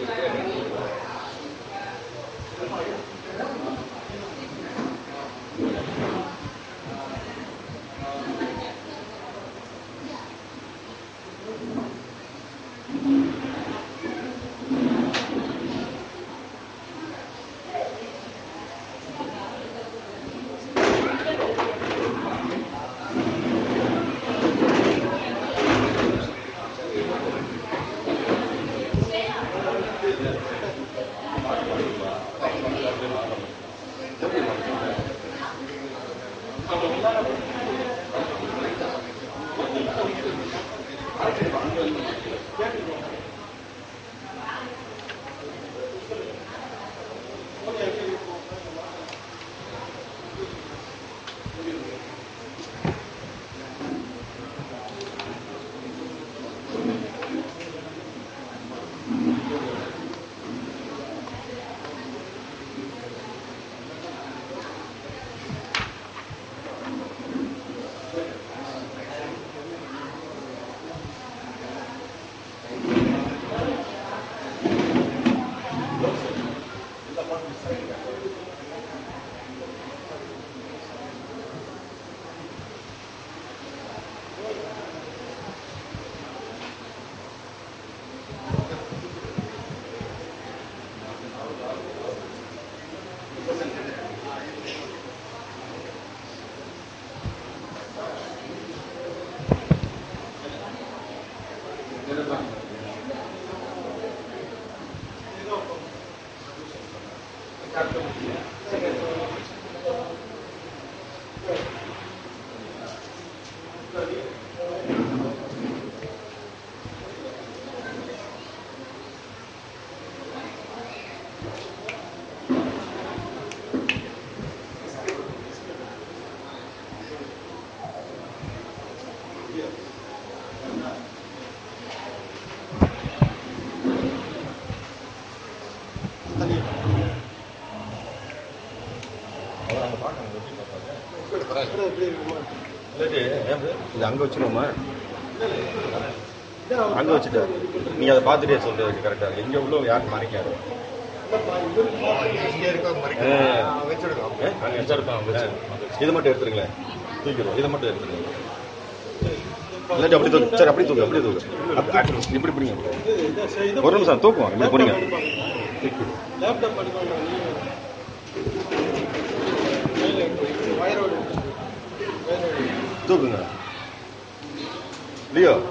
இது அங்கே வச்சிருவோமா அங்கே வச்சுட்டு நீங்கள் அதை பார்த்துட்டே சொல்றது கரெக்டாக எங்கே உள்ள யாரும் மறைக்காது இங்கே இருக்க ஆ. வச்சிருக்கோம் ஏ, அங்க வச்சிருக்கோம், வச்சு. இது மட்டும் எடுத்துருங்களேன் தூக்கிடுவோம் இதை மட்டும் எடுத்துருங்க இல்லாட்டி அப்படி தூக்கு சரி அப்படி தூக்கு அப்படி தூக்கு அப்படி- அப்படி- இப்படி பிடிங்க ஒரு நிமிஷம் தூக்குவோம் இப்படி பிடிங்க தூக்குங்க லியோ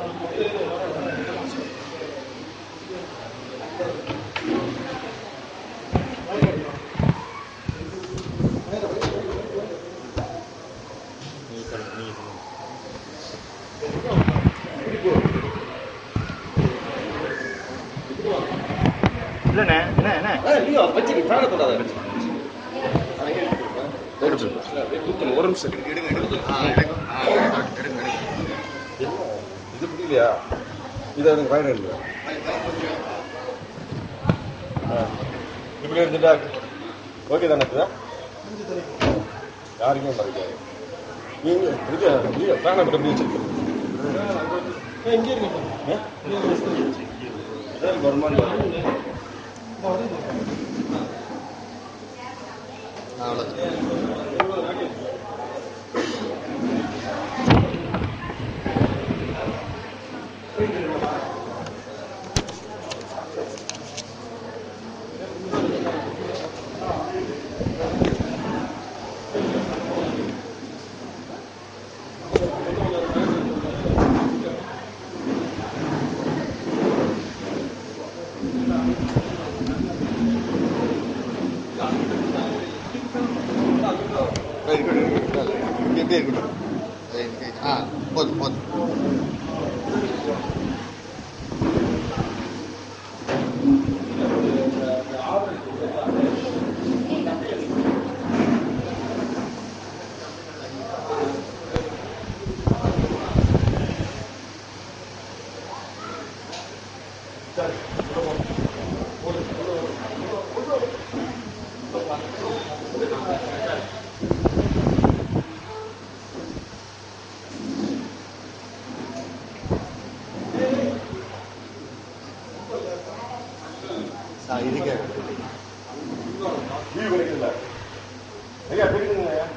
இல்லைண்ணே என்ன என்ன ஒரு நிமிஷம் எடுங்க எடுங்க ஆ எடுங்க ஆ எடுங்க எடுங்க இது புரியலையா இது எனக்கு பயணம் இல்லை இப்படி இருந்துட்டா ஓகே தானே இது? யாருக்குமே மறைக்காது நீங்க இது இல்லையா ஃபேனை மட்டும் எப்படி வச்சிருக்கீங்க கவர்மெண்ட் அவ்வளோதான் இருக்கட்டும் இருக்கட்டும் இப்படியே இருக்கட்டும் ஆ போதும் போதும் ஆ ಇದಕ್ಕೆ லீவ் கிடைக்குதுல்ல ஐயா தெரியுதுங்க ஐயா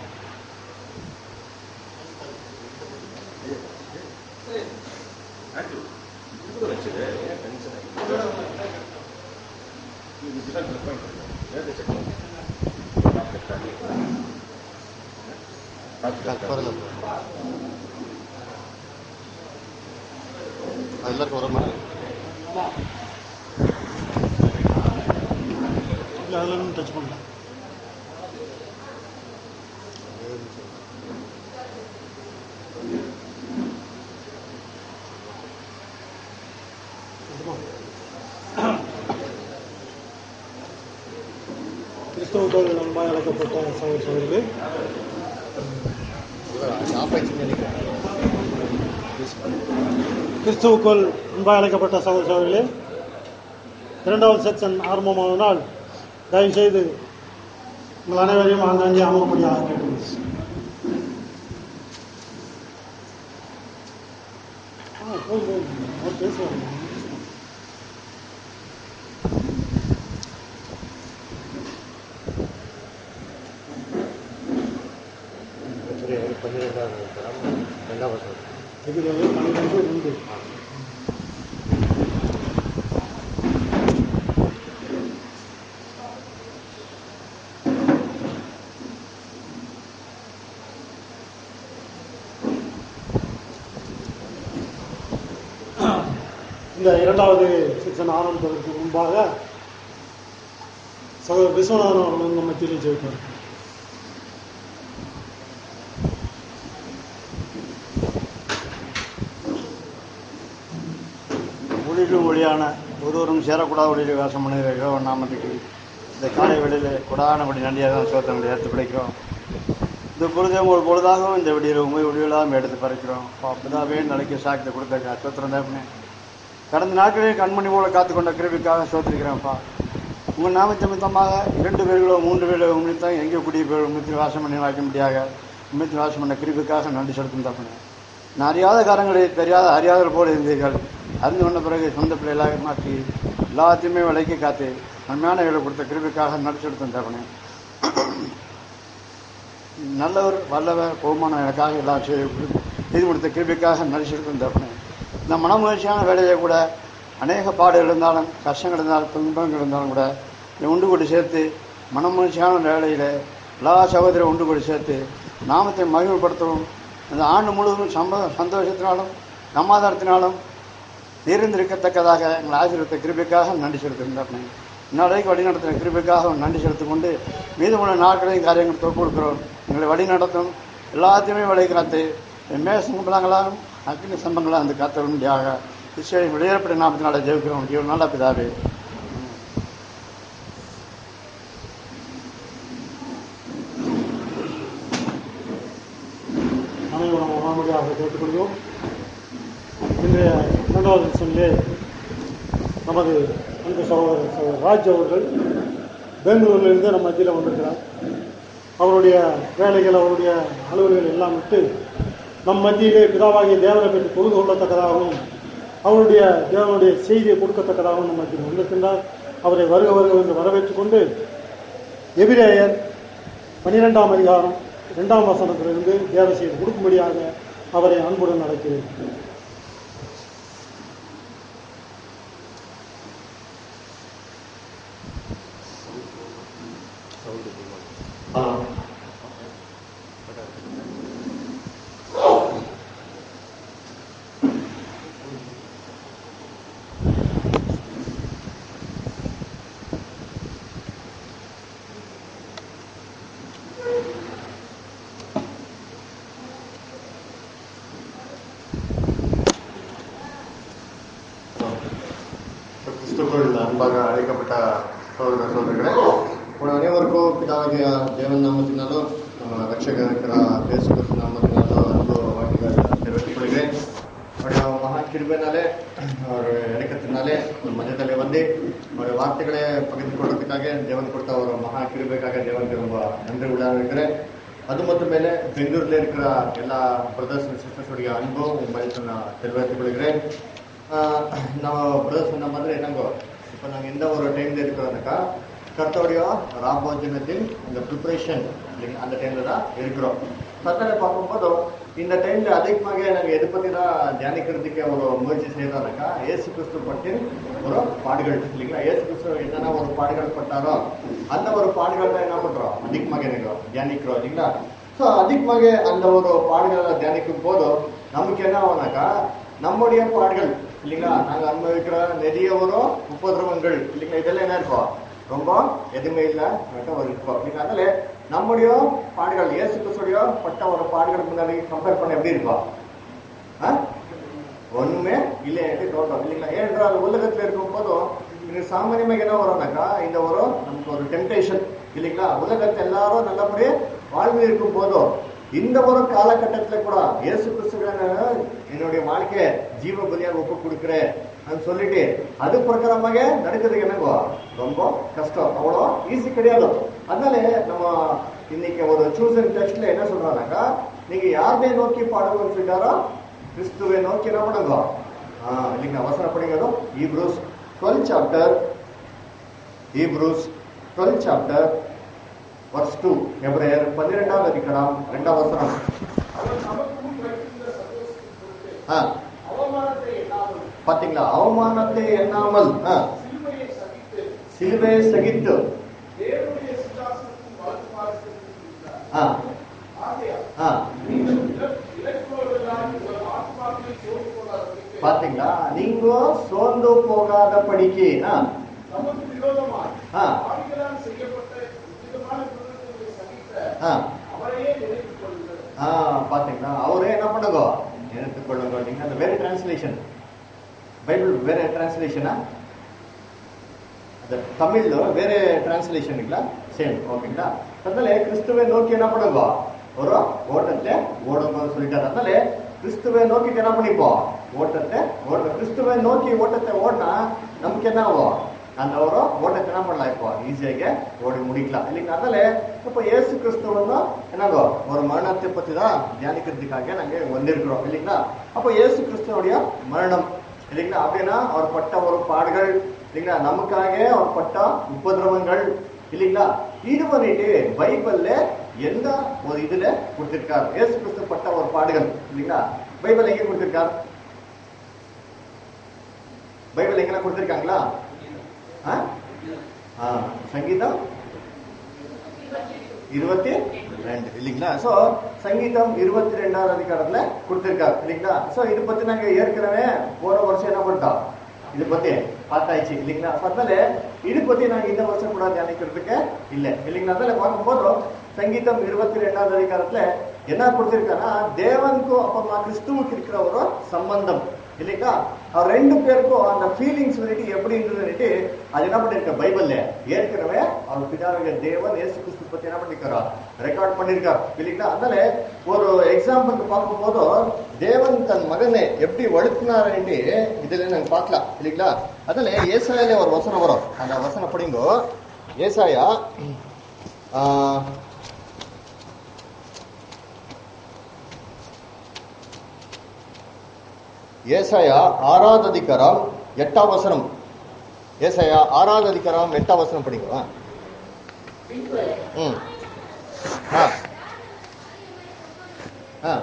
பரவாயில்ல எல்லாருக்கும் வர மாதிரி இல்லை அதில் ஒன்றும் டச் பண்ணல கிறிஸ்தவத்தோடு நண்பாக அழைக்கப்பட்ட சகோதர சகோதரர்களே ஷாப் ஆயிடுச்சுன்னு நினைக்கிறேன் கிறிஸ்துவுக்குள் அன்பாக அழைக்கப்பட்ட சகோதர சகோதரர்களே இரண்டாவது செக்ஷன் ஆரம்பமானதால் தயவு செய்து உங்கள் அனைவரையும் ஆங்காங்கே அமர்படியாக கேட்டுக்கொள்கிறேன். ஆ, போதும், போதும். அவர் பேசுவாங்க. எதிராக பன்னிரெண்டு ரெண்டு இந்த இரண்டாவது செக்ஷன் ஆரம்பிப்பதற்கு முன்பாக சகோதரர் விஸ்வநாதன் அவர்கள் உங்கள் மத்தியில் ஜெயிப்பார் ஒளிடு ஒளியான ஒருவரும் சேரக்கூடாத ஒளியில் வேஷம் பண்ணுகிற இறைவன் நாமத்துக்கு இந்த காலை வேளையில் கொடானபடி நன்றியாக தான் சோத்தங்களை எடுத்து பிடிக்கிறோம் இந்த பொழுதும் ஒரு பொழுதாகவும் இந்த விடியில் உண்மை ஒளிகளாகவும் எடுத்து பறிக்கிறோம் அப்பதாவே நிலைக்கு சாக்கியத்தை கொடுத்த சோத்திரம் தேப்பனே கடந்த நாட்களில் கண்மணி போல காத்துக்கொண்ட கிருபிக்காக சோத்திருக்கிறேன்ப்பா உங்கள் நாமத்தை மித்தமாக இரண்டு பேர்களோ மூன்று பேர்களோ உமிழ்த்தான் எங்கே குடிய பேர் உமிழ்த்து வாசம் பண்ணி வாய்க்க முடியாக உமிழ்த்து வாசம் பண்ண கிருபிக்காக நன்றி செலுத்தும் தப்பனே நான் அறியாத காரங்களை தெரியாத அறியாதவர் போல இருந்தீர்கள் அறிந்து கொண்ட பிறகு சொந்த பிள்ளைகளாக மாற்றி எல்லாத்தையுமே விலைக்கு காத்து நன்மையான வேலை கொடுத்த கிருபிக்காக நடிச்சு எடுத்தேன் தவணை நல்லவர் வல்லவர் கோமான எனக்காக எல்லாம் செய்து கொடு- செய்து கொடுத்த கிருபிக்காக நடிச்சு எடுத்தேன் தவணை இந்த மனமுயற்சியான வேலையை கூட அநேக பாடுகள் இருந்தாலும் கஷ்டங்கள் இருந்தாலும் துன்பங்கள் இருந்தாலும் கூட இதை உண்டு கொண்டு சேர்த்து மனமுயற்சியான வேலையில் எல்லா சகோதரி உண்டு கொண்டு சேர்த்து நாமத்தை மகிழ்வுபடுத்தவும் இந்த ஆண்டு முழுவதும் சம்ப சந்தோஷத்தினாலும் சமாதானத்தினாலும் இருந்திருக்கத்தக்கதாக எங்கள் ஆசீர்வத்த கிருபிக்காக நன்றி செலுத்திருந்தார் இந்நாளைக்கு வழி நடத்தின கிருபிக்காக நன்றி செலுத்திக் கொண்டு மீதமுள்ள நாட்களையும் காரியங்கள் தொகுப்பு கொடுக்கிறோம் எங்களை வழி நடத்தும் எல்லாத்தையுமே வழி காத்து மேச கும்பலாங்களாம் அக்னி சம்பங்களாக அந்த காத்த முடியாக இஸ்ரேல் வெளியேறப்பட்ட நாமத்தினால ஜெயிக்கிறோம் ஜீவன் நல்ல பிதாவே அனைவரும் முகாமுடியாக கேட்டுக்கொள்வோம் இன்றைய இரண்டாவது செஷனிலே நமது அன்பு சகோதரர் சகோதரர் ராஜ் அவர்கள் பெங்களூரிலிருந்து நம்ம மத்தியில் வந்திருக்கிறார் அவருடைய வேலைகள் அவருடைய அலுவல்கள் எல்லாம் விட்டு நம் மத்தியிலே பிதாவாகிய தேவனை பற்றி தொழுது கொள்ளத்தக்கதாகவும் அவருடைய தேவனுடைய செய்தியை கொடுக்கத்தக்கதாகவும் நம் மத்தியில் வந்திருக்கின்றார் அவரை வருக வருக என்று வரவேற்றுக் கொண்டு எபிரேயர் பன்னிரெண்டாம் அதிகாரம் இரண்டாம் வசனத்திலிருந்து தேவ செய்தி கொடுக்கும்படியாக அவரை அன்புடன் அழைக்கிறேன் கிறிஸ்துக்குள் அன்பாக அழைக்கப்பட்ட சகோதர சகோதரிகளே உங்கள் அனைவருக்கும் பிதாவாகிய தேவன் நாமத்தினாலும் நம்ம ரட்சகர் இருக்கிற பேசு கிறிஸ்து நாமத்தினாலும் அன்பு வாழ்க்கைகள் தெரிவித்துக் கொள்கிறேன் அவருடைய மகா கிருபையினாலே அவர் இறக்கத்தினாலே நம்ம மனிதர்களே வந்து அவருடைய வார்த்தைகளை பகிர்ந்து கொள்றதுக்காக தேவன் கொடுத்த ஒரு மகா கிருபைக்காக தேவனுக்கு ரொம்ப நன்றி உள்ளாக இருக்கிறேன் அது மட்டும் மேலே பெங்களூர்ல இருக்கிற எல்லா பிரதர்ஸ் அண்ட் சிஸ்டர்ஸுடைய அன்பும் உங்களுக்கு நான் தெரிவித்துக் கொள்கிறேன் ஆஹ் நம்ம பிரதர் சொன்ன மாதிரி நாங்கள் இப்போ நாங்கள் எந்த ஒரு டைம்ல இருக்கிறோம்னாக்கா கர்த்தருடைய ராபோஜனத்தில் இந்த ப்ரிப்பரேஷன் இல்லைங்களா அந்த டைம்ல தான் இருக்கிறோம் சத்தனை பார்க்கும்போது இந்த டைம்ல அதிகமாக நாங்கள் எதை பற்றி தான் தியானிக்கிறதுக்கு ஒரு முயற்சி செய்யறோம்னாக்கா ஏசு கிறிஸ்து பற்றி ஒரு பாடுகள் இல்லைங்களா ஏசு கிறிஸ்து என்னென்ன ஒரு பாடுகள் பட்டாரோ அந்த ஒரு பாடுகள் தான் என்ன பண்றோம் அதிகமாக எனக்கு தியானிக்கிறோம் இல்லைங்களா ஸோ அதிகமாக அந்த ஒரு பாடுகளை தியானிக்கும் போது நமக்கு என்ன ஆகும்னாக்கா நம்முடைய பாடுகள் இல்லைங்களா நாங்க அனுபவிக்கிற நிறைய ஒரு உபதிரவங்கள் இல்லைங்களா இதெல்லாம் என்ன இருக்கும் ரொம்ப எதுவுமே இல்லை ஒரு இருக்கும் இல்லைங்களா அதனால நம்முடைய பாடுகள் இயேசு கிறிஸ்துடைய பட்ட ஒரு பாடுகளுக்கு முன்னாடி கம்பேர் பண்ண எப்படி இருக்கும் ஆ? ஒண்ணுமே இல்லை என்று தோட்டம் இல்லைங்களா ஏனென்றால் உலகத்துல இருக்கும் போதும் இது சாமானியமாக என்ன வரும்னாக்கா இந்த ஒரு நமக்கு ஒரு டெம்டேஷன் இல்லைங்களா உலகத்தை எல்லாரும் நல்லபடியே வாழ்ந்து இருக்கும் போதும் இந்த ஒரு காலகட்டத்துல கூட இயேசு கிறிஸ்துவ என்னுடைய வாழ்க்கையை ஜீவ பலியாக ஒப்பு கொடுக்குறேன் அப்படின்னு சொல்லிட்டு அது பிரகாரமாக நடக்கிறதுக்கு என்னங்கோ ரொம்ப கஷ்டம் அவ்வளோ ஈஸி கிடையாது அதனால நம்ம இன்னைக்கு ஒரு சூசன் டெக்ஸ்ட்ல என்ன சொல்றாங்கனாக்கா நீங்க யாருமே நோக்கி பாடுவோம்னு சொல்லிட்டாரோ கிறிஸ்துவை நோக்கி என்ன பண்ணுங்க ஆ, இல்லைங்க அவசரம் படிக்கிறதோ Hebrews twelve chapter Hebrews twelve chapter verse two எப்ரேயர் பன்னிரெண்டாவது அதிகாரம் ரெண்டாம் வசனம் அவர் நமக்கும் வைத்திருந்த சந்தோஷத்திற்கு ஆ, அவமானத்தை எண்ணாமல் பாத்தீங்களா அவமானத்தை எண்ணாமல் ஆ, சிலுவையை சகித்து சிலுவையை சகித்து தேவனுடைய சிங்காசனத்தின் வாழ்த்துமாறு ஆ, ஆகையால் ஆ, நீங்கள் இலக்- இலக்குவதெல்லாம் உங்கள் ஆத்மாக்களை சோர்ந்து கொள்ளாதபடிக்கு பாத்தீங்களா நீங்க சோர்ந்து போகாத படிக்கு நமக்கு விரோதமாய் ஆ. ஆவிகளால் செய்யப்பட்ட விதமான குற்றங்களை சகித்த ஆ அவரையே நினைத்துக் கொள்ளுங்கள் ஆ, பாத்தீங்களா அவரே என்ன பண்ணுங்க எடுத்துக்கொள்ளுங்க நீங்க அந்த வேற டிரான்ஸ்லேஷன் பைபிள் வேற டிரான்ஸ்லேஷனா அந்த தமிழ்ல வேற டிரான்ஸ்லேஷனுங்களா சேம் ஓகேங்களா அதனால கிறிஸ்துவை நோக்கி என்ன பண்ணுங்க ஒரு ஓட்டத்தை ஓடுங்கன்னு சொல்லிட்டாரு அதனால கிறிஸ்துவை நோக்கி என்ன பண்ணிப்போம் ஓட்டத்தை ஓட கிறிஸ்துவை நோக்கி ஓட்டத்தை ஓடினா நமக்கு என்ன ஆகும் அந்த ஒரு ஓட்டத்தை என்ன பண்ணலாம் இப்போ ஈஸியாக ஓடி முடிக்கலாம் இல்லைங்களா அதனால இப்போ இயேசு கிறிஸ்துவன்னா என்னங்கோ ஒரு மரணத்தை பத்தி தான் தியானிக்கிறதுக்காக நாங்க வந்திருக்கிறோம் இல்லைங்களா அப்போ இயேசு கிறிஸ்துவோடைய மரணம் இல்லைங்களா அப்படின்னா அவர் பட்ட ஒரு பாடுகள் இல்லைங்களா நமக்காக அவர் பட்ட உபதிரவங்கள் இல்லைங்களா இது பண்ணிட்டு பைபிள்ல எந்த ஒரு இதுல கொடுத்திருக்கார் இயேசு கிறிஸ்து பட்ட ஒரு பாடுகள் இல்லைங்களா பைபிள் எங்க கொடுத்திருக்கார் பைபிள் எங்கெல்லாம் கொடுத்திருக்காங்களா ஆ? ஆ, சங்கீதம் இருபத்தி ரெண்டு இல்லைங்களா சோ சங்கீதம் இருபத்தி ரெண்டாவது அதிகாரத்துல கொடுத்திருக்காரு இல்லைங்களா சோ இது பத்தி நாங்க ஏற்கனவே போன வருஷம் என்ன பண்ணிட்டோம் இது பத்தி பார்த்தாச்சு இல்லைங்களா அதனால இது பத்தி நாங்க இந்த வருஷம் கூட தியானிக்கிறதுக்கு இல்ல இல்லைங்களா அதனால பார்க்கும்போது சங்கீதம் இருபத்தி ரெண்டாவது அதிகாரத்துல என்ன கொடுத்திருக்காருன்னா தேவனுக்கும் அப்புறமா கிறிஸ்துவுக்கு இருக்கிற ஒரு சம்பந்தம் இல்லைங்களா அவர் ரெண்டு பேருக்கும் அந்த ஃபீலிங்ஸ் வந்துட்டு எப்படி இருந்ததுன்னுட்டு அது என்ன பண்ணிருக்க பைபிள்ல ஏற்கனவே அவர் பிதாவிக தேவன் இயேசு கிறிஸ்து பத்தி என்ன பண்ணிருக்காரா ரெக்கார்ட் பண்ணிருக்கார் இல்லைங்களா அதனால ஒரு எக்ஸாம்பிளுக்கு பார்க்கும்போது தேவன் தன் மகனை எப்படி வழுத்தினாருன்ட்டு இதுல நாங்க பார்க்கலாம் இல்லைங்களா அதனால ஏசாயில ஒரு வசனம் வரும் அந்த வசனம் படிங்கோ ஏசாயா ஆஹ், ஏசாயா ஆறாவது அதிகாரம் எட்டாம் வசனம் ஏசாயா ஆறாவது அதிகாரம் எட்டாம் வசனம் படிங்க பின்பு ம் ஆ ஆ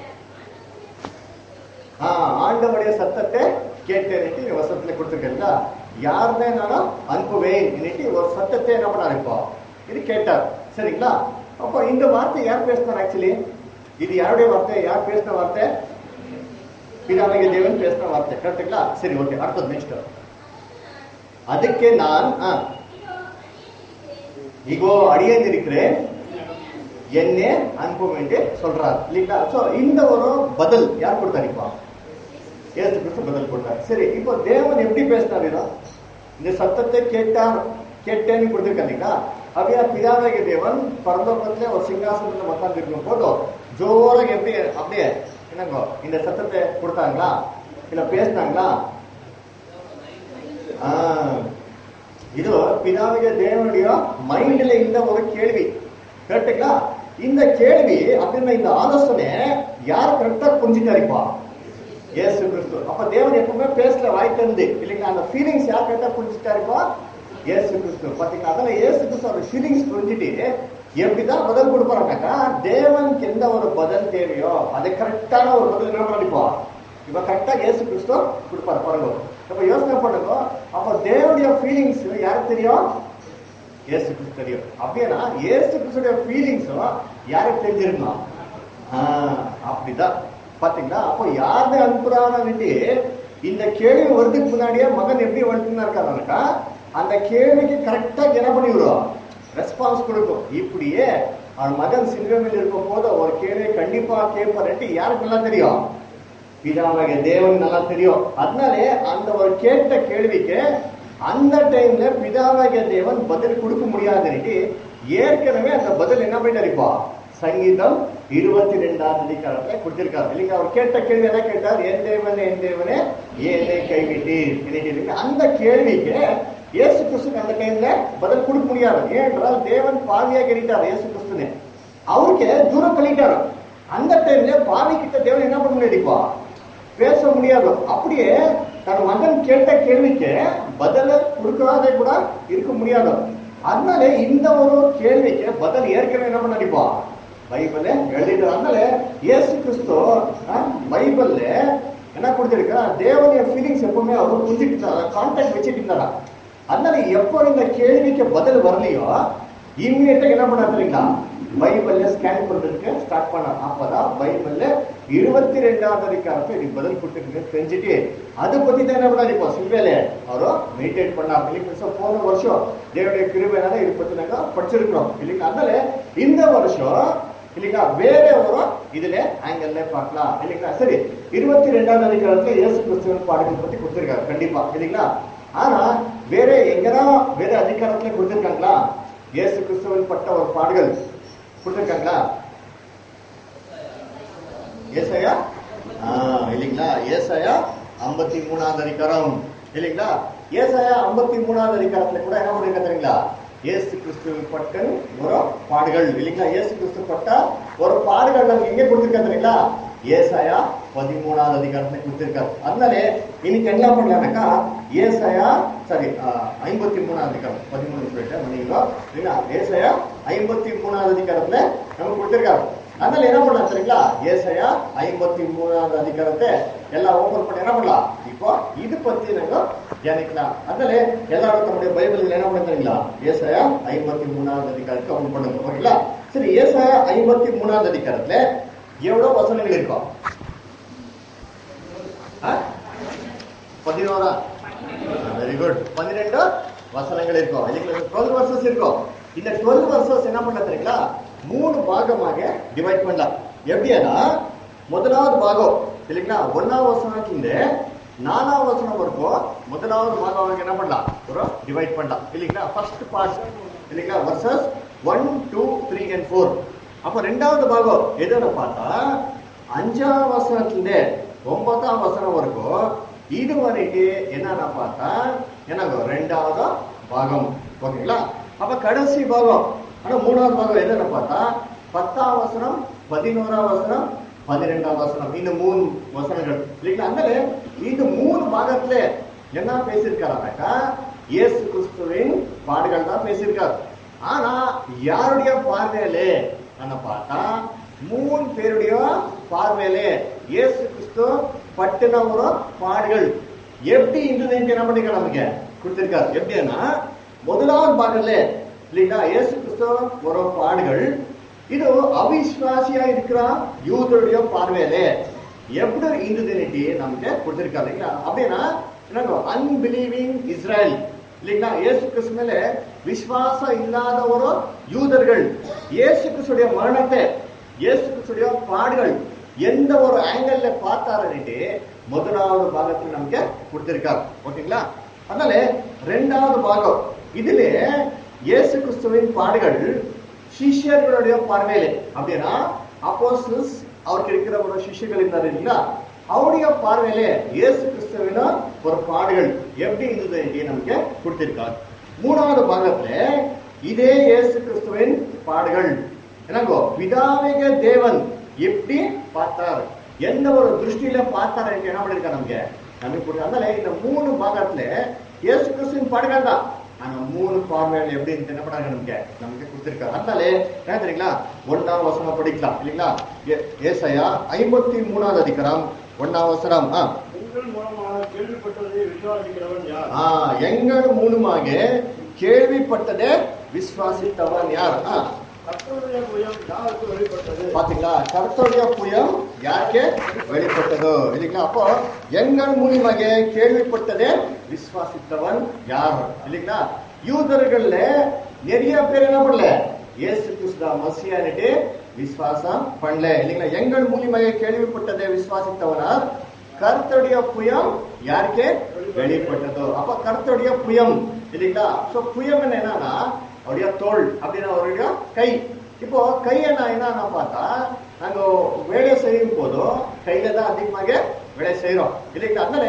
ஆ ஆண்டவருடைய சத்தத்தை கேட்டேன்னுட்டு இந்த வசனத்துல கொடுத்துருக்கீங்களா யாருமே நானும் அனுப்புவேன் இன்னைக்கு ஒரு சத்தத்தை என்ன பண்ணாரு இப்போ இது கேட்டார் சரிங்களா அப்போ இந்த வார்த்தை யார் பேசினார் ஆக்சுவலி இது யாருடைய வார்த்தை யார் பேசின வார்த்தை பிதாமிக தேவன் பேசின வார்த்தை கரெக்டுங்களா சரி ஓகே அடுத்தது நெக்ஸ்ட் அதுக்கு நான் ஆ இகோ அடியேன் இருக்கிறேன் என்னே அனுப்பும் என்று சொல்றார் இல்லைங்களா சோ இந்த ஒரு பதில் யார் கொடுத்தாரு இப்போ ஏசு கிறிஸ்து பதில் கொடுத்தார் சரி இப்போ தேவன் எப்படி பேசினார் இதோ? இந்த சத்தத்தை கேட்டார் கேட்டேன்னு கொடுத்திருக்காரு இல்லைங்களா அப்படியா பிதாவாகிய தேவன் பரலோகத்துல ஒரு சிங்காசனத்துல உட்கார்ந்து இருக்கும் போது ஜோராக எப்படி அப்படியே என்னங்கோ இந்த சத்தத்தை கொடுத்தாங்களா இல்ல பேசினாங்களா ஆ, இது பிதாவிக தேவனுடைய மைண்ட்ல இந்த ஒரு கேள்வி கரெக்டுங்களா இந்த கேள்வி அப்படின்னா இந்த ஆலோசனை யார் கரெக்டா புரிஞ்சுட்டாருப்பா இயேசு கிறிஸ்து அப்ப தேவன் எப்பவுமே பேசல வாய் திறந்து இல்லைங்களா அந்த ஃபீலிங்ஸ் யார் கேட்டா புரிஞ்சுட்டா இப்போ இயேசு கிறிஸ்து பாத்தீங்களா அதெல்லாம் இயேசு கிறிஸ்து அவர் ஃபீலிங்ஸ் புரிஞ்சுட்டு எப்படிதான் பதில் கொடுப்பாருனாக்கா தேவனுக்கு எந்த ஒரு பதில் தேவையோ அது கரெக்டான ஒரு பதில் என்ன பண்ணிப்போம் இப்ப கரெக்டா இயேசு கிறிஸ்து கொடுப்பாரு பாருங்க அப்ப யோசனை பண்ணுங்க அப்ப தேவனுடைய ஃபீலிங்ஸ் யாருக்கு தெரியும் இயேசு கிறிஸ்து தெரியும் அப்படின்னா இயேசு கிறிஸ்துடைய ஃபீலிங்ஸும் யாருக்கு தெரிஞ்சிருக்கணும் ஆஹ், அப்படிதான் பாத்தீங்களா அப்போ யாருமே அனுப்புறான்னு இந்த கேள்வி வருதுக்கு முன்னாடியே மகன் எப்படி வந்துட்டு இருக்காருனாக்கா அந்த கேள்விக்கு கரெக்டா என்ன பண்ணிவிடும் ரெஸ்பான்ஸ் கொடுக்கும் இப்படியே அவன் மகன் சிலுவையில் இருக்கும் போது ஒரு கேள்வி கண்டிப்பா கேட்பாருன்ட்டு யாருக்கு நல்லா தெரியும் பிதாவாகிய தேவன் நல்லா தெரியும் அதனாலே அந்த ஒரு கேட்ட கேள்விக்கு அந்த டைம்ல பிதாவாகிய தேவன் பதில் கொடுக்க முடியாதுன்னுட்டு ஏற்கனவே அந்த பதில் என்ன பண்ணிட்டு இருப்பா சங்கீதம் இருபத்தி ரெண்டாம் அதிகாரத்துல கொடுத்திருக்காரு இல்லைங்க அவர் கேட்ட கேள்வி என்ன கேட்டார் என் தேவனே என் தேவனே ஏனை கைவிட்டீர் இல்லைங்க அந்த கேள்விக்கு இயேசு கிறிஸ்துக்கு அந்த டைம்ல பதில் கொடுக்க முடியாது ஏனென்றால் தேவன் பாவியாக இருக்கிறார் இயேசு கிறிஸ்துன்னு அவருக்கு தூரம் தள்ளிட்டாரு அந்த டைம்ல பாவி கிட்ட தேவன் என்ன பண்ண முடியாதுப்பா பேச முடியாது அப்படியே தன் மகன் கேட்ட கேள்விக்கு பதில கொடுக்காத கூட இருக்க முடியாது அதனால இந்த ஒரு கேள்விக்கு பதில் ஏற்கனவே என்ன பண்ணடிப்பா பைபிள் எழுதிட்டு அதனால இயேசு கிறிஸ்து அஹ், பைபிள்ல என்ன கொடுத்திருக்கா தேவனுடைய ஃபீலிங்ஸ் எப்பவுமே அவர் புரிஞ்சுட்டு இருந்தாரா கான்டாக்ட் வச்சுட்டு இருந்தாரா அதனால எப்போ இந்த கேள்விக்கு பதில் வரலையோ இம்மிடியா என்ன பண்ண தெரியுங்களா பைபிள்ல ஸ்கேன் பண்றதுக்கு ஸ்டார்ட் பண்ண அப்பதான் பைபிள்ல இருபத்தி ரெண்டாவது அதிகாரத்தை இதுக்கு பதில் கொடுத்துருக்கு தெரிஞ்சுட்டு அதை பத்தி தான் என்ன பண்ணாரு இப்போ சில்வேல அவரும் மெடிடேட் பண்ணா இல்லைங்க போன வருஷம் தேவனுடைய கிருபைனால இது பத்தி நாங்க படிச்சிருக்கிறோம் இல்லைங்க அதனால இந்த வருஷம் இல்லைங்களா வேற ஒரு இதுல ஆங்கிள் பார்க்கலாம் இல்லைங்களா சரி இருபத்தி ரெண்டாவது அதிகாரத்துல இயேசு கிறிஸ்துவின் பாடல்கள் பத்தி கொடுத்திருக்காரு கண்டிப்பா இல்லைங்களா ஆனா வேற எங்கனா வேற அதிகாரத்துல கொடுத்திருக்காங்களா இயேசு கிறிஸ்துவின் பட்ட ஒரு பாடுகள் கொடுத்திருக்காங்களா ஏசாயா ஆ, இல்லைங்களா ஏசாயா ஐம்பத்தி மூணாவது அதிகாரம் இல்லைங்களா ஏசாயா ஐம்பத்தி மூணாவது அதிகாரத்துல கூட என்ன பண்ணிருக்க தெரியுங்களா இயேசு கிறிஸ்து பட்ட ஒரு பாடுகள் இல்லைங்களா இயேசு கிறிஸ்து பட்ட ஒரு பாடுகள் நமக்கு எங்க கொடுத்திருக்க தெரியுங்களா ஏசாயா பதிமூணாவது அதிகாரத்துல கொடுத்திருக்காரு அதனாலே இன்னைக்கு என்ன பண்ணலாம்னாக்கா ஏசாயா சாரி ஐம்பத்தி மூணாவது அதிகாரம் பதிமூணு சொல்லிட்டு மன்னிங்க இல்லைங்களா ஏசாயா ஐம்பத்தி மூணாவது அதிகாரத்துல நமக்கு கொடுத்திருக்காரு அதனால என்ன பண்ணலாம் சரிங்களா ஏசாயா ஐம்பத்தி மூணாவது அதிகாரத்தை எல்லாம் ஓபன் பண்ணி என்ன பண்ணலாம் இப்போ இது பத்தி நாங்க தியானிக்கலாம் அதனால எல்லாரும் நம்முடைய பைபிள் என்ன பண்ண தெரியுங்களா ஏசாயா ஐம்பத்தி மூணாவது அதிகாரத்தை ஓபன் பண்ணுங்க ஓகேங்களா சரி ஏசாயா ஐம்பத்தி மூணாவது அதிகாரத்துல எவ்வளவு வசனங்கள் இருக்கும் ஆ? பதினோரா வெரி குட் பன்னிரெண்டு வசனங்கள் இருக்கும் இல்லைங்களா டுவெல் வர்சஸ் இருக்கும் இந்த டுவெல் வர்சஸ் என்ன பண்ண தெரியுங்களா மூணு பாகமாக டிவைட் பண்ணலாம் எப்படின்னா முதலாவது பாகம் இல்லைங்களா ஒன்னாவது வசனத்துல நாலாவது வசனம் வரைக்கும் முதலாவது பாகம் என்ன பண்ணலாம் ஒரு டிவைட் பண்ணலாம் இல்லைங்களா ஃபர்ஸ்ட் பார்ட் இல்லைங்களா verses one two three and four அப்ப ரெண்டாவது பாகம் எதுன்னு பார்த்தா அஞ்சாம் வசனத்துல ஒன்பதாம் வசனம் வரைக்கும் இது வரைக்கும் என்னன்னா பார்த்தா என்னங்க ரெண்டாவது பாகம் ஓகேங்களா அப்ப கடைசி பாகம் ஆனா மூணாவது பாகம் என்னன்னு பார்த்தா பத்தாம் வசனம் பதினோராம் வசனம் பன்னிரெண்டாம் வசனம் இந்த மூணு வசனங்கள் இல்லைங்களா அதனால இந்த மூணு பாகத்துல என்ன பேசியிருக்காருனாக்கா இயேசு கிறிஸ்துவின் பாடுகள் தான் பேசியிருக்காரு ஆனா யாருடைய பார்வையிலே என்ன பார்த்தா மூணு பேருடைய பார்வையிலே இயேசு கிறிஸ்து பட்டின ஒரு பாடுகள் எப்படி இருந்தது என்ன பண்ணிக்க நமக்கு கொடுத்திருக்காரு எப்படின்னா முதலாவது பாடல்ல இல்லைங்களா இயேசு கிறிஸ்து ஒரு பாடுகள் இது அவிஸ்வாசியா இருக்கிற யூதருடைய பார்வையிலே எப்படி இருந்ததுன்னு நமக்கு கொடுத்திருக்காரு இல்லைங்களா அப்படின்னா என்னங்க அன்பிலீவிங் இஸ்ரேல் இல்லைங்களா இயேசு கிறிஸ்து மேல விசுவாசம் இல்லாத ஒரு யூதர்கள் இயேசு கிறிஸ்துடைய மரணத்தை இயேசு கிறிஸ்துடைய பாடுகள் எந்த ஒரு ஆங்கிள் பார்த்தாருன்னுட்டு முதலாவது பாகத்தில் நமக்கு கொடுத்திருக்காரு ஓகேங்களா அதனால ரெண்டாவது பாகம் இதுல இயேசு கிறிஸ்துவின் பாடுகள் சிஷ்யர்களுடைய பார்வையில அப்படின்னா அப்போஸ்டல்ஸ் அவருக்கு இருக்கிற ஒரு சிஷ்யர்கள் இருந்தார் இல்லைங்களா அவருடைய பார்வையில இயேசு கிறிஸ்துவின ஒரு பாடுகள் எப்படி இருந்தது என்று நமக்கு கொடுத்திருக்கார் மூணாவது பாகத்துல இதே இயேசு கிறிஸ்துவின் பாடுகள் என்னங்கோ பிதாவிக தேவன் எப்படி பார்த்தார் எந்த ஒரு திருஷ்டியில பார்த்தாரு என்ன பண்ணிருக்கா நமக்கு நமக்கு புரியுது அதனால இந்த மூணு பாகத்துல இயேசு கிறிஸ்துவின் பாடுகள் தான் ஆனா மூணு பார்வைகள் எப்படி இருக்கு என்ன பண்ணாங்க நமக்கு நமக்கு கொடுத்திருக்காரு அதனால என்ன தெரியுங்களா ஒன்னாம் வசனம் படிக்கலாம் இல்லைங்களா ஏ- ஏசாயா ஐம்பத்தி மூணாவது அதிகாரம் ஒன்னாம் வசனம் ஆ உங்கள் மூலமாக கேள்விப்பட்டதை விசுவாசிக்கிறவன் யார் ஆ, எங்கள் மூலமாக கேள்விப்பட்டதே விசுவாசித்தவன் யார் ஆ, கர்த்தருடைய புயம் யாருக்கு வெளிப்பட்டது பாத்தீங்களா கர்த்தருடைய புயம் யாருக்கு வெளிப்பட்டதோ இல்லைங்களா அப்போ எங்கள் மூலியமாக கேள்விப்பட்டதே விசுவாசித்தவன் யார் இல்லைங்களா யூதர்கள்ல நிறைய பேர் என்ன பண்ணல இயேசு கிறிஸ்துவ மசியானிட்டு விசுவாசம் பண்ணல இல்லைங்களா எங்கள் மூலியமாக கேள்விப்பட்டதை விசுவாசித்தவனார் கர்த்தருடைய புயம் யாருக்கு வெளிப்பட்டதோ அப்ப கர்த்தருடைய புயம் இல்லைங்களா சோ புயம் என்னன்னா அவருடைய தோல் அப்படின்னா அவருடைய கை இப்போ கை என்ன என்னன்னா பார்த்தா நாங்க வேலை செய்யும் போதும் கையில தான் அதிகமாக வேலை செய்யறோம் இல்லைங்களா அதனால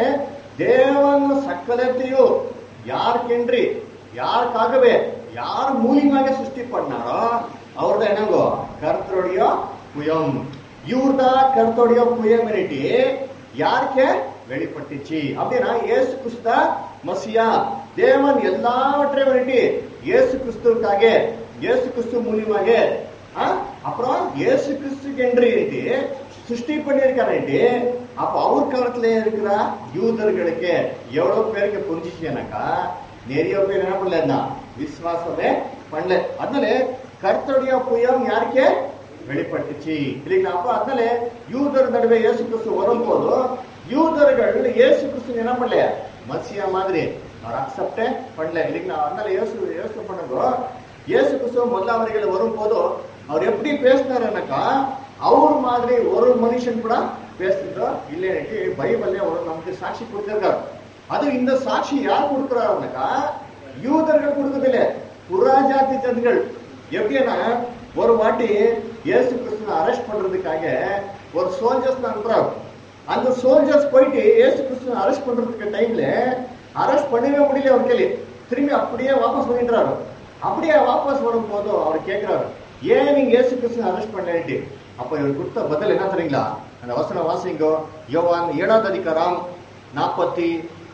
தேவன் சக்கலத்தையும் யாருக்கென்றி யாருக்காகவே யார் மூலியமாக சிருஷ்டி பண்ணாரோ அவர்தான் என்னங்கோ கர்த்தருடைய புயம் இவர்தான் கர்த்தருடைய புயம் என்னட்டி யாருக்கு வெளிப்பட்டுச்சு அப்படின்னா இயேசு கிறிஸ்தா மசியா தேவன் எல்லாவற்றையும் வந்துட்டு இயேசு கிறிஸ்துவுக்காக இயேசு கிறிஸ்து மூலியமாக ஆ, அப்புறம் இயேசு கிறிஸ்துக்கு என்று இருக்கு சிருஷ்டி பண்ணியிருக்காரு அப்ப அவர் காலத்துல இருக்கிற யூதர்களுக்கு எவ்வளவு பேருக்கு புரிஞ்சிச்சுனாக்கா நிறைய பேர் என்ன பண்ணலன்னா விசுவாசமே பண்ணல அதனால கர்த்தருடைய புயம் யாருக்கே வெளிப்பட்டுச்சு இல்லைங்களா அப்ப அதனால யூதர் நடுவே இயேசு கிறிஸ்து வரும்போது யூதர்கள் இயேசு கிறிஸ்து என்ன பண்ணல மசியா மாதிரி அவர் அக்செப்டே பண்ணல இல்லைங்களா அதனால இயேசு இயேசு பண்ணுங்க இயேசு கிறிஸ்து முதல்ல அவர்கள் வரும்போது அவர் எப்படி பேசினாருனாக்கா அவர் மாதிரி ஒரு மனுஷன் கூட பேசுறதோ இல்லைன்னு பைபிள்ல ஒரு நமக்கு சாட்சி கொடுத்திருக்காரு அது இந்த சாட்சி யார் கொடுக்கிறாருனாக்கா யூதர்கள் கொடுக்கறதில்ல புறாஜாதி ஜனங்கள் எப்படின்னா ஒரு வாட்டி இயேசு கிறிஸ்துவை அரெஸ்ட் பண்றதுக்காக ஒரு சோல்ஜர்ஸ் அனுப்புறாரு அந்த சோல்ஜர்ஸ் போயிட்டு இயேசு கிறிஸ்துவை அரெஸ்ட் பண்றதுக்கு டைம்ல அரெஸ்ட் பண்ணவே முடியல அவர் கேள்வி திரும்பி அப்படியே வாபஸ் பண்ணிடுறாரு அப்படியே வாபஸ் வரும் போதும் அவர் கேட்கிறாரு ஏன் நீங்க இயேசு கிறிஸ்துவை அரெஸ்ட் பண்ணலன்ட்டு அப்ப இவர் கொடுத்த பதில் என்ன தெரியுங்களா அந்த வசனம் வாசிங்கோ யோவான் ஏழாவது அதிகாரம் நாற்பத்தி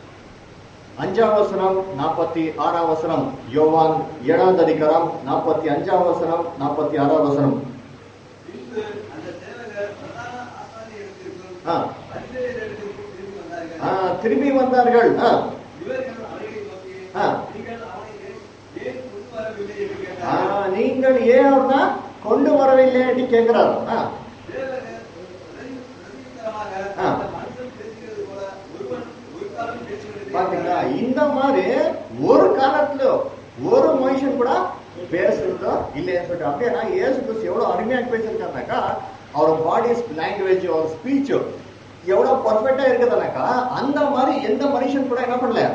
அஞ்சாம் வசனம் நாற்பத்தி ஆறாம் வசனம் யோவான் ஏழாவது அதிகாரம் நாற்பத்தி அஞ்சாம் வசனம் நாற்பத்தி ஆறாம் வசனம் பின்பு அந்த சேவகர் பிரதான ஆசாரியரிடத்திற்கும் ஆ. பரிசேயரிடத்திற்கும் திரும்பி வந்தார்கள். ஆ, திரும்பி வந்தார்கள் ஆ, இவர்கள் அவர்களை நோக்கி, ஆ. நீங்கள் அவனை ஏன் ஏன் கொண்டு வரவில்லை என்று ஆ, கேட்டார்கள். நீங்கள் ஏன் அவர்னா கொண்டு வரவில்லை என்று கேட்கிறார் ஆ, சேவகர் பிரதி- பிரதியுத்தரமாக, ஆ. அந்த மனுஷன் பேசுகிறது போல ஒருவன் ஒரு காலம் பேசுகிறது பாத்தீங்களா இந்த மாதிரி ஒரு காலத்துல ஒரு மனுஷன் கூட பேசுறதோ இல்லைன்னு சொல்லிட்டு அப்படின்னா இயேசு கிறிஸ்து எவ்வளவு அருமையாக பேசியிருக்காருனாக்கா அவர் பாடிஸ் லாங்குவேஜ் அவர் ஸ்பீச் எவ்வளவு பர்ஃபெக்டா இருக்குதுனாக்கா அந்த மாதிரி எந்த மனுஷன் கூட என்ன பண்ணல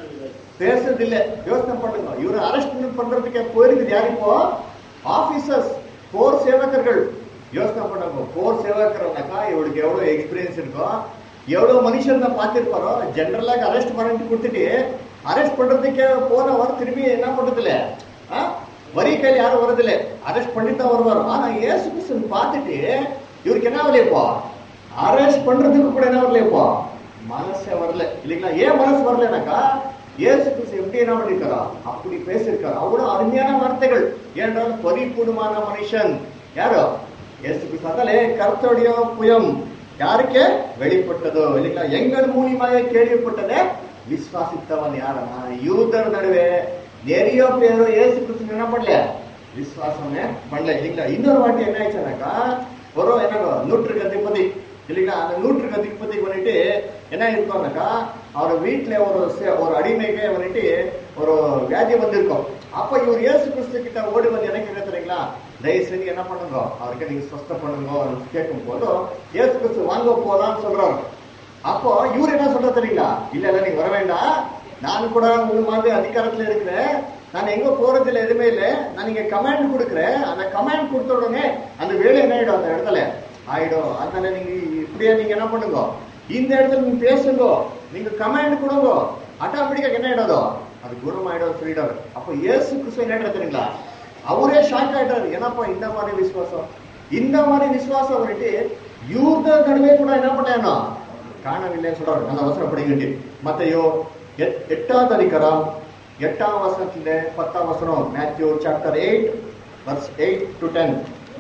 பேசுறது இல்ல யோசனை பண்ணுங்க இவரை அரெஸ்ட் பண்றதுக்கு போயிருக்குது யார் இப்போ ஆபீசர்ஸ் போர் சேவகர்கள் யோசனை பண்ணுங்க போர் சேவகர்னாக்கா இவருக்கு எவ்வளவு எக்ஸ்பீரியன்ஸ் இருக்கும் எவ்வளவு மனுஷன் தான் பார்த்திருப்பாரோ ஜென்ரலாக அரெஸ்ட் பண்ணிட்டு கொடுத்துட்டு அரெஸ்ட் பண்றதுக்கே போனவர் திரும்பி என்ன பண்றது இல்ல ஆ? வரி கையில் யாரும் வரதில்ல அரெஸ்ட் பண்ணிட்டு தான் வருவார் ஆனா இயேசு கிறிஸ்துவன் பார்த்துட்டு இவருக்கு என்ன வரல இப்போ அரெஸ்ட் பண்றதுக்கு கூட என்ன வரல இப்போ மனசே வரல இல்லைங்களா ஏன் மனசு வரலனாக்கா இயேசு கிறிஸ்து எப்படி என்ன பண்ணிருக்காரா அப்படி பேசியிருக்காரு அவ்வளவு அருமையான வார்த்தைகள் ஏனென்றால் பரிபூர்ணமான மனுஷன் யாரோ இயேசு கிறிஸ்து அதனாலே கர்த்தருடைய புயம் யாருக்கே வெளிப்பட்டதோ இல்லைங்களா எங்கள் மூலியமாக கேள்விப்பட்டதே விசுவாசித்தவன் யாரனா யூதர் நடுவே நிறைய பேர் இயேசு கிறிஸ்து என்ன பண்ணல விசுவாசமே பண்ணல இல்லைங்களா இன்னொரு வாட்டி என்ன ஆயிடுச்சுனாக்கா ஒரு என்னங்க நூற்றுக்கு அதிபதி இல்லைங்களா அந்த நூற்றுக்கு அதிபதி வந்துட்டு என்ன இருக்கோம்னாக்கா அவர் வீட்டுல ஒரு சே- ஒரு அடிமைக்கே வந்துட்டு ஒரு வியாதி வந்திருக்கும் அப்ப இவர் இயேசு கிறிஸ்து கிட்ட ஓடி வந்து எனக்கு என்ன தெரியுங்களா தயவு செஞ்சு என்ன பண்ணுங்க அவருக்கு நீங்க சுஸ்த பண்ணுங்க கேட்கும் போதும் இயேசு கிறிஸ்து வாங்க போலான்னு சொல்றாரு அப்போ இவர் என்ன சொல்ற தெரியுங்களா இல்ல இல்ல நீங்க வர வேண்டாம் நான் கூட உங்க மாதிரி அதிகாரத்துல இருக்கிறேன் நான் எங்க போறதுல எதுவுமே இல்ல நான் நீங்க கமாண்ட் கொடுக்குறேன் அந்த கமாண்ட் கொடுத்த உடனே அந்த வேலை என்ன ஆயிடும் அந்த இடத்துல ஆயிடும் அதனால நீங்க இப்படியே நீங்க என்ன பண்ணுங்க இந்த இடத்துல நீங்க பேசுங்க நீங்க கமாண்ட் கொடுங்க ஆட்டோமேட்டிக்கா என்ன ஆயிடாதோ அது குணமாயிடும் சொல்லிடாரு அப்போ இயேசு கிறிஸ்து என்ன ஆயிடுறது தெரியுங்களா அவரே ஷாக் ஆயிட்டாரு என்னப்பா இந்த மாதிரி விசுவாசம் இந்த மாதிரி விசுவாசம் வந்துட்டு யூதர் நடுவே கூட என்ன பண்ணானோ காணவில்லைன்னு சொல்றாரு அந்த வசனம் படிங்கட்டி மத்தையோ எட்- எட்டாவது அதிகாரம் எட்டாம் வசனத்துல பத்தாம் வசனம் Matthew chapter eight verse eight to ten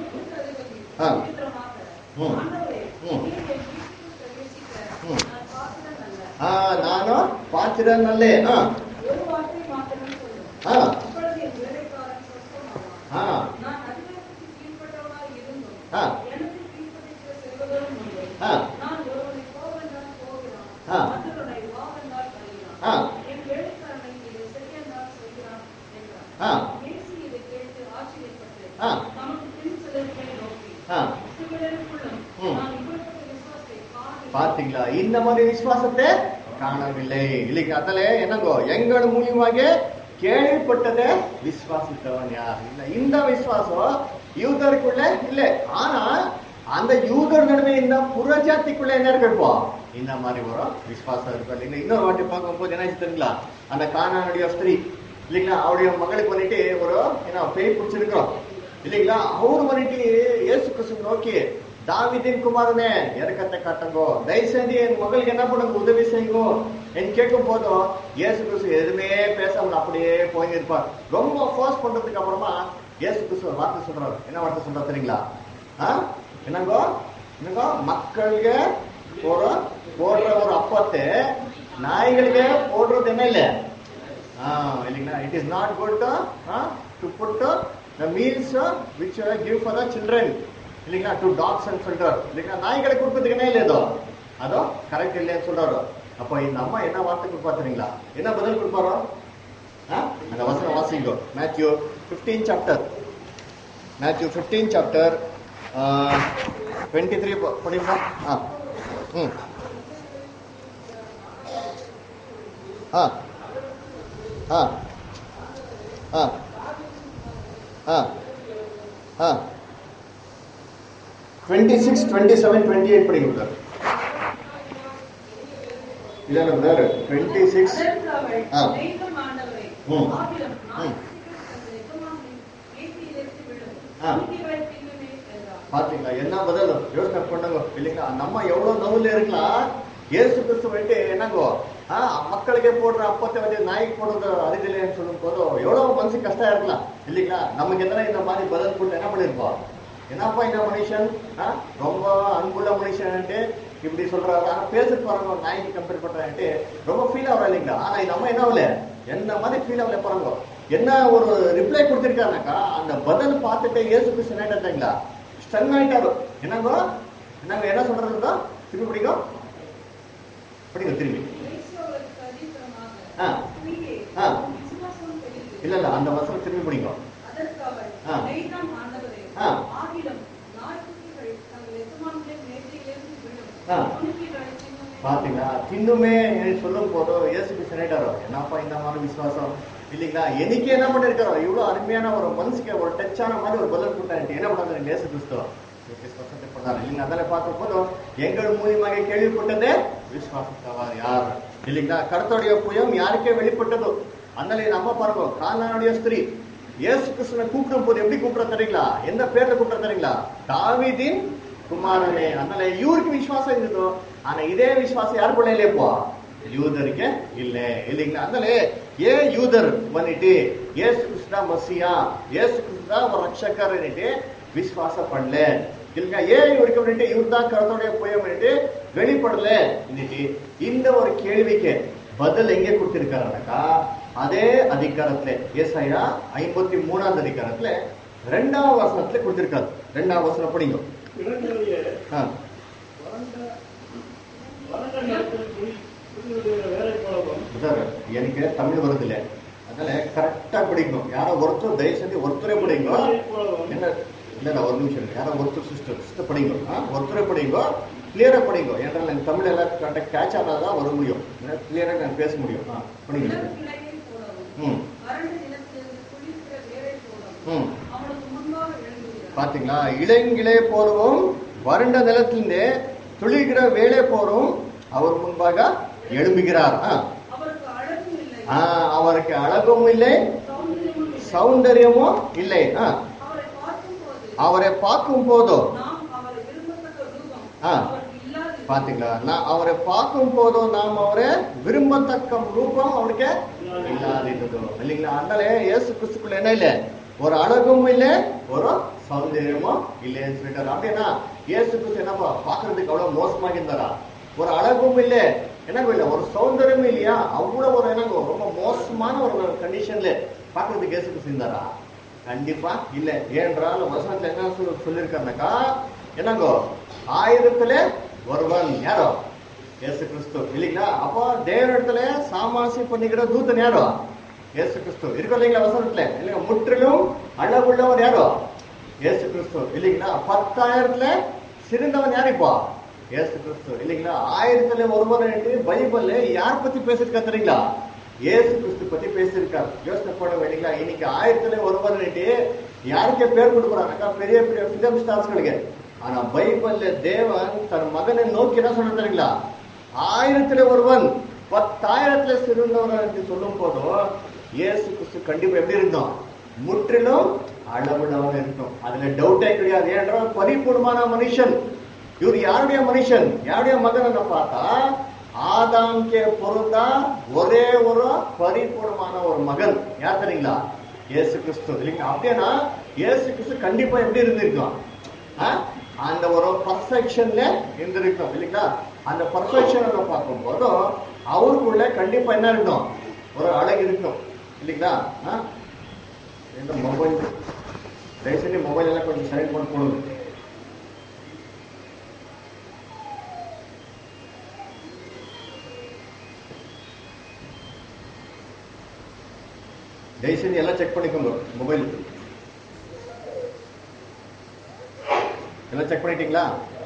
ஆ. ம். ம். ம். ஆ நானும் பாத்திரம் நல்லே ஆ ஒரு வார்த்தை மாத்திரம் சொல்லு ஆ அப்பொழுது என் வேலைக்காரன் சொற்பமாவான். ஆ நான் அதிகாரத்துக்கு கீழ்ப்பட்டவனாய் இருந்தும் ஆ. எனக்கு கீழ்ப்படிக்கிற செல்வதரும் உண்டு. ஆ. நான் ஒருவனை போவென்றால் போகிறான். ஆ. மற்றொருவனை வாவென்றால் வருகிறான். ஆ. என் வேலைக்காரனை இதை செய்யென்றால் செய்கிறான் என்றான். ஆ. இயேசு இதை கேட்டு ஆச்சரியப்பட்டு, ஆ. தமக்கு பின் செல்லுகிறவனை நோக்கி, ஆ இஸ்ரவேலருக்குள்ளும் ம். நான் இப்படிப்பட்ட விசுவாசத்தை காணவில்லை. பாத்தீங்களா இந்த மாதிரி விசுவாசத்தை காணவில்லை இல்லைங்க அதல என்னங்கோ எங்கள் மூலியமாக கேள்விப்பட்டதை விசுவாசித்தவன் யார் இல்ல இந்த விசுவாசம் யூதருக்குள்ள இல்ல ஆனா அந்த யூதர் நடுவே இந்த புறஜாத்திக்குள்ள என்ன இருக்கு இப்போ இந்த மாதிரி ஒரு விசுவாசம் இருக்கு இல்லைங்களா இன்னொரு வாட்டி பார்க்கும்போது என்ன ஆச்சு தெரியுங்களா அந்த காணானுடைய ஸ்திரீ இல்லைங்களா அவருடைய மகளுக்கு வந்துட்டு ஒரு என்ன பேய் பிடிச்சிருக்கிறோம் இல்லைங்களா அவரு வந்துட்டு இயேசு கிறிஸ்து நோக்கி தாவிதின் குமாரனே இறக்கத்தை காட்டுங்கோ தயவு செஞ்சு என் மகளுக்கு என்ன பண்ணுங்க உதவி செய்யுங்கோ என் கேட்கும் போதும் இயேசு கிறிஸ்து எதுவுமே பேசாம அப்படியே போயிருப்பார் ரொம்ப ஃபோர்ஸ் பண்றதுக்கு அப்புறமா இயேசு கிறிஸ்து ஒரு வார்த்தை சொல்றாரு என்ன வார்த்தை சொல்றாரு தெரியுங்களா ஆ? என்னங்கோ என்னங்கோ மக்களுக்கு போற போடுற ஒரு அப்பத்தை நாய்களுக்கு போடுறது என்ன இல்லை Ah, இல்லைங்களா it is not good to put the meals which give for the children இல்லைங்களா டு டாக்ஸ் அண்ட் சொல்றாரு இல்லைங்களா நாய்களுக்கு கொடுக்கறதுக்கு என்ன இல்லை ஏதோ அதோ கரெக்ட் இல்லைன்னு சொல்றாரு அப்போ இந்த அம்மா என்ன வார்த்தை கொடுப்பா தெரியுங்களா என்ன பதில் கொடுப்பாரோ ஆ? அந்த வசனம் வாசிங்கோ Matthew fifteen chapter Matthew fifteen chapter twenty three படிப்பா ஆ ம் ஆ ஆ ஆ ஆ ஆ twenty six twenty seven twenty eight படிங்க சார் இல்லைங்க சார் டுவெண்ட்டி சிக்ஸ் அதற்கு அவள், ஆ. தெய்வம் ஆண்டவரே, ம். ஆகிலும் நான் ம். அந்த எஜமானனை ஏற்றியிலிருந்து விடும். ஆ. நீதிகள் தீங்குமே என்றார். பாத்தீங்களா என்ன பதில் யோசனை பண்ணுங்க இல்லைங்களா நம்ம எவ்வளவு நவுல இருக்கலாம் இயேசு கிறிஸ்து வந்துட்டு என்னங்கோ ஆ, மக்களுக்கே போடுற அப்பத்தை வந்து நாய்க்கு போடுறது அறிதில்லைன்னு சொல்லும் போது எவ்வளவு மனசு கஷ்டம் இருக்கலாம் இல்லைங்களா நமக்கு எதனா இந்த மாதிரி பதில் கொடுத்து என்ன பண்ணிருப்போம் என்னப்பா இந்த மனுஷன் ஆ, ரொம்ப அன்புள்ள மனுஷன்ட்டு இப்படி சொல்றாரு ஆனா பேசுறது பாருங்க ஒரு நாய்க்கு கம்பேர் பண்றான்ட்டு ரொம்ப ஃபீல் ஆகல இல்லைங்களா ஆனா இந்த அம்மா என்ன ஆகல என்ன மாதிரி ஃபீல் ஆகல பாருங்க என்ன ஒரு ரிப்ளை கொடுத்திருக்காருனாக்கா அந்த பதில் பார்த்துட்டு இயேசு கிறிஸ்து என்ன ஆயிட்டாங்களா ஸ்டன் ஆயிட்டாரு என்னங்கோ என்னங்க என்ன சொல்றதுங்க திருப்பி படிங்க படிங்க திரும்பி இயேசு அவளுக்கு அதிபரமாக, ஆ. ஸ்திரீயே, ஆ. உன் விசுவாசம் பெரிது. இல்ல இல்ல அந்த வசனம் திரும்பி படிங்க அதற்கு அவள், ஆ. தெய்வம் ஆண்டவரே, ஆ. ஆகிலும் நாய்க்குட்டிகள் தங்கள் எஜமான்களின் மேஜையிலிருந்து விழும். ஆ. துணிக்கைகளை தின்னுமே. பாத்தீங்களா தின்னுமே சொல்லும் போது இயேசு கிறிஸ்து ஆயிட்டாரோ என்னப்பா இந்த மாதிரி விசுவாசம் இல்லைங்களா எனக்கு என்ன பண்ணிருக்காரோ இவ்வளவு அருமையான ஒரு மனசுக்கு ஒரு டச்சான மாதிரி ஒரு பதில் கொடுத்தாரு என்ன பண்ணாரு இயேசு கிறிஸ்து விசுவாசத்தை பண்ணாரு இல்லைங்களா அதில் பார்க்கும் போதும் எங்கள் மூலியமாக கேள்விப்பட்டதே விசுவாசத்தவர் யார் இல்லைங்களா கருத்துடைய புயம் யாருக்கே வெளிப்பட்டதோ அதனால நம்ம பாருங்க கானானுடைய ஸ்திரீ இயேசு கிறிஸ்துவை கூப்பிடும் போது எப்படி கூப்பிட தெரியுங்களா எந்த பேர்ல கூப்பிட தெரியுங்களா தாவீதின் குமாரனே அதனால இவருக்கு விசுவாசம் இருந்ததோ ஆனா இதே விசுவாசம் யாருக்குள்ள இல்லையப்போ யூதருக்கு இல்ல இல்லைங்களா அதனால ஏ யூதர் பண்ணிட்டு ஏசு கிறிஸ்தா மசியா ஏசு கிறிஸ்தா ஒரு ரட்சகர் விசுவாசம் பண்ணல இல்லைங்க ஏன் இவருக்கு பண்ணிட்டு இவர் தான் கருத்துடைய புயம் பண்ணிட்டு வெளிப்படல இன்னைக்கு இந்த ஒரு கேள்விக்கு பதில் எங்கே கொடுத்திருக்காருனாக்கா அதே அதிகாரத்துல ஏசாயா ஐம்பத்தி மூணாவது அதிகாரத்துல ரெண்டாவது வசனத்துல கொடுத்திருக்காரு ரெண்டாவது வசனம் படிங்க இளைஞர்களே ஆ, வறண்ட வறண்ட நிலத்தில் குடி குடியுடைய வேலை போலவும் சார் எனக்கு தமிழ் வருது இல்ல அதனால கரெக்டா படிக்கணும் யாரோ ஒருத்தர் தயவு செஞ்சு ஒருத்தரே படிங்க வேலை போலவும் என்ன இல்ல இல்ல ஒரு நிமிஷம் இருக்கு. யாரோ ஒருத்தர் சிஸ்டர் சிஸ்டர் படிங்க ஆ, ஒருத்தரே படிங்க கிளியரா படிங்க ஏன்றால் எனக்கு தமிழ் எல்லாம் கரெக்டாக கேட்ச் ஆனாதான் வர முடியும் கிளியரா நான் பேச முடியும் ஆ, படிங்க இளம் கிளையை போலவும், ம் வறண்ட நிலத்திலிருந்து குளிர்கிற வேரை போலவும், ம் அவனுக்கு முன்பாக எழும்புகிறார். பாத்தீங்களா இளங்கிளே போலவும் வறண்ட நிலத்திலிருந்து துளிகிற வேலை போலும் அவர் முன்பாக எழும்புகிறார் ஆ. அவருக்கு அழகும் இல்லை ஆ, அவருக்கு அழகும் இல்லை சௌந்தரியமும் இல்லை. சௌந்தரியமும் இல்லை ஆ. அவரை பார்க்கும்போது அவரை பார்க்கும் போதோ நாம் அவரை விரும்பத்தக்க ரூபம் ஆ அவருக்கு இல்லாது பாத்தீங்களா நான் அவரை பார்க்கும் போதும் நாம் அவரை விரும்பத்தக்க ரூபம் அவருக்கு இல்லாதிருந்தது இல்லைங்களா அதனால இயேசு கிறிஸ்துக்குள்ள என்ன இல்லை ஒரு அழகும் இல்லை ஒரு சௌந்தரியமும் இல்லைன்னு சொல்லிட்டாரு அப்படின்னா இயேசு கிறிஸ்து என்னப்பா பாக்குறதுக்கு அவ்வளவு மோசமாக இருந்தாரா ஒரு அழகும் இல்லை என்னங்க இல்லை ஒரு சௌந்தரியமும் இல்லையா அவ்வளவு ஒரு என்னங்க ரொம்ப மோசமான ஒரு கண்டிஷன்ல பாக்குறதுக்கு இயேசு கிறிஸ்து இருந்தாரா கண்டிப்பா இல்ல ஏன்றால் வசனத்துல என்ன சொல்லி- சொல்லியிருக்காருனாக்கா என்னங்கோ ஆயிரத்துல ஒருவன் யாரோ இயேசு கிறிஸ்து இல்லைங்களா அப்போ தேவனிடத்துல சாமாசி பண்ணிக்கிற தூதன் யாரோ இயேசு கிறிஸ்து இருக்கு இல்லைங்களா வசனத்துல இல்லைங்க முற்றிலும் அழகுள்ளவர் யாரோ இயேசு கிறிஸ்து இல்லைங்களா பத்தாயிரத்துல சிறந்தவன் யார் இப்போ இயேசு கிறிஸ்து இல்லைங்களா ஆயிரத்துல ஒருவன் பைபிள்ல யார் பத்தி பேசிருக்கா தெரியுங்களா இயேசு கிறிஸ்து பத்தி பேசியிருக்காரு யோசனை பண்ணுங்க இல்லைங்களா இன்னைக்கு ஆயிரத்துல ஒருவன் யாருக்கு பேர் கொடுக்குறாங்கக்கா பெரிய பெரிய பிலிம் ஸ்டார்ஸ்களுக்கு ஆனா பைபிள்ல தேவன் தன் மகனை நோக்கி என்ன சொல்றது தெரியுங்களா ஆயிரத்துல ஒருவன் பத்தாயிரத்துல சிறந்தவன் என்று சொல்லும் போதும் இயேசு கிறிஸ்து கண்டிப்பா எப்படி இருந்தோம் முற்றிலும் அளவுள்ளவன் இருக்கும் அதுல டவுட்டே கிடையாது ஏன்றால் பரிபூர்ணமான மனுஷன் இவர் யாருடைய மனுஷன் யாருடைய மகன் பார்த்தா ஆதாம்கே பொருந்தா ஒரே ஒரு பரிபூர்ணமான ஒரு மகன் யார் தெரியுங்களா இயேசு கிறிஸ்து இல்லைங்களா அப்படின்னா இயேசு கிறிஸ்து கண்டிப்பா எப்படி இருந்திருக்கும் ஆ? அந்த ஒரு பர்ஃபெக்ஷன்ல இருந்திருக்கும் இல்லைங்களா அந்த பர்ஃபெக்ஷன் பார்க்கும்போது அவருக்குள்ள கண்டிப்பா என்ன இருக்கும் ஒரு அழகு இருக்கும் இல்லைங்களா ஆ? இந்த மொபைல் தயவுசெய்து மொபைல் எல்லாம் கொஞ்சம் சைலண்ட் பண்ணி போடுங்க தயவுசெய்து எல்லாம் செக் பண்ணிக்கோங்க மொபைல் எல்லாம் செக் பண்ணிட்டீங்களா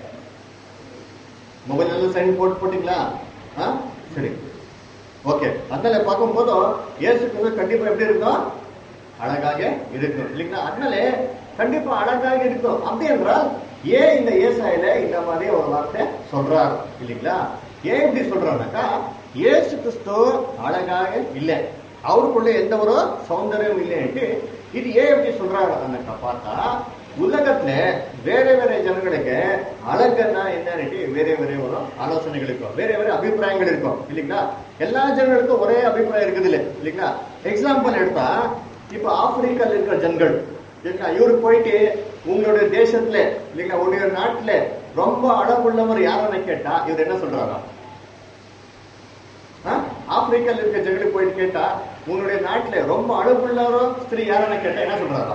மொபைல் எல்லாம் சைன் போட்டு போட்டீங்களா ஆ சரி ஓகே அதனால பார்க்கும்போது இயேசு கிறிஸ்து கண்டிப்பா எப்படி இருக்கும் அழகாக இருக்கும் இல்லைங்களா அதனால கண்டிப்பா அழகாக இருக்கும் அப்படி என்றால் ஏன் இந்த ஏசாயில இந்த மாதிரி ஒரு வார்த்தை சொல்றாரு இல்லைங்களா ஏன் இப்படி சொல்றாருனாக்கா இயேசு கிறிஸ்து அழகாக இல்லை அவருக்குள்ள எந்த ஒரு சௌந்தரியம் இல்லைன்ட்டு இது ஏன் எப்படி சொல்றாருனாக்கா பார்த்தா உலகத்துல வேற வேற ஜனங்களுக்கு அழகுன்னா என்னன்னு வேற வேற ஒரு ஆலோசனைகள் இருக்கும் வேற வேற அபிப்பிராயங்கள் இருக்கும் இல்லைங்களா எல்லா ஜனங்களுக்கும் ஒரே அபிப்பிராயம் இருக்குது இல்லை இல்லைங்களா எக்ஸாம்பிள் எடுத்தா இப்ப ஆப்பிரிக்கால இருக்கிற ஜனங்கள் இல்லைங்களா இவரு போயிட்டு உங்களுடைய தேசத்துல இல்லைங்களா உங்களுடைய நாட்டுல ரொம்ப அழகுள்ளவர் யாருன்னு கேட்டா இவர் என்ன சொல்றாரா ஆ? ஆப்பிரிக்கால இருக்க ஜனங்களுக்கு போயிட்டு கேட்டா உங்களுடைய நாட்டுல ரொம்ப அழகுள்ளவரோ ஸ்திரீ யாருன்னு கேட்டா என்ன சொல்றாரா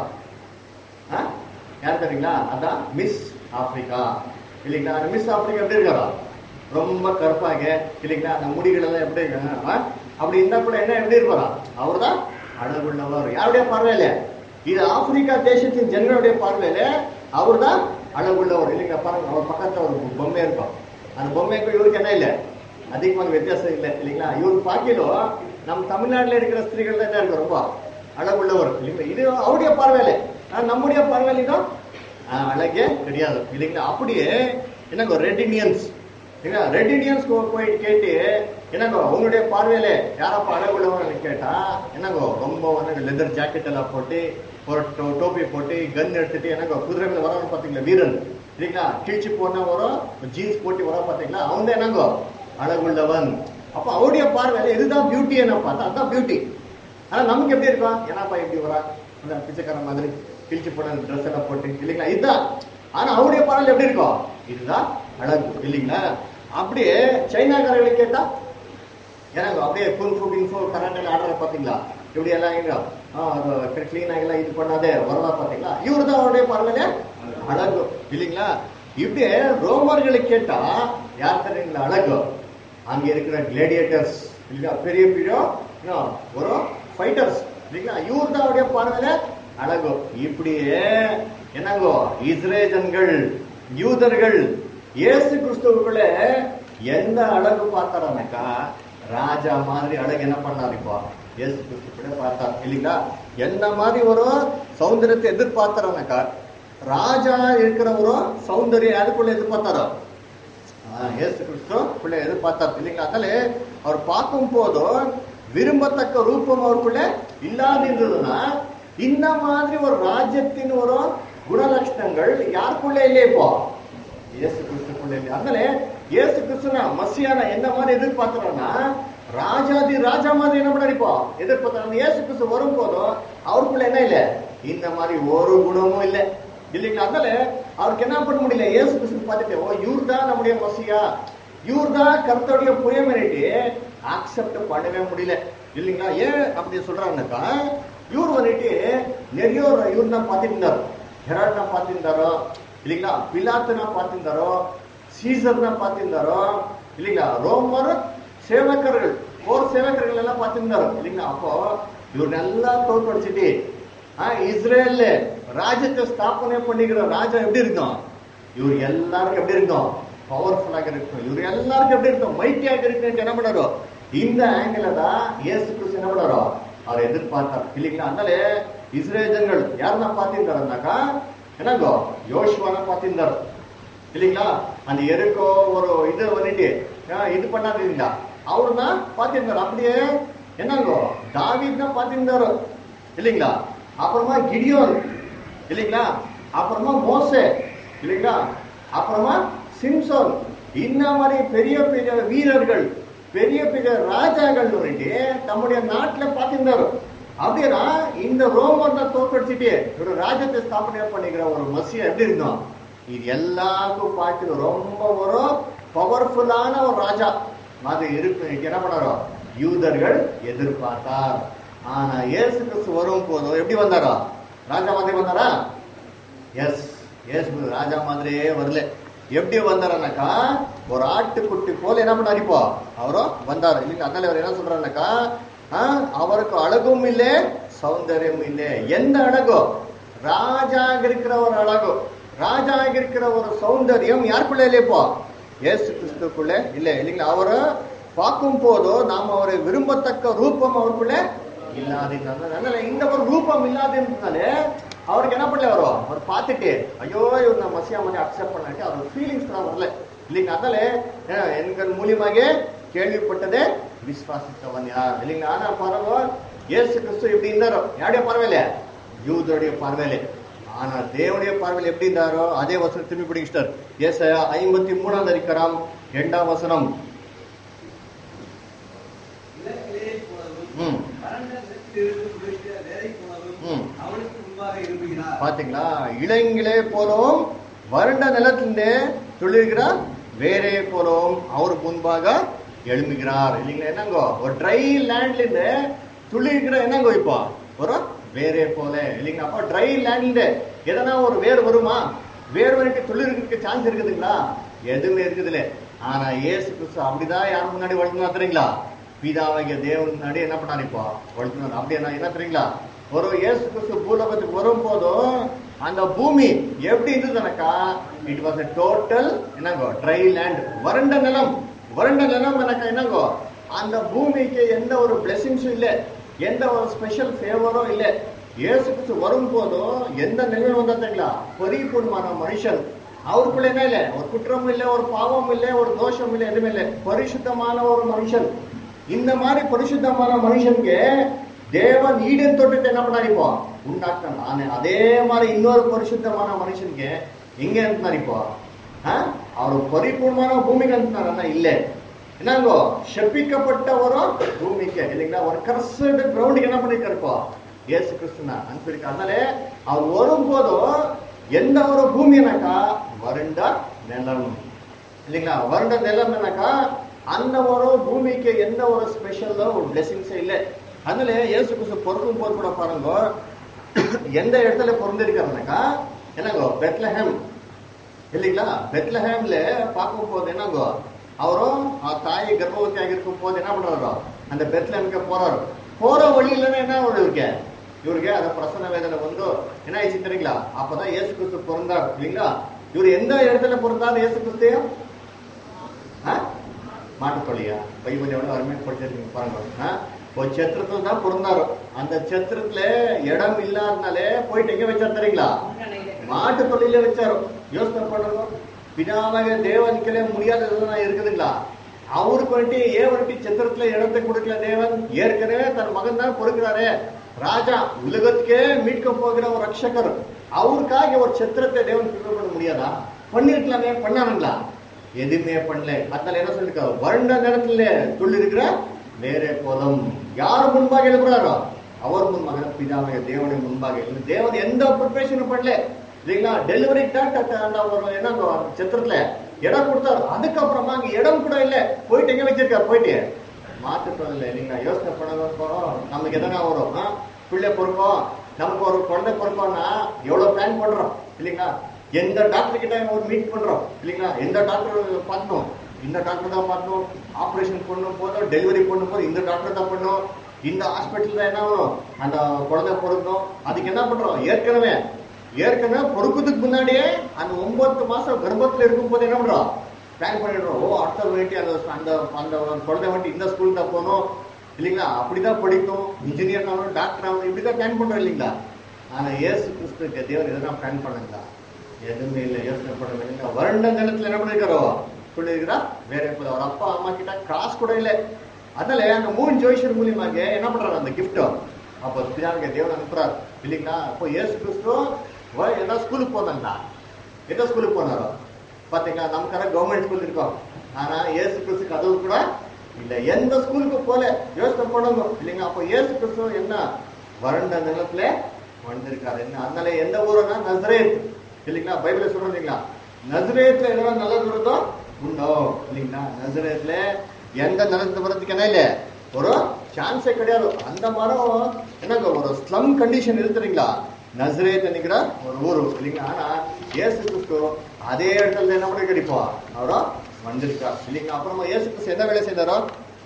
ஆ? யார் தெரியுங்களா அதான் மிஸ் ஆப்பிரிக்கா இல்லைங்களா அந்த மிஸ் ஆப்பிரிக்கா எப்படி இருக்காரா ரொம்ப கருப்பாக இல்லைங்களா அந்த முடிகள் எல்லாம் எப்படி இருக்காங்க ஆ? அப்படி இருந்தா கூட என்ன எப்படி இருப்பாரா அவர்தான் அழகுள்ளவர் யாருடைய பார்வையில இது ஆப்பிரிக்கா தேசத்தின் ஜனங்களுடைய பார்வையில அவர்தான் அழகுள்ளவர் இல்லைங்களா பாருங்க அவர் பக்கத்துல ஒரு பொம்மை இருக்கும் அந்த பொம்மைக்கும் இவருக்கு என்ன இல்லை அதிகமான வித்தியாசம் இல்லை இல்லைங்களா இவர் பார்க்கலும் நம்ம தமிழ்நாட்டுல இருக்கிற ஸ்திரீகள் தான் என்ன இருக்கு ரொம்ப அழகுள்ளவர் இல்லைங்களா இது அவருடைய பார்வையில ஆனா நம்முடைய பார்வையில தான் ஆஹ், அழகே கிடையாது இல்லைங்களா அப்படியே என்னங்க ரெட் இண்டியன்ஸ் இல்லைங்களா ரெட் இண்டியன்ஸ் போயிட்டு கேட்டு என்னங்க உங்களுடைய பார்வையில யாரப்பா அழகுள்ளவர்னு கேட்டா என்னங்க ரொம்ப வந்து லெதர் ஜாக்கெட் எல்லாம் போட்டு ஒரு டோ- டோப்பி போட்டு கன் எடுத்துட்டு என்னங்க குதிரை மேல வரான்னு பாத்தீங்களா வீரன் இல்லைங்களா கீழ்ச்சி போன வரும் ஜீன்ஸ் போட்டு வர பாத்தீங்களா அவன் தான் என்னங்க அழகுள்ளவன் அப்ப அவருடைய பார்வையில இதுதான் பியூட்டி என்ன பார்த்தா அதான் பியூட்டி ஆனா நமக்கு எப்படி இருக்கும் ஏன்னாப்பா இப்படி வரா அந்த பிச்சைக்காரன் மாதிரி கிழிச்சு போட ட்ரெஸ் எல்லாம் போட்டு இல்லைங்களா இதுதான் ஆனா அவருடைய பார்வையில எப்படி இருக்கும் இதுதான் அழகு இல்லைங்களா அப்படியே சைனாக்காரர்களை கேட்டா எனக்கு அப்படியே குங் ஃபு கிங் ஃபு கராட்டே ஆடுற பாத்தீங்களா இப்படி எல்லாம் எங்க கிளீனா எல்லாம் இது பண்ணாதே வரதா பாத்தீங்களா இவரு தான் அவருடைய பார்வையில அழகு இல்லைங்களா இப்படியே ரோமர்களை கேட்டா யார் தெரியுங்களா அழகு அங்க இருக்கிற கிளேடியேட்டர்ஸ் இல்லைங்களா பெரிய பெரிய என்ன, ஒரு ஃபைட்டர்ஸ் இல்லைங்களா இவர் தான் அவருடைய பார்வையில அழகு இப்படியே என்னங்கோ இஸ்ரேஜன்கள் யூதர்கள் இயேசு கிறிஸ்துவுக்குள்ள எந்த அழகு பார்த்தாரானாக்கா ராஜா மாதிரி அழகு என்ன பண்ணாரு இப்போ இயேசு கிறிஸ்து கூட பார்த்தார் இல்லைங்களா எந்த மாதிரி ஒரு சௌந்தரியத்தை எதிர்பார்த்தாரானாக்கா ராஜா இருக்கிற ஒரு சௌந்தரியம் அதுக்குள்ள எதிர்பார்த்தாரோ ஆஹ், இயேசு கிறிஸ்து பிள்ளை எதிர்பார்த்தார் இல்லைங்களா அதனால அவர் பார்க்கும் போதும் விரும்பத்தக்க ரூபம் அவருக்குள்ள இல்லாதிருந்ததுன்னா இந்த மாதிரி ஒரு ராஜ்யத்தின் ஒரு குணலட்சணங்கள் யாருக்குள்ள இல்லை இப்போ இயேசு கிறிஸ்துக்குள்ள இல்லை அதனால இயேசு கிறிஸ்துனா மசியான என்ன மாதிரி எதிர்பார்க்கிறோம்னா ராஜாதி ராஜா மாதிரி என்ன பண்ண இப்போ எதிர்பார்க்கிறோம் இயேசு கிறிஸ்து வரும் போதும் அவருக்குள்ள என்ன இல்லை இந்த மாதிரி ஒரு குணமும் இல்லை இல்லைங்களா அதனால அவருக்கு என்ன பண்ண முடியல இயேசு கிறிஸ்து பார்த்துட்டு ஓ இவர் தான் நம்முடைய மசியா இவர் தான் கருத்துடைய புரியமனிட்டு அக்செப்ட் பண்ணவே முடியல இல்லைங்களா ஏன் அப்படி சொல்றாங்கன்னாக்கா இவர் வந்துட்டு நிறைய இவர் தான் பார்த்துருந்தாரு ஹெராட்னா பார்த்துருந்தாரோ இல்லைங்களா பிலாத்துனா பார்த்துருந்தாரோ சீசர்னா பார்த்துருந்தாரோ இல்லைங்களா ரோமர் சேவகர்கள் போர் சேவகர்கள் எல்லாம் பார்த்துருந்தாரோ இல்லைங்களா அப்போ இவர்னெல்லாம் தோற்கடிச்சிட்டு ஆஹ் இஸ்ரேல்ல ராஜ்யத்தை ஸ்தாபனை பண்ணிக்கிற ராஜா எப்படி இருக்கும் இவர் எல்லாருக்கும் எப்படி இருக்கும் பவர்ஃபுல்லாக இருக்கும் இவர் எல்லாருக்கும் எப்படி இருக்கும் மைட்டியாக இருக்குன்னு என்ன பண்ணாரோ இந்த ஆங்கிள் தான் இயேசு கிறிஸ்து என்ன பண்ணாரோ அவர் எதிர்பார்த்தார் இல்லைங்களா அதனால இஸ்ரேல் ஜனங்கள் யாருன்னா பார்த்திருந்தாருனாக்கா என்னங்கோ யோசுவான பார்த்திருந்தார் இல்லைங்களா அந்த எருக்கோ ஒரு இது வந்துட்டு ஆஹ் இது பண்ணாது இல்லைங்களா அவரு தான் பார்த்திருந்தார் அப்படியே என்னங்கோ தாவீத் தான் பார்த்திருந்தாரு இல்லைங்களா அப்புறமா கிடியோன் இல்லைங்களா அப்புறமா மோசே இல்லைங்களா அப்புறமா சிம்சோன் இந்த மாதிரி பெரிய பெரிய வீரர்கள் பெரிய பெரிய ராஜாக்கள் வந்துட்டு தம்முடைய நாட்டுல பார்த்திருந்தாரு அப்படின்னா இந்த ரோமன் தோற்கடிச்சிட்டு ஒரு ராஜ்யத்தை ஸ்தாபனை பண்ணிக்கிற ஒரு மசியா எப்படி இருந்தோம் இது எல்லாருக்கும் பார்த்து ரொம்ப ஒரு பவர்ஃபுல்லான ஒரு ராஜா அது இருக்கு என்ன பண்ணாரோ யூதர்கள் எதிர்பார்த்தார் ஆனா இயேசு கிறிஸ்து வரும் போதும் எப்படி வந்தாரோ ராஜா மாதிரி வந்தாரா எஸ் எஸ் ராஜா மாதிரியே வரல எப்படி வந்தாருனாக்கா ஒரு ஆட்டுக்குட்டி போல என்ன பண்ணாரு இப்போ அவரும் வந்தாரு இல்லைங்க அதனால அவர் என்ன சொல்றாருனாக்கா ஆஹ், அவருக்கு அழகும் இல்லை சௌந்தரியம் இல்லை எந்த அழகோ ராஜாக இருக்கிற ஒரு அழகு ராஜாக இருக்கிற ஒரு சௌந்தரியம் யாருக்குள்ள இல்லை இப்போ இயேசு கிறிஸ்துக்குள்ள இல்லை இல்லைங்களா அவரை பார்க்கும் போதோ நாம் அவரை விரும்பத்தக்க ரூபம் அவருக்குள்ள இல்லாததுனால அதனால இந்த ஒரு ரூபம் இல்லாததுனாலே அவருக்கு என்ன பண்ணல வரும் அவர் பார்த்துட்டு ஐயோ இவர் நான் மசியா மாதிரி அக்செப்ட் பண்ணாட்டி அவர் ஃபீலிங்ஸ் தான் வரல இல்லைங்க அதனால அஹ், எங்கள் மூலியமாக கேள்விப்பட்டதே விசுவாசித்தவன் யார் இல்லைங்களா ஆனா பரவ இயேசு கிறிஸ்து எப்படி இருந்தாரோ யாருடைய பார்வையில யூதருடைய பார்வையில ஆனா தேவனுடைய பார்வையில் எப்படி இருந்தாரோ அதே வசனம் திரும்பி பிடிக்கிட்டார் ஏச ஐம்பத்தி மூணாவது அதிகாரம் இரண்டாம் வசனம் இலக்கிலே போனதும் ம். வறண்ட நிலத்திலிருந்து முளைத்த வேலை போனதும் ம். அவனுக்கு முன்பாக விரும்புகிறார் பாத்தீங்களா இளங்கிலே போலவும் வறண்ட நிலத்திலே துளிர்கிற வேரே போலவும் அவர் முன்பாக எழும்புகிறார் இல்லைங்களா என்னங்கோ ஒரு ட்ரை லேண்ட்ல இருந்து துளிர்கிற என்னங்கோ இப்போ ஒரு வேரே போல இல்லைங்களா அப்போ ட்ரை லேண்ட்ல எதனா ஒரு வேர் வருமா வேர் வரைக்கும் துளிர்கிறதுக்கு சான்ஸ் இருக்குதுங்களா எதுவுமே இருக்குதுல்ல ஆனா இயேசு கிறிஸ்து அப்படிதான் யார் முன்னாடி வளர்த்துனா தெரியுங்களா பிதாவாகிய தேவன் முன்னாடி என்ன பண்ணாரு இப்போ வளர்த்துனார் அப்படி என்ன என்ன தெரியுங்களா ஒரு இயேசு கிறிஸ்து பூலோகத்துக்கு வரும் போதும் அந்த பூமி எப்படி இருந்ததுனாக்கா இட் வாஸ் டோட்டல் என்னங்கோ ட்ரை லேண்ட் வறண்ட நிலம் வறண்ட நிலம் எனக்கா என்னங்கோ அந்த பூமிக்கு எந்த ஒரு பிளெஸிங்ஸும் இல்லை எந்த ஒரு ஸ்பெஷல் ஃபேவரும் இல்லை இயேசு கிறிஸ்து வரும் போதும் எந்த நிலையில் வந்தா தெரியுங்களா பரிபூர்ணமான மனுஷன் அவருக்குள்ள என்ன இல்லை ஒரு குற்றம் இல்லை ஒரு பாவம் இல்லை ஒரு தோஷம் இல்லை எதுவுமே இல்லை பரிசுத்தமான ஒரு மனுஷன் இந்த மாதிரி பரிசுத்தமான மனுஷனுக்கு தேவன் ஈடன் தோட்டத்தை என்ன பண்ணாரு இப்போ உண்டாக்கினான் ஆனா அதே மாதிரி இன்னொரு பரிசுத்தமான மனுஷனுக்கு எங்க இருந்தார் இப்போ ஆ? அவர் பரிபூர்ணமான பூமிக்கு அனுப்பினார் ஆனா இல்ல என்னங்கோ செப்பிக்கப்பட்ட ஒரு பூமிக்கு இல்லைங்களா ஒரு கர்சடு கிரவுண்டுக்கு என்ன பண்ணிருக்காரு இப்போ இயேசு கிறிஸ்துனா அனுப்பியிருக்காரு அதனால அவர் வரும்போதும் எந்த ஒரு பூமினாக்கா வறண்ட நிலம் இல்லைங்களா வறண்ட நிலம்னாக்கா அந்த ஒரு பூமிக்கு எந்த ஒரு ஸ்பெஷலோ ஒரு பிளெஸிங்ஸே இல்லை அதனால இயேசு கிறிஸ்து பொறுக்கும் போது கூட பாருங்க எந்த இடத்துல பிறந்திருக்காருனாக்கா என்னங்கோ பெத்லஹேம் இல்லைங்களா பெத்லஹேம்ல பார்க்கும் போது என்னங்கோ அவரும் ಆ ತಾಯಿ ಗರ್ಭವತಿ ಆಗಿರ್க்கும் போது என்ன பண்றாரோ அந்த பெத்லஹேம்க்கு போறாரு போற வழியில என்ன ஒரு இருக்கு இவருக்கு அந்த பிரசன வேதனை வந்து என்ன ஆயிடுச்சு தெரியுங்களா அப்பதான் இயேசு கிறிஸ்து பிறந்தார் இல்லைங்களா இவர் எந்த இடத்துல பிறந்தார் இயேசு கிறிஸ்து ஆ? மாட்டுத்தொழியா பைபிள் எவ்வளவு அருமையாக படிச்சிருக்கீங்க பாருங்க ஆ? ஒரு சத்திரத்துல தான் பிறந்தாரு அந்த சத்திரத்துல இடம் இல்லாதனாலே போயிட்டு எங்க வச்சார் தெரியுங்களா மாட்டு தொழில வச்சாரு யோசனை பண்ணுங்க பிதாவாக தேவனுக்கே முடியாததுலாம் இருக்குதுங்களா அவருக்கு வந்துட்டு ஏன் வந்துட்டு சித்திரத்துல இடத்தை கொடுக்கல தேவன் ஏற்கனவே தன் மகன் தான் பொறுக்கிறாரே ராஜா உலகத்துக்கே மீட்க போகிற ஒரு ரட்சகர் அவருக்காக ஒரு சித்திரத்தை தேவன் பிரிவு பண்ண முடியாதா பண்ணிருக்கலாமே பண்ணானுங்களா எதுவுமே பண்ணல அதனால என்ன சொல்லிருக்காரு வறண்ட நேரத்துல துள்ளிருக்கிற வேற போதும் யார் முன்பாக எழுப்புறாரோ அவர் முன்பாக பிதாவாக தேவனுடைய முன்பாக எழுந்து தேவன் எந்த ப்ரிப்பரேஷனும் பண்ணல இல்லைங்களா டெலிவரி அந்த ஒரு என்ன சித்திரத்துல இடம் கொடுத்தாரு அதுக்கப்புறமா அங்க இடம் கூட இல்ல போயிட்டு எங்க வச்சிருக்காரு போயிட்டு மாத்துட்டோம் இல்ல இல்லைங்களா யோசனை பண்ண போறோம் நமக்கு எதனா வரும் ஆ? பிள்ளை பொறுப்போம் நமக்கு ஒரு குழந்தை பொறுப்போம்னா எவ்வளவு பிளான் பண்றோம் இல்லைங்களா எந்த டாக்டர் கிட்ட ஒரு மீட் பண்றோம் இல்லைங்களா எந்த டாக்டர் பார்க்கணும் இந்த டாக்டர் தான் பார்க்கணும் ஆபரேஷன் பண்ணும் போதும் டெலிவரி பண்ணும் போது இந்த டாக்டர் தான் பண்ணும் இந்த ஹாஸ்பிட்டல் தான் என்ன வரும் அந்த குழந்தை பொறுக்கணும் அதுக்கு என்ன பண்றோம் ஏற்கனவே ஏற்கனவே பொறுக்கிறதுக்கு முன்னாடியே அந்த ஒன்பது மாசம் கர்ப்பத்துல இருக்கும் போது என்ன பண்றோம் பிளான் பண்ணிடுறோம் ஓ அடுத்த வேண்டி அந்த அந்த அந்த குழந்தை வேண்டி இந்த ஸ்கூல் தான் போகணும் இல்லைங்களா அப்படிதான் படிக்கும் இன்ஜினியர் ஆகணும் டாக்டர் ஆகணும் இப்படிதான் பிளான் பண்றோம் இல்லைங்களா ஆனா ஏசு கிறிஸ்துக்கு தேவன் எதுனா பிளான் பண்ணுங்களா எதுவுமே இல்லை யோசனை பண்ண இல்லைங்களா வருண்ட நிலத்துல என்ன பண்ணிருக்காரோ சொல்லியிருக்கிறா வேற இப்போ அவர் அப்பா அம்மா கிட்ட காசு கூட இல்லை அதனால அந்த மூணு ஜோயிஷர் மூலியமாக என்ன பண்றாரு அந்த கிஃப்ட் அப்போ பிதானுக்கு தேவன் அனுப்புறாரு இல்லைங்களா அப்போ ஏசு கிறிஸ்து வ- எல்லாம் ஸ்கூலுக்கு போனாங்களா எந்த ஸ்கூலுக்கு போனாரோ பாத்தீங்களா நமக்கான கவர்மெண்ட் ஸ்கூல் இருக்கும் ஆனா ஏசு கிறிஸ்து கதவு கூட இல்ல எந்த ஸ்கூலுக்கு போல யோசனை பண்ணுங்க இல்லைங்களா அப்போ ஏசு கிறிஸ்து என்ன வறண்ட நிலத்துல வந்திருக்காரு என்ன அதனால எந்த ஊருன்னா நசரேத் இல்லைங்களா பைபிள் சொல்றோம் இல்லைங்களா நசரேத்ல எதனா நல்லது வருதோ உண்டோ இல்லைங்களா நசரேத்ல எந்த நிலத்து வரதுக்கு என்ன இல்ல ஒரு சான்ஸே கிடையாது அந்த மரம் என்னங்க ஒரு ஸ்லம் கண்டிஷன் இருக்குறீங்களா நசரேத் நினைக்கிற ஒரு ஊரு இல்லைங்களா ஆனா ஏசு கிறிஸ்து அதே இடத்துல என்ன பண்ணி கிடைப்போம் அவரோ வந்திருக்கா இல்லைங்களா அப்புறமா ஏசு கிறிஸ்து என்ன வேலை செய்தாரோ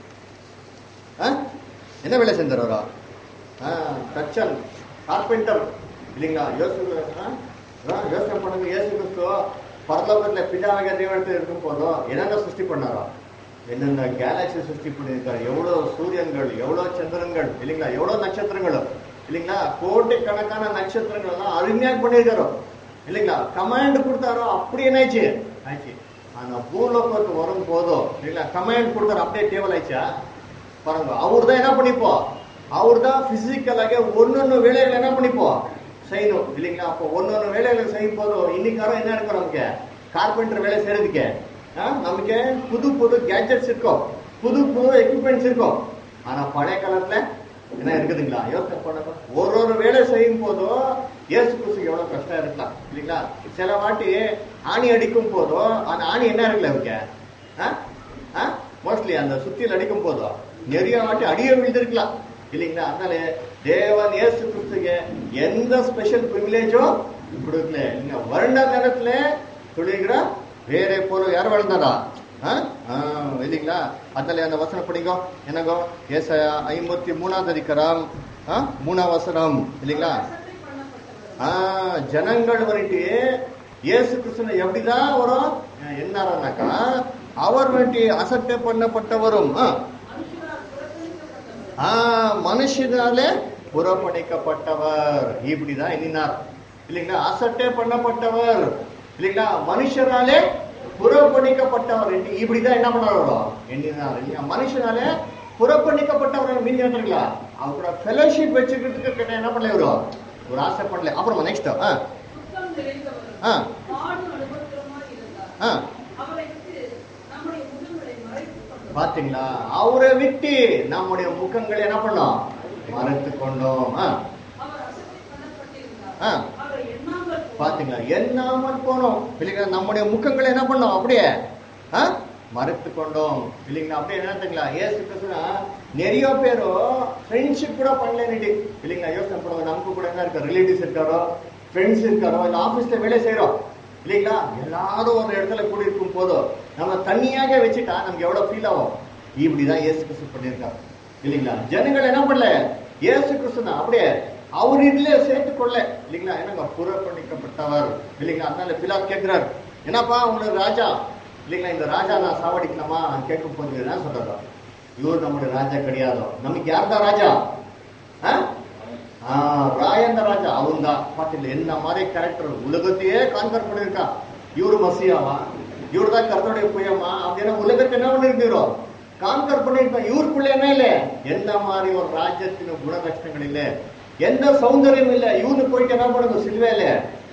ஆ? என்ன வேலை செஞ்சார் அவரா தச்சன் கார்பெண்டர் இல்லைங்களா யோசனை ஆ? ஆ, யோசனை பண்ணுங்க ஏசு கிறிஸ்து பரலோகத்துல பிதாவாக தேவனத்தில் இருக்கும் போதும் என்னென்ன சிருஷ்டி பண்ணாரோ என்னென்ன கேலக்சி சிருஷ்டி பண்ணியிருக்காரு எவ்வளவு சூரியன்கள் எவ்வளவு சந்திரன்கள் இல்லைங்களா எவ்வளவு நட்சத்திரங்கள் இல்லைங்களா கோடிக்கணக்கான நட்சத்திரங்கள் எல்லாம் அருமையாக பண்ணியிருக்காரோ இல்லைங்களா கமாண்ட் கொடுத்தாரோ அப்படி என்னாச்சு ஆச்சு ஆனா பூலோகத்துக்கு வரும் போதும் இல்லைங்களா கமாண்ட் கொடுத்தாரு அப்படியே டேபிள் ஆயிடுச்சா பாருங்க அவர் தான் என்ன பண்ணிப்போம் அவர் தான் பிசிக்கலாக ஒன்னொன்னு வேலைகள் என்ன பண்ணிப்போம் செய்யணும் இல்லைங்களா அப்போ ஒன்னொன்னு வேலைகள் செய்யும் போதும் இன்னைக்காரம் என்ன இருக்கும் நமக்கு கார்பெண்டர் வேலை செய்யறதுக்கு ஆ, நமக்கு புது புது கேட்ஜெட்ஸ் இருக்கும் புது புது எக்யூப்மெண்ட்ஸ் இருக்கும் ஆனா பழைய காலத்துல என்ன இருக்குதுங்களா யோசனை பண்ணுங்க ஒரு ஒரு வேலை செய்யும் போதும் இயேசு கிறிஸ்துக்கு எவ்வளவு கஷ்டம் இருக்கலாம் இல்லைங்களா சில வாட்டி ஆணி அடிக்கும் போதும் அந்த ஆணி என்ன இருக்குல்ல அவருக்கு மோஸ்ட்லி அந்த சுத்தியில் அடிக்கும் போதும் நிறைய வாட்டி அடிய விழுந்திருக்கலாம் இல்லைங்களா அதனால தேவன் இயேசு கிறிஸ்துக்கு எந்த ஸ்பெஷல் ப்ரிவிலேஜும் கொடுக்கல இல்லைங்க வருண்ட நேரத்துல சொல்லிக்கிற வேற போல யார் வாழ்ந்தாரா ஆ? ஆ, இல்லைங்களா அதனால அந்த வசனம் படிங்க என்னங்கோ ஏசாயா ஐம்பத்தி மூணாவது அதிகாரம் ஆ, மூணாம் வசனம் இல்லைங்களா அசட்டை பண்ணப்பட்டவர் ஆ, ஜனங்கள் வந்துட்டு இயேசு கிறிஸ்துவ எப்படிதான் வரும் என்னாரனாக்கா அவர் வந்துட்டு அசட்டை பண்ணப்பட்டவரும் ஆ, மனுஷரால் புறக்கணிக்கப்பட்டவர் ஆ, மனுஷனாலே புறப்பணிக்கப்பட்டவர் இப்படிதான் எண்ணினார் இல்லைங்களா அசட்டை பண்ணப்பட்டவர் இல்லைங்களா மனுஷனாலே புறப்பணிக்கப்பட்டவர் என்று இப்படிதான் என்ன பண்ணாரோ எண்ணினார் இல்லையா மனுஷனாலே புறப்பணிக்கப்பட்டவர் மீன் என்னங்களா அவர் கூட ஃபெலோஷிப் வச்சுக்கிறதுக்கு கிட்ட என்ன பண்ணல இவரு ஒரு ஆசை பண்ணல அப்புறமா நெக்ஸ்ட் ஆ துக்கம் நிறைந்தவர் ஆ. பாடு அனுபவத்திலுமாய் இருந்தார் ஆ அவரை விட்டு நம்முடைய முகங்களை மறைத்துக் கொண்டோம் பாத்தீங்களா அவரை விட்டு நம்முடைய முகங்களை என்ன பண்ணோம் மறைத்து கொண்டோம் ஆ, அவர் அசட்டை பண்ணப்பட்டிருந்தார் ஆ. அவரை எண்ணாமல் போனார். பாத்தீங்களா எண்ணாமல் போனோம் இல்லைங்களா நம்முடைய முகங்களை என்ன பண்ணோம் அப்படியே ஆ? மறைத்து கொண்டோம் இல்லைங்களா அப்படியே என்னத்துங்களா ஏசு கிறிஸ்துனா நிறைய பேரோ ஃப்ரெண்ட்ஷிப் கூட பண்ணலன்னுட்டு இல்லைங்களா யோசனை பண்ணுங்க நமக்கு கூட என்ன இருக்கு ரிலேட்டிவ்ஸ் இருக்காரோ ஃப்ரெண்ட்ஸ் இருக்காரோ இல்ல ஆபீஸ்ல வேலை செய்யறோம் இல்லைங்களா எல்லாரும் ஒரு இடத்துல கூடி இருக்கும் போதும் நம்ம தனியாக வச்சுட்டா நமக்கு எவ்வளவு ஃபீல் ஆகும் இப்படிதான் ஏசு கிறிஸ்து பண்ணியிருக்காரு இல்லைங்களா ஜனங்கள் என்ன பண்ணல இயேசு கிறிஸ்துனா அப்படியே அவர் இதுல சேர்த்து கொள்ள இல்லைங்களா என்னங்க புறக்கணிக்கப்பட்டவர் இல்லைங்களா அதனால பிலாத் கேட்கிறார் என்னப்பா உங்களுக்கு ராஜா இல்லைங்களா இந்த ராஜா நான் சாவடிக்கலாமா கேட்கும் போது என்ன சொல்றாரோ இவர் நம்முடைய ராஜா கிடையாதோ நமக்கு யார் தான் ராஜா ஆ? ஆ, ராயந்த ராஜா அவன் தான் பாத்தீங்களா என்ன மாதிரி கேரக்டர் உலகத்தையே கான்கர் பண்ணிருக்கா இவரு மசியாவா இவர் தான் கருத்துடைய புயமா அப்படின்னா உலகத்தை என்ன பண்ணிருக்கிறோ கான்கர் பண்ணிருக்கோம் இவருக்குள்ள என்ன இல்ல எந்த மாதிரி ஒரு ராஜ்யத்தின் குணலட்சணங்கள் இல்ல எந்த சௌந்தரியம் இல்ல இவனு போயிட்டு என்ன பண்ணுங்க சிலுவையில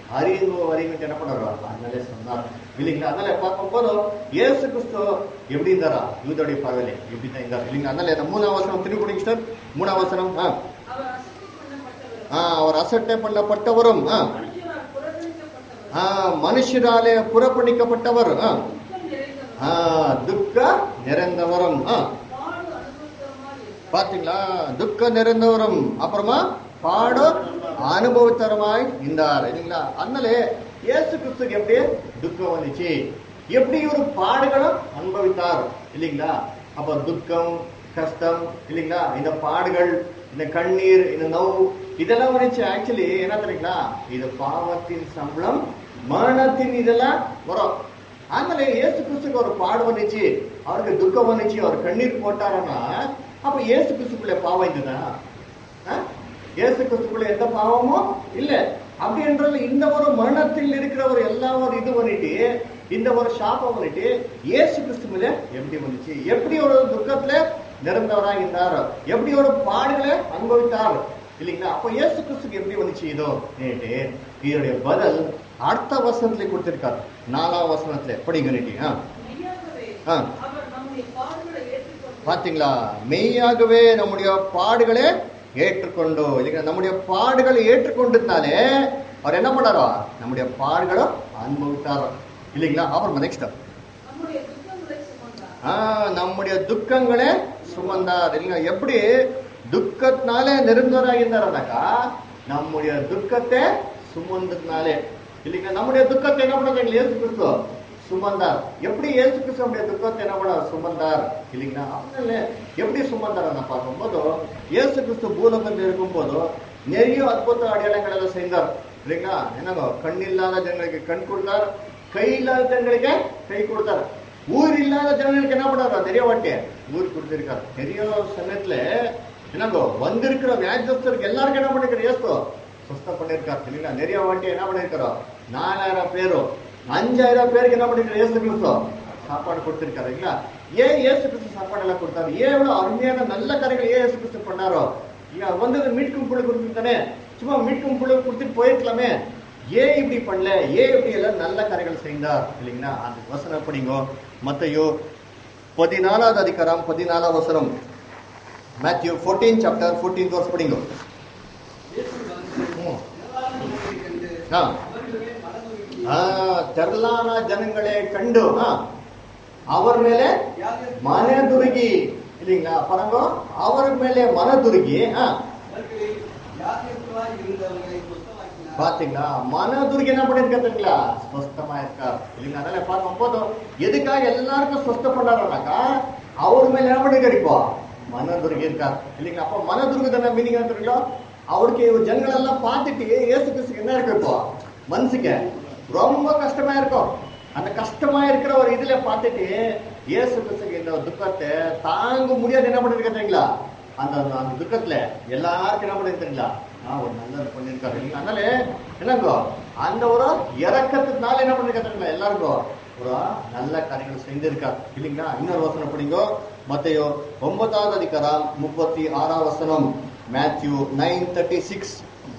அறிவு அறிவு என்ன பண்ணுறாரு அதனாலே சொன்னார் இல்லைங்களா அதனால பார்க்கும்போது இயேசு கிறிஸ்து எப்படி இருந்தாரா யூதோடைய பார்வையில எப்படி தான் இருந்தார் இல்லைங்களா அதனால இந்த மூணாம் வசனம் திருப்பி பிடிங்க சார் மூணாம் வசனம் ஆ அவர் அசட்டை பண்ணப்பட்டவர் ஆ, அவர் அசட்டை பண்ணப்பட்டவரும் ஆ மனுஷரால் புறக்கணிக்கப்பட்டவர் ஆ, மனுஷராலே புறப்பணிக்கப்பட்டவர் ஆ துக்கம் நிறைந்தவர் ஆ, துக்க நிறைந்தவரும் ஆ பாடு அனுபவத்தரமாக இருந்தார் பாத்தீங்களா துக்க நிறைந்தவரும் அப்புறமா பாடு அனுபவத்தரமாய் இருந்தார் இல்லைங்களா அதனால இயேசு கிறிஸ்துக்கு எப்படி துக்கம் வந்துச்சு எப்படி ஒரு பாடுகளும் அனுபவித்தார் இல்லைங்களா அப்ப துக்கம் கஷ்டம் இல்லைங்களா இந்த பாடுகள் இந்த கண்ணீர் இந்த நோவு இதெல்லாம் வந்துச்சு ஆக்சுவலி என்ன தெரியுங்களா இது பாவத்தின் சம்பளம் மரணத்தின் இதெல்லாம் வரும் அதனால இயேசு கிறிஸ்துக்கு ஒரு பாடு வந்துச்சு அவருக்கு துக்கம் வந்துச்சு அவர் கண்ணீர் போட்டாருன்னா அப்ப இயேசு கிறிஸ்துக்குள்ள பாவம் இருந்ததா ஆ? இயேசு கிறிஸ்துக்குள்ள எந்த பாவமும் இல்ல அப்படி என்றால் இந்த ஒரு மரணத்தில் இருக்கிற ஒரு எல்லா ஒரு இது பண்ணிட்டு இந்த ஒரு சாபம் பண்ணிட்டு இயேசு கிறிஸ்து மேல எப்படி வந்துச்சு எப்படி ஒரு துக்கத்துல நிறந்தவராக இருந்தார் எப்படி ஒரு பாடுகளை அனுபவித்தார் இல்லைங்களா அப்ப இயேசு கிறிஸ்துக்கு எப்படி வந்துச்சு இதோ நேட்டு இதனுடைய பதில் அடுத்த வசனத்துல கொடுத்திருக்காரு நாலாம் வசனத்துல படிங்க நேட்டி ஆ மெய்யாகவே ஆ. அவர் நம்முடைய பாடுகளை ஏற்றுக்கொண்டு பாத்தீங்களா மெய்யாகவே நம்முடைய பாடுகளை ஏற்றுக்கொண்டோ இல்லைங்களா நம்முடைய பாடுகளை ஏற்றுக்கொண்டதுனாலே அவர் என்ன பண்ணாரோ நம்முடைய பாடுகளை அனுபவித்தாரோ இல்லைங்களா அப்புறம் நெக்ஸ்ட் நம்முடைய துக்கங்களை சுமந்தார் ஆ நம்முடைய துக்கங்களே சுமந்தார் இல்லைங்களா எப்படி துக்கத்தினாலே நிரந்தராக இருந்தாருனாக்கா நம்முடைய துக்கத்தை சுமந்ததுனாலே இல்லைங்களா நம்முடைய துக்கத்தை என்ன பண்ணாங்க இயேசு கிறிஸ்து சுமந்தார் எப்படி இயேசு கிறிஸ்து நம்முடைய துக்கத்தை என்ன பண்ணார் சுமந்தார் இல்லைங்களா அதனால எப்படி சுமந்தார் நான் பார்க்கும்போது இயேசு கிறிஸ்து பூலோகத்தில் இருக்கும்போது நிறைய அற்புத அடையாளங்கள் எல்லாம் செய்தார் இல்லைங்களா என்னங்க கண் இல்லாத ஜனங்களுக்கு கண் கொடுத்தார் கை இல்லாத ஜனங்களுக்கு கை கொடுத்தார் ஊர் இல்லாத ஜனங்களுக்கு என்ன பண்ணாரு நிறைய வாட்டி ஊர் கொடுத்திருக்காரு நிறைய சமயத்துல என்னங்கோ வந்திருக்கிற வியாஜஸ்தருக்கு எல்லாருக்கும் என்ன பண்ணிருக்காரு ஏசு சுஸ்த பண்ணிருக்காரு இல்லைங்களா நிறைய வாட்டி என்ன பண்ணிருக்காரோ நாலாயிரம் பேரும் அஞ்சாயிரம் பேருக்கு என்ன பண்ணிருக்காரு ஏசு கிறிஸ்து சாப்பாடு கொடுத்திருக்காரு இல்லைங்களா ஏன் ஏசு கிறிஸ்து சாப்பாடு எல்லாம் கொடுத்தாரு ஏன் இவ்வளவு அருமையான நல்ல கரைகள் ஏன் ஏசு கிறிஸ்து பண்ணாரோ இல்ல வந்தது மீட்கும் புழு கொடுத்துட்டானே சும்மா மீட்கும் புழு கொடுத்துட்டு போயிருக்கலாமே ஏன் இப்படி பண்ணல ஏன் இப்படி எல்லாம் நல்ல காரியங்கள் செய்தார் இல்லைங்களா அந்த வசனம் படிங்கோ மத்தையோ பதினாலாவது அதிகாரம் பதினாலாம் வசனம் மேத்யூ ஃபோர்டீன் சாப்டர் ஃபோர்டீன் வருஷம் படிங்கோ இயேசு வந்து ம். நிலவாரங்களை கண்டு ஆ. அவர்களே மனதுருகி ஆ, தெரலான ஜனங்களே கண்டு ஆ, அவர் மேலே மனதுருகி இல்லைங்களா பாருங்க அவர் மேலே மனதுருகி ஆ, அவர்களை வியாதியர்களாய் இருந்தவர்களை சுத்தமாக்கினார் பாத்தீங்களா மனதுருகி என்ன பண்ணிருக்கீங்களா ஸ்வஸ்தமா இருக்கார் இல்லைங்களா அதனால பார்க்கும் போதும் எதுக்காக எல்லாருக்கும் ஸ்வஸ்த பண்ணாருனாக்கா அவர் மேல என்ன பண்ணிருக்காரு இப்போ மனதுருகி இருக்கார் இல்லைங்களா அப்போ மனதுருகு தானே மீனிங் என்ன தெரியுங்களா அவருக்கு ஜனங்கள் எல்லாம் பார்த்துட்டு ஏசு கிறிஸ்துக்கு என்ன இருக்கு இப்போ மனசுக்கு ரொம்ப கஷ்டமா இருக்கும் அந்த கஷ்டமா இருக்கிற ஒரு இதுல பார்த்துட்டு இயேசு கிறிஸ்துக்கு இந்த துக்கத்தை தாங்க முடியாது என்ன பண்ணிருக்கீங்களா அந்த அந்த துக்கத்துல எல்லாருக்கும் என்ன பண்ணிருக்கீங்களா ஆ, ஒரு நல்லது பண்ணிருக்காரு இல்லைங்களா அதனால என்னங்கோ அந்த ஒரு இறக்கத்துனால என்ன பண்ணிருக்காங்க எல்லாருக்கும் ஒரு நல்ல காரியங்கள் செஞ்சிருக்கார் இல்லைங்களா இன்னொரு வசனம் படிங்கோ மத்தையோ ஒன்பதாவது அதிகாரம் முப்பத்தி ஆறாம் வசனம் மேத்யூ நைன் தேர்ட்டி சிக்ஸ்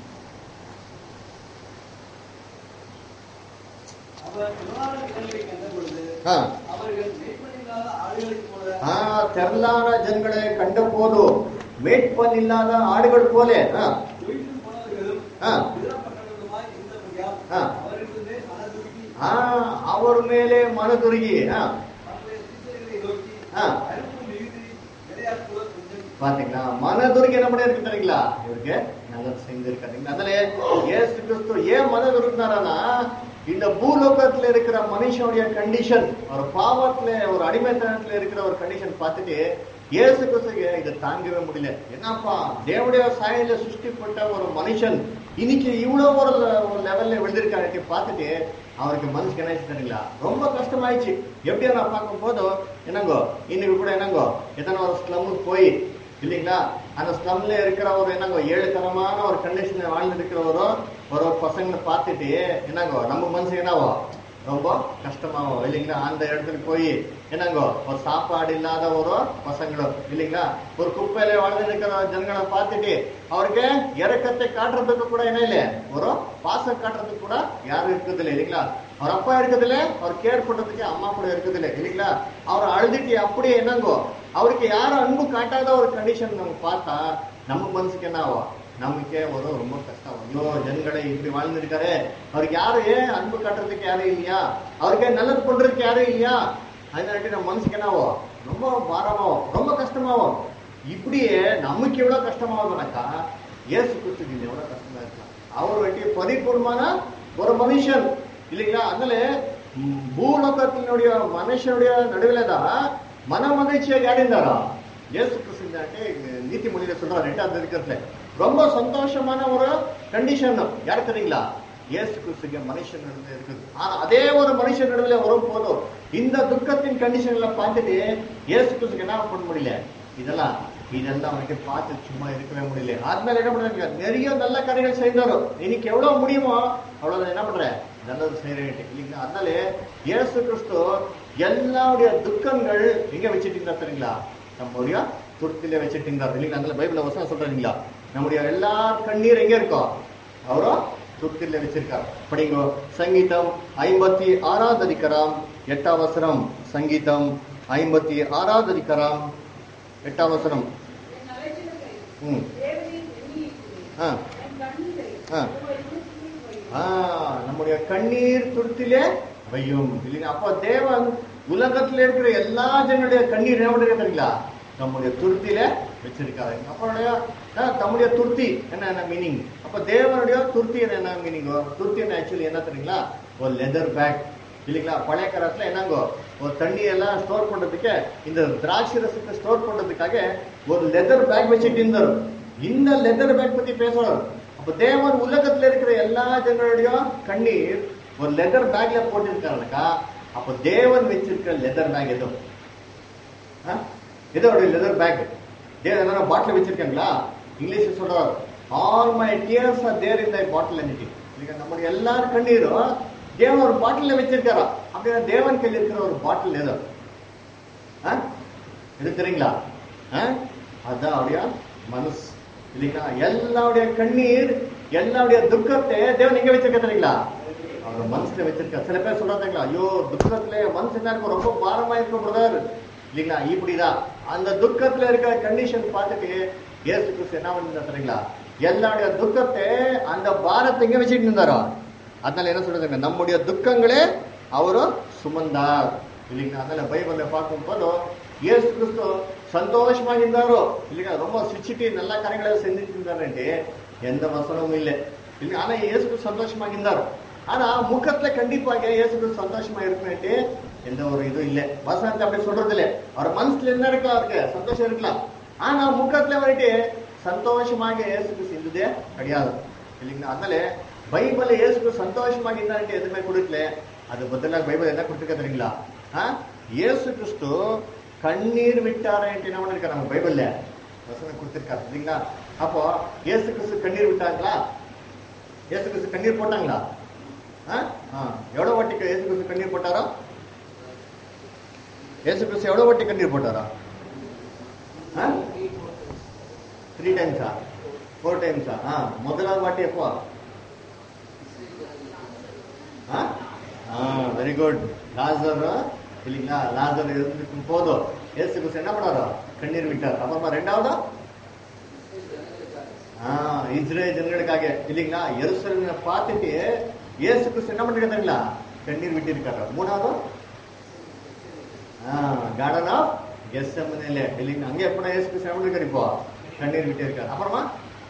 அவர் நிலவார இடங்களை கண்ட பொழுது ஆ அவர்கள் மேற்படில்லாத ஆடுகளைப் போல ஆ தெரலான ஜனங்களை கண்ட போது மேட்பன் இல்லாத ஆடுகள் போல ஆ, தொய்ந்து போனவர்களும் ஆ. விதப்பட்டவர்களுமாய் இருந்தபடியால் ஆ. அவர்களுக்கு மேல் மனதுருகி ஆ, அவர் மேலே மனதுருகி ஆ, அவருடைய சிஷ்யர்களை நோக்கி ஆ. அறுப்பு மிகுதி விளையாட்டுல கொஞ்சம் பாத்தீங்களா மனதுருகி என்ன பண்ணிருக்கு தெரியுங்களா இவருக்கு நல்லது செஞ்சிருக்காரு அதனால ஏசு கிறிஸ்து ஏன் மனதுருந்தாரா இந்த பூலோகத்துல இருக்கிற மனுஷனுடைய கண்டிஷன் ஒரு பாவத்துல ஒரு அடிமைத்தனத்துல இருக்கிற ஒரு கண்டிஷன் பார்த்துட்டு இயேசு கிறிஸ்துக்கு இதை தாங்கவே முடியல என்னப்பா தேவனுடைய சாயல சிருஷ்டிப்பட்ட ஒரு மனுஷன் இன்னைக்கு இவ்வளவு ஒரு ஒரு லெவல்ல விழுந்திருக்காரு பார்த்துட்டு அவருக்கு மனசுக்கு என்ன ஆயிடுச்சு தெரியுங்களா ரொம்ப கஷ்டமாயிடுச்சு எப்படியா நான் பார்க்கும் போது என்னங்கோ இன்னைக்கு கூட என்னங்கோ எத்தனை ஒரு ஸ்லம்முக்கு போய் இல்லைங்களா அந்த ஸ்லம்ல இருக்கிற ஒரு என்னங்கோ ஏழு தரமான ஒரு கண்டிஷன்ல வாழ்ந்து இருக்கிறவரோ ஒரு பசங்களை பார்த்துட்டு என்னங்கோ நம்ம மனசு என்னவோ ரொம்ப கஷ்டமாகும் இல்லைங்களா அந்த இடத்துக்கு போய் என்னங்கோ ஒரு சாப்பாடு இல்லாத ஒரு பசங்களும் இல்லைங்களா ஒரு குப்பையில வாழ்ந்து இருக்கிற ஜனங்களை பார்த்துட்டு அவருக்கு இறக்கத்தை காட்டுறதுக்கு கூட என்ன இல்லை ஒரு பாசம் காட்டுறதுக்கு கூட யாரும் இருக்குது இல்லை இல்லைங்களா அவர் அப்பா இருக்குதுல்ல அவர் கேர் பண்றதுக்கு அம்மா கூட இருக்குது இல்லை இல்லைங்களா அவர் அழுதுட்டு அப்படியே என்னங்கோ அவருக்கு யாரும் அன்பு காட்டாத ஒரு கண்டிஷன் நம்ம பார்த்தா நம்ம மனசுக்கு என்ன ஆகும் நமக்கே ஒரு ரொம்ப கஷ்டம் ஐயோ ஜனங்களை இப்படி வாழ்ந்துருக்காரு அவருக்கு யாரும் ஏன் அன்பு காட்டுறதுக்கு யாரும் இல்லையா அவருக்கு நல்லது பண்றதுக்கு யாரும் இல்லையா அதனால நம்ம மனசுக்கு என்ன ஆகும் ரொம்ப பாரமாகும் ரொம்ப கஷ்டமாகும் இப்படியே நமக்கு எவ்வளவு கஷ்டமாகுதுனாக்கா இயேசு கிறிஸ்துக்கு இது எவ்வளவு கஷ்டமா இருக்கலாம் அவர் வெட்டி பரிபூர்ணமான ஒரு மனுஷன் இல்லைங்களா அதனால ம், பூலோகத்தினுடைய மனுஷனுடைய நடுவில் தான் மன மகிழ்ச்சியாக யார் இருந்தாரா இயேசு கிறிஸ்துனாட்டே நீதி மொழியில சொல்றாரு ரெண்டாவது இருக்கிறதுல ரொம்ப சந்தோஷமான ஒரு கண்டிஷன் யார் தெரியுங்களா இயேசு கிறிஸ்துக்கு மனுஷன் நடுவில் இருக்குது ஆனா அதே ஒரு மனுஷன் நடுவில் வரும் போதும் இந்த துக்கத்தின் கண்டிஷன்ல பார்த்துட்டு இயேசு கிறிஸ்துக்கு என்ன பண்ண முடியல இதெல்லாம் இதெல்லாம் அவனுக்கு பார்த்து சும்மா இருக்கவே முடியல ஆத்மால என்ன பண்றாங்க நிறைய நல்ல காரியங்கள் செய்தாரோ இன்னைக்கு எவ்வளவு முடியுமோ அவ்வளவு என்ன பண்றேன் நல்லது செய்யறேன் இல்லைங்களா அதனால இயேசு கிறிஸ்து எல்லாருடைய துக்கங்கள் எங்க வச்சுட்டீங்க தெரியுங்களா நம்முடைய துருத்தில வச்சுட்டீங்க இல்லைங்களா அதனால பைபிள்ல வசனம் சொல்றீங்களா நம்முடைய எல்லா கண்ணீர் எங்க இருக்கோம் அவரோ துருத்தில வச்சிருக்கார் படிங்க சங்கீதம் ஐம்பத்தி ஆறாவது அதிகாரம் எட்டாம் வசனம் சங்கீதம் ஐம்பத்தி ஆறாவது அதிகாரம் எட்டாம் வசனம் என் அலைச்சல்களை ம் தேவரீர் எண்ணியிருக்கிறீர். ஆ என் கண்ணீரை ஆ. உம்முடைய தூக்கில் வையும். ஆ, நம்முடைய கண்ணீர் துருத்திலே வையும் இல்லைங்க அப்போ தேவன் உலகத்துல இருக்கிற எல்லா ஜனங்களுடைய கண்ணீர் என்ன பண்ணுறது தெரியுங்களா நம்முடைய துருத்தில வச்சிருக்காரு அப்பனுடைய தம்முடைய துருத்தி என்ன என்ன மீனிங் அப்ப தேவனுடைய துருத்தி என்ன மீனிங்கோ துருத்தி என்ன ஆக்சுவலி என்ன தெரியுங்களா ஒரு லெதர் பேக் இல்லைங்களா பழைய காலத்துல என்னங்கோ ஒரு தண்ணி எல்லாம் ஸ்டோர் பண்றதுக்கு இந்த திராட்சை ரசத்தை ஸ்டோர் பண்றதுக்காக ஒரு லெதர் பேக் வச்சுட்டு இருந்தாரு இந்த லெதர் பேக் பத்தி பேசுறாரு அப்ப தேவன் உலகத்துல இருக்கிற எல்லா ஜனங்களுடைய கண்ணீர் ஒரு லெதர் பேக்ல போட்டிருக்காருனாக்கா அப்ப தேவன் வச்சிருக்கிற லெதர் பேக் எதுவும் இதோட லெதர் பேக் தேவன் என்ன பாட்டில் வச்சிருக்காங்களா இங்கிலீஷ் சொல்றாரு all my tears are there in thy bottle என்னிட்டி இல்லைங்க நம்முடைய எல்லார் கண்ணீரும் தேவன் ஒரு பாட்டில வச்சிருக்காரா அப்படின்னா தேவன் கையில் இருக்கிற ஒரு பாட்டில் எது ஆ? இது தெரியுங்களா ஆ? அதான் அவருடைய மனசு இல்லைங்களா எல்லாருடைய கண்ணீர் எல்லாருடைய துக்கத்தை தேவன் எங்க வச்சிருக்க தெரியுங்களா அவர் மனசுல வச்சிருக்க சில பேர் சொல்றாங்களா ஐயோ துக்கத்துல மனசு என்ன இருக்கும் ரொம்ப பாரமா இருக்கும் பிரதர் இல்லைங்களா இப்படிதான் அந்த துக்கத்துல இருக்கிற கண்டிஷன் பார்த்துட்டு இயேசு கிறிஸ்து என்ன பண்ணிருந்தா தெரியுங்களா எல்லாருடைய துக்கத்தை அந்த பாரத்தை எங்க வச்சுட்டு இருந்தாரோ அதனால என்ன சொல்றாங்க நம்முடைய துக்கங்களே அவரு சுமந்தார் இல்லைங்களா அதனால பைபிள்ல பார்க்கும் போது இயேசு கிறிஸ்து சந்தோஷமா இருந்தாரோ இல்லைங்களா ரொம்ப சிரிச்சிட்டு நல்ல காரியங்களை செஞ்சுட்டு இருந்தாருன்ட்டு எந்த வசனமும் இல்லை இல்லை ஆனா இயேசு கிறிஸ்து சந்தோஷமா இருந்தார் ஆனா முகத்துல கண்டிப்பாக இயேசு கிறிஸ்து சந்தோஷமா இருக்கணும்ட்டு எந்த ஒரு இதுவும் இல்லை வசனத்தை அப்படி சொல்றது இல்லை அவர் மனசுல என்ன இருக்கா அவருக்கு சந்தோஷம் இருக்கலாம் ஆனா முகத்துல வந்துட்டு சந்தோஷமாக இயேசு கிறிஸ்து இருந்ததே கிடையாது இல்லைங்களா அதனால பைபிள்ல இயேசு கிறிஸ்து சந்தோஷமாக இருந்தான்ட்டு எதுவுமே கொடுக்கல அது பதிலாக பைபிள் என்ன கொடுத்துருக்க தெரியுங்களா ஆ? இயேசு கிறிஸ்து கண்ணீர் விட்டாரன்ட்டு என்ன பண்ணிருக்காரு நம்ம பைபிள்ல வசனம் கொடுத்திருக்காரு இல்லைங்களா அப்போ இயேசு கிறிஸ்து கண்ணீர் விட்டாங்களா இயேசு கிறிஸ்து கண்ணீர் போட்டாங்களா ஆ? ஆ. எவ்வளவு வாட்டி இயேசு கிறிஸ்து கண்ணீர் போட்டாரா இயேசு கிறிஸ்து எவ்வளவு வாட்டி கண்ணீர் போட்டாரா த்ரீ டைம்ஸா ஃபோர் டைம்ஸா ஆ முதலாவது வாட்டி எப்போ வெரி குட் லாசர் இல்லைங்களா லாசர் இருந்திருக்கும் போதும் இயேசு கிறிஸ்து என்ன பண்ணாரோ கண்ணீர் விட்டார் அப்புறமா ரெண்டாவதா ஆ, இஸ்ரேல் ஜனங்களுக்காக இல்லைங்களா எருசலேமை பார்த்துட்டு இயேசு கிறிஸ்து என்ன பண்ணிருக்காங்களா கண்ணீர் விட்டிருக்காரு மூணாவது கார்டன் ஆஃப் கெஸ்ஸமனில இல்லைங்களா அங்கே எப்படா இயேசு கிறிஸ்து என்ன பண்ணிருக்காரு இப்போ கண்ணீர் விட்டிருக்காரு அப்புறமா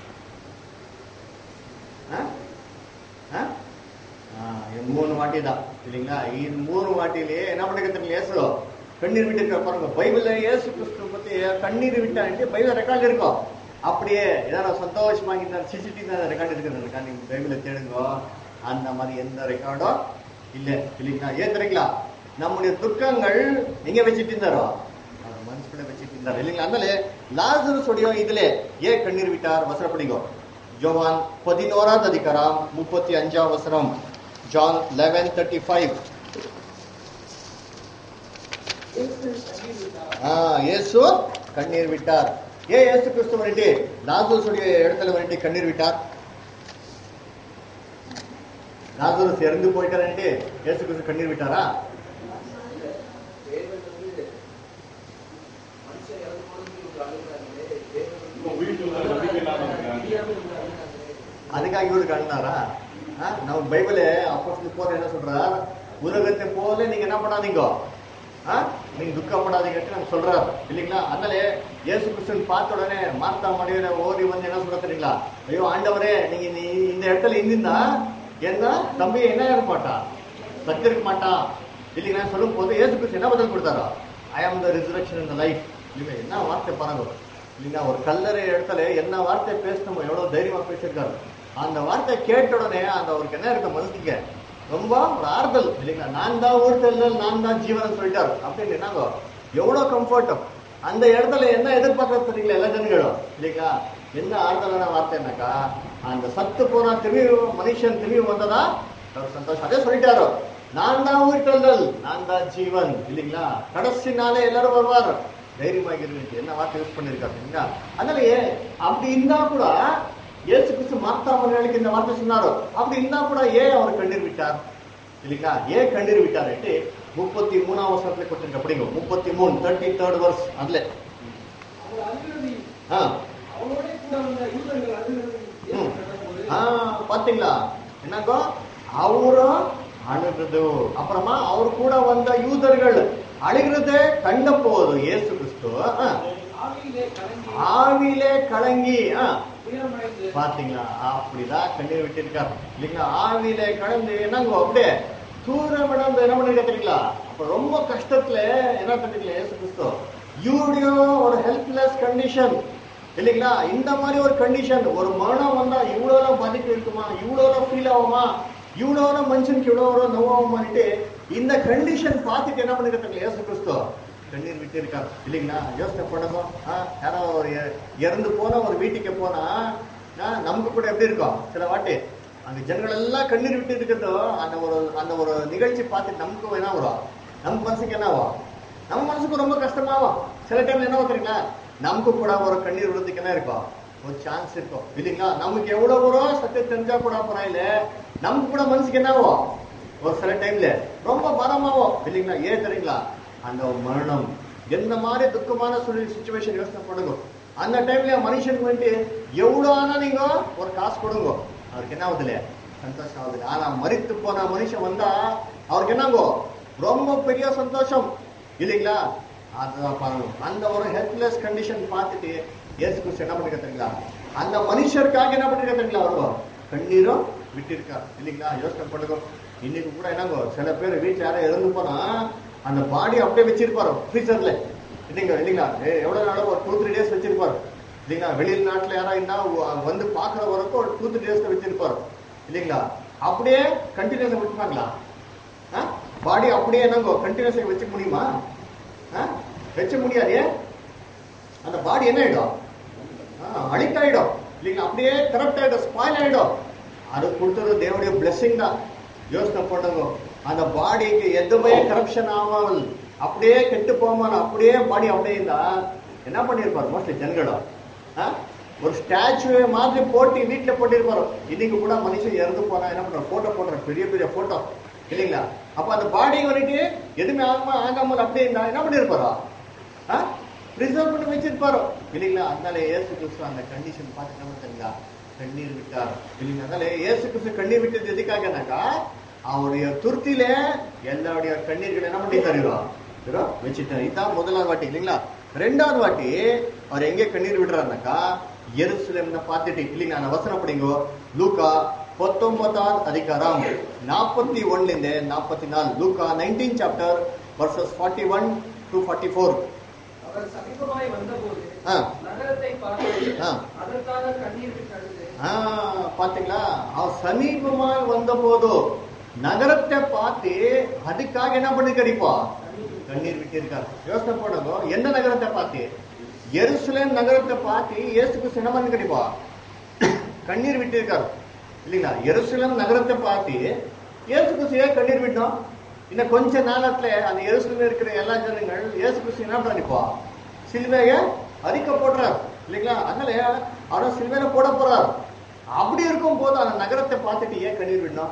ஆ? ஆ? ஆ, இது மூணு வாட்டி தான் இல்லைங்களா இது மூணு வாட்டிலேயே என்ன பண்ணிருக்க இயேசு கண்ணீர் விட்டு பாருங்க பைபிள்ல இயேசு கிறிஸ்து பத்தி கண்ணீர் விட்டான்ட்டு பைபிள் ரெக்கார்டு இருக்கும் அப்படியே ஏதாவது சந்தோஷமா இருந்தார் சிசிடி ரெக்கார்டு இருக்குது ரெக்கார்டு நீங்க பைபிள தேடுங்க அந்த மாதிரி எந்த ரெக்கார்டும் இல்ல இல்லைங்களா ஏன் தெரியுங்களா நம்முடைய துக்கங்கள் எங்க வச்சுட்டு இருந்தாரோ அவர் மனசுக்குள்ள வச்சுட்டு இருந்தார் இல்லைங்களா அதனால லாசரஸ் உடைய இதுல ஏன் கண்ணீர் விட்டார் வசனப்படிங்கோ ஜோவான் பதினோராவது அதிகாரம் முப்பத்தி அஞ்சாம் வசனம் ஜான் லெவன் தேர்ட்டி ஃபைவ் ஆ, இயேசு கண்ணீர் விட்டார் ஏன் இயேசு கிறிஸ்து வேண்டி லாசூசுடைய இடத்துல வேண்டி கண்ணீர் விட்டார் லாசூஸ் இறந்து போயிட்டாரேன்ட்டு இயேசு கிறிஸ்து கண்ணீர் விட்டாரா தேவன் வந்து மனுஷன் இறந்து போனதுக்கு இவங்க அழுகுறாங்களே, தேவன் வந்து வீட்டுல நம்பிக்கை இல்லாம இருக்காங்க முடியாம இவங்க அழுகுறாங்களே. அதுக்காக இவருக்கு அண்ணாரா நம்ம பைபிள் அப்போஸ்தலர் போற என்ன சொல்றார் உலகத்தை போல நீங்க என்ன பண்ணாதீங்க ஆ? நீங்க துக்கப்படாதீங்கன்னு நம்ம சொல்றாரு இல்லைங்களா அதனால இயேசு கிறிஸ்துவன் பார்த்த உடனே மார்த்தா மடியில ஓடி வந்து என்ன சொல்ற தெரியுங்களா ஐயோ ஆண்டவரே நீங்க நீ இந்த இடத்துல இருந்திருந்தா என்ன தம்பி என்ன இருக்க மாட்டான் சத்திருக்க மாட்டான் இல்லைங்களா சொல்லும் போது இயேசு கிறிஸ்து என்ன பதில் கொடுத்தாரோ ஐ ஆம் த ரிசரக்ஷன் இந்த லைஃப் இல்லைங்க என்ன வார்த்தை பாருங்க இல்லைங்களா ஒரு கல்லறை இடத்துல என்ன வார்த்தை பேசணுமோ எவ்வளவு தைரியமா பேசியிருக்காரு அந்த வார்த்தை கேட்ட உடனே அந்த அவருக்கு என்ன இருக்க மனசுக்கு ரொம்ப ஒரு ஆறுதல் இல்லைங்களா நான் தான் ஊர்த்தல் நான் தான் ஜீவன் சொல்லிட்டாரு அப்படின்னு என்னங்க எவ்வளவு கம்ஃபர்ட்டும் அந்த இடத்துல என்ன எதிர்பார்க்கறது தெரியுங்களா எல்லா ஜனங்களும் இல்லைங்களா என்ன ஆறுதலான வார்த்தைனாக்கா அந்த சத்து போனா திரும்பி மனுஷன் திரும்பி வந்ததா அவர் சந்தோஷம் அதே சொல்லிட்டாரு நான் தான் உயிர்த்தல் நான் தான் ஜீவன் இல்லைங்களா கடைசி நாளே எல்லாரும் வருவார் தைரியமாக இருக்கு என்ன வார்த்தை யூஸ் பண்ணிருக்காரு இல்லைங்களா அதனாலயே அப்படி இருந்தா கூட இயேசு கிறிஸ்து மார்த்தா மரியாளுக்கு இந்த வார்த்தை சொன்னாரோ அப்படி இருந்தா கூட ஏன் அவர் கண்ணீர் விட்டார் இல்லைங்களா ஏன் கண்ணீர் விட்டார்ட்டு முப்பத்தி மூணாம் வருஷத்துல கொடுத்துருக்க அப்படிங்க முப்பத்தி மூணு தேர்ட்டி தேர்ட் வர்ஸ் அதுல அவங்க அழுகிறது ஆ அவங்களோட கூட வந்த யூதர்கள் அழுகிறது ம். ஏன் கேட்டபோது, ஆ, பாத்தீங்களா என்னக்கோ அவரும் அழுகிறது அப்புறமா அவர் கூட வந்த யூதர்கள் அழுகிறதை கண்ட போது இயேசு கிறிஸ்து ஆ, ஆவியிலே கலங்கி ஆவியிலே கலங்கி ஆ, துயரமடைந்து பாத்தீங்களா அப்படிதான் கண்ணீர் விட்டிருக்காரு இல்லைங்களா ஆவியிலே கலந்து என்னங்க அப்படியே தூரமிடம் என்ன பண்ணிருக்க தெரியுங்களா அப்ப ரொம்ப கஷ்டத்துல என்ன தெரியுங்களா இயேசு கிறிஸ்து இவருடைய ஒரு ஹெல்ப்லெஸ் கண்டிஷன் இல்லைங்களா இந்த மாதிரி ஒரு கண்டிஷன் ஒரு மரணம் வந்தா இவ்வளவு பாதிப்பு இருக்குமா இவ்வளவு ஃபீல் ஆகுமா இவ்வளவு மனுஷனுக்கு இவ்வளவு நோவாகுமான்ட்டு இந்த கண்டிஷன் பார்த்துட்டு என்ன பண்ணிருக்காங்க இயேசு கிறிஸ்து கண்ணீர் விட்டு இருக்காரு இல்லைங்களா யோசனை பண்ணுங்க ஆ, யாரோ ஒரு இ- இறந்து போன ஒரு வீட்டுக்கு போனா ஆ, நமக்கு கூட எப்படி இருக்கும் சில வாட்டி அங்க ஜனங்கள் எல்லாம் கண்ணீர் விட்டு இருக்கிறதோ அந்த ஒரு அந்த ஒரு நிகழ்ச்சி பார்த்து நமக்கு என்ன வரும் நம்ம மனசுக்கு என்ன ஆகும் நம்ம மனசுக்கு ரொம்ப கஷ்டமாகும் சில டைம்ல என்ன ஆகும் தெரியுங்களா நமக்கு கூட ஒரு கண்ணீர் விடுறதுக்கு என்ன இருக்கும் ஒரு சான்ஸ் இருக்கும் இல்லைங்களா நமக்கு எவ்வளவு வரும் சத்தியம் தெரிஞ்சா கூட பரவாயில்ல நமக்கு கூட மனசுக்கு என்ன ஆகும் ஒரு சில டைம்ல ரொம்ப பலமாவும் இல்லைங்களா ஏன் தெரியுங்களா அந்த ஒரு மரணம் எந்த மாதிரி துக்கமான சூழ்நிலை சுச்சுவேஷன் யோசனை பண்ணுங்க அந்த டைம்ல மனுஷனுக்கு வந்துட்டு எவ்வளவு ஆனா நீங்க ஒரு காசு கொடுங்க அவருக்கு என்ன ஆகுதுல சந்தோஷம் ஆகுது ஆனா மறித்து போன மனுஷன் வந்தா அவருக்கு என்னங்கோ ரொம்ப பெரிய சந்தோஷம் இல்லைங்களா அதுதான் பாருங்க அந்த ஒரு ஹெல்ப்லெஸ் கண்டிஷன் பார்த்துட்டு இயேசு கிறிஸ்து என்ன பண்ணிருக்க தெரியுங்களா அந்த மனுஷருக்காக என்ன பண்ணிருக்க தெரியுங்களா அவரு கண்ணீரும் விட்டிருக்கார் இல்லைங்களா யோசனை பண்ணுங்க இன்னைக்கு கூட என்னங்கோ சில பேர் வீட்டுல யாரும் இறந்து போனா அந்த பாடி அப்படியே வச்சிருப்பாரு ஃப்ரீசர்ல இல்லைங்க இல்லைங்களா ஏ, எவ்வளவு நாளும் ஒரு டூ த்ரீ டேஸ் வச்சிருப்பாரு இல்லைங்களா வெளிநாட்டுல யாரா இருந்தா வ- வந்து பாக்குற வரைக்கும் ஒரு டூ த்ரீ டேஸ்ல வச்சிருப்பாரு இல்லைங்களா அப்படியே கண்டினியூஸா விட்டுப்பாங்களா பாடி அப்படியே என்னங்கோ கண்டினியூஸா வச்சுக்க முடியுமா ஆ? வச்ச முடியாது ஏன் அந்த பாடி என்ன ஆயிடும் அழிட் ஆயிடும் இல்லைங்களா அப்படியே கரெக்ட் ஆயிடும் ஸ்பாயில் ஆயிடும் அது கொடுத்தது தேவனுடைய பிளெஸிங் தான் யோசனை பண்ணுங்க அந்த பாடிக்கு எதுவுமே கரப்ஷன் ஆகாமல் அப்படியே கெட்டு போகாமல் அப்படியே பாடி அப்படியே இருந்தா என்ன பண்ணிருப்பாரு மோஸ்ட்லி ஜனங்களும் ஆ? ஒரு ஸ்டாச்சு மாதிரி போட்டு வீட்டுல போட்டிருப்பாரு இன்னைக்கு கூட மனுஷன் இறந்து போனா என்ன பண்ற போட்டோ போடுற பெரிய பெரிய போட்டோ இல்லைங்களா அப்ப அந்த பாடி வந்துட்டு எதுவுமே ஆகாம ஆகாமல் அப்படியே இருந்தா என்ன பண்ணிருப்பாரோ ரிசர்வ் பண்ணி வச்சிருப்பாரோ இல்லைங்களா அதனால இயேசு கிறிஸ்து அந்த கண்டிஷன் பார்த்து என்ன தெரியுங்களா கண்ணீர் விட்டார் இல்லைங்களா அதனால இயேசு கிறிஸ்து கண்ணீர் விட்டது எதுக்காகனாக்கா அவருடைய துருத்தியில எல்லாருடைய கண்ணீர்கள் என்ன பண்ணி தருகிறோம் வச்சுட்டார் இதான் முதலாவது வாட்டி இல்லைங்களா ரெண்டாவது வாட்டி அவர் எங்க கண்ணீர் விடுறாருனாக்கா எருசலேம்னு பார்த்துட்டு இல்லைங்களா நான் வசனம் படிங்கோ லூக்கா பத்தொன்பதாம் அதிகாரம் நாற்பத்தி ஒன்னுலேருந்து நாற்பத்தி நாலு லூக்கா nineteen chapter verses forty one to forty four அவர் சமீபமாய் வந்தபோது ஆ. நகரத்தை பார்த்து ஆ. அதற்காக கண்ணீர் விட்டு அழுது ஆ, பாத்தீங்களா அவர் சமீபமாய் வந்த போதோ நகரத்தை பார்த்து அதுக்காக என்ன பண்ணி கிடைப்பா கண்ணீர் விட்டிருக்கார் யோசனை பண்ணுங்க எந்த நகரத்தை பார்த்து எருசலேம் நகரத்தை பார்த்து இயேசு கிறிஸ்து என்ன பண்ணி கிடைப்பா கண்ணீர் விட்டிருக்கார் இல்லைங்களா எருசலேம் நகரத்தை பார்த்து இயேசு கிறிஸ்து ஏன் கண்ணீர் விட்டோம் இன்னும் கொஞ்ச நேரத்துல அந்த இயேசுல இருக்கிற எல்லா ஜனங்கள் இயேசு கிறிஸ்து என்ன பண்றாரு இப்போ சிலுவைய அரிக்க போடுறார் இல்லைங்களா அதனால அவரை சிலுவையில போட போறார் அப்படி இருக்கும் போது அந்த நகரத்தை பார்த்துட்டு ஏன் கண்ணீர் விடணும்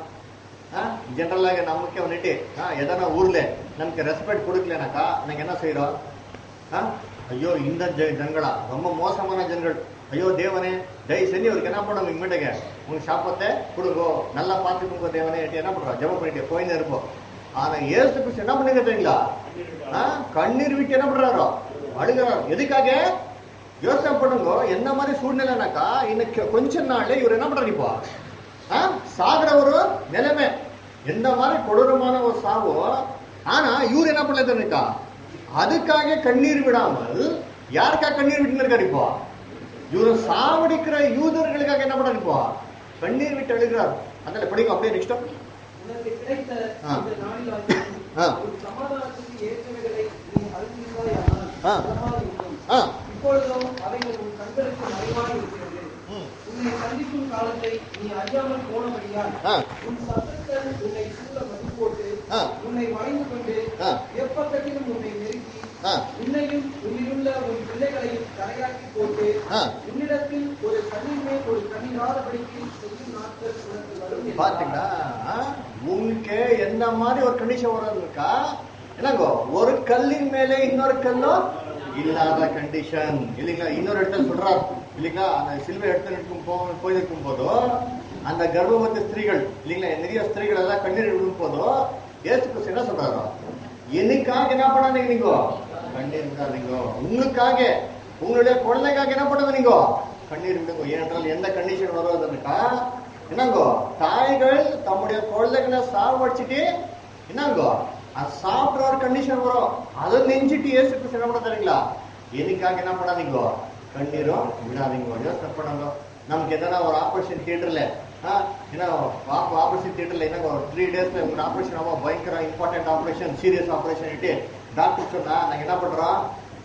ஜென்ரலாக நமக்கே வந்துட்டு ஆ, எதனா ஊர்ல நமக்கு ரெஸ்பெக்ட் கொடுக்கலனாக்கா நாங்க என்ன செய்யறோம் ஆ? ஐயோ இந்த ஜ- ஜனங்களா ரொம்ப மோசமான ஜனங்கள் ஐயோ தேவனே தயவு செஞ்சு அவருக்கு என்ன பண்ணுவோம் இம்மீட்டங்க உங்க சாப்பத்தை கொடுங்கோ நல்லா பார்த்துக்கோங்க தேவனே என்று என்ன பண்றோம் ஜெபம் பண்ணிட்டு போயின்னு இருப்போம் ஆனா ஏசு கிறிஸ்து என்ன பண்ணுங்க தெரியுங்களா ஆ? கண்ணீர் விட்டு என்ன பண்றாரோ அழுகிறார் எதுக்காக யோசனை பண்ணுங்க என்ன மாதிரி சூழ்நிலைனாக்கா இன்னைக்கு கொஞ்ச நாள்ல இவர் என்ன பண்றாரு இப்போ ஆ? சாகுற ஒரு நிலைமை எந்த மாதிரி கொடூரமான ஒரு சாவோ ஆனா இவர் என்ன பண்ணல இருக்கா அதுக்காக கண்ணீர் விடாமல் யாருக்கா கண்ணீர் விட்டு இருக்காரு இப்போ இவரு சாவடிக்கிற யூதர்களுக்காக என்ன பண்றாரு இப்போ கண்ணீர் விட்டு அழுகிறார் அதனால படிங்க அப்படியே நெக்ஸ்ட் உனக்கு கிடைத்த ஆ. இந்த நாளிலாகிலும் ஆ. உன் சமாதானத்துக்கு ஏற்றவைகளை நீ அறிந்திருந்தாயானால் ஆ. நலமாக இருக்கும். ஆ இப்பொழுதும் அவைகள் உன் கண்களுக்கு மறைவாய் இருக்கிறது ம். உன்னை சந்திக்கும் காலத்தை நீ அறியாமல் போனபடியால் ஆ. உன் சத்துக்கள் உன்னை சூழ மதி போட்டு ஆ. உன்னை வளைந்து கொண்டு ஆ. எப்பக்கத்திலும் உன்னை நெருக்கி ஆ. உன்னையும் உன்னிலுள்ள உன் பிள்ளைகளையும் தரையாக்கி போட்டு ஆ. உன்னிடத்தில் ஒரு கண்ணின் மேல் ஒரு கண்ணிராதபடிக்கு செய்யும் நாட்கள் உனக்கு வரும் என்றார். பாத்தீங்களா உங்களுக்கு எந்த மாதிரி ஒரு கண்டிஷன் வரும் இருக்கா என்னங்கோ ஒரு கல்லின் மேலே இன்னொரு கல்லும் இல்லாத கண்டிஷன் இல்லைங்களா இன்னொரு இடத்துல சொல்றாரு இல்லைங்களா அந்த சிலுவை இடத்துல இருக்கும் போ போயிருக்கும் போதோ அந்த கர்ப்பவதி ஸ்திரீகள் இல்லைங்களா நிறைய ஸ்திரீகள் எல்லாம் கண்ணீர் விடும் போதோ ஏசு கிறிஸ்து என்ன சொல்றாரோ என்னைக்காக என்ன பண்ணாதீங்க நீங்க கண்ணீர் விடாதீங்க உங்களுக்காக உங்களுடைய குழந்தைக்காக என்ன பண்ணுங்க நீங்க கண்ணீர் விடுங்க ஏனென்றால் எந்த கண்டிஷன் வருவதுக்கா என்னங்கோ தாய்கள் தம்முடைய குழந்தைகளை சாவடிச்சுட்டு என்னங்கோ அது சாப்பிட்ற ஒரு கண்டிஷன் வரும் அதை நெஞ்சிட்டு ஏசு கிறிஸ்து என்ன பண்ண தெரியுங்களா எனக்காக என்ன பண்ணாதீங்க கண்ணீரும் விடாதீங்க யோசனை பண்ணுங்க நமக்கு எதனா ஒரு ஆபரேஷன் தியேட்டர்ல ஏன்னா ஆபரேஷன் தியேட்டர்ல என்னங்க ஒரு த்ரீ டேஸ்ல ஒரு ஆபரேஷன் ஆகும் பயங்கர important operation serious operation doctor சொன்னா நாங்க என்ன பண்றோம்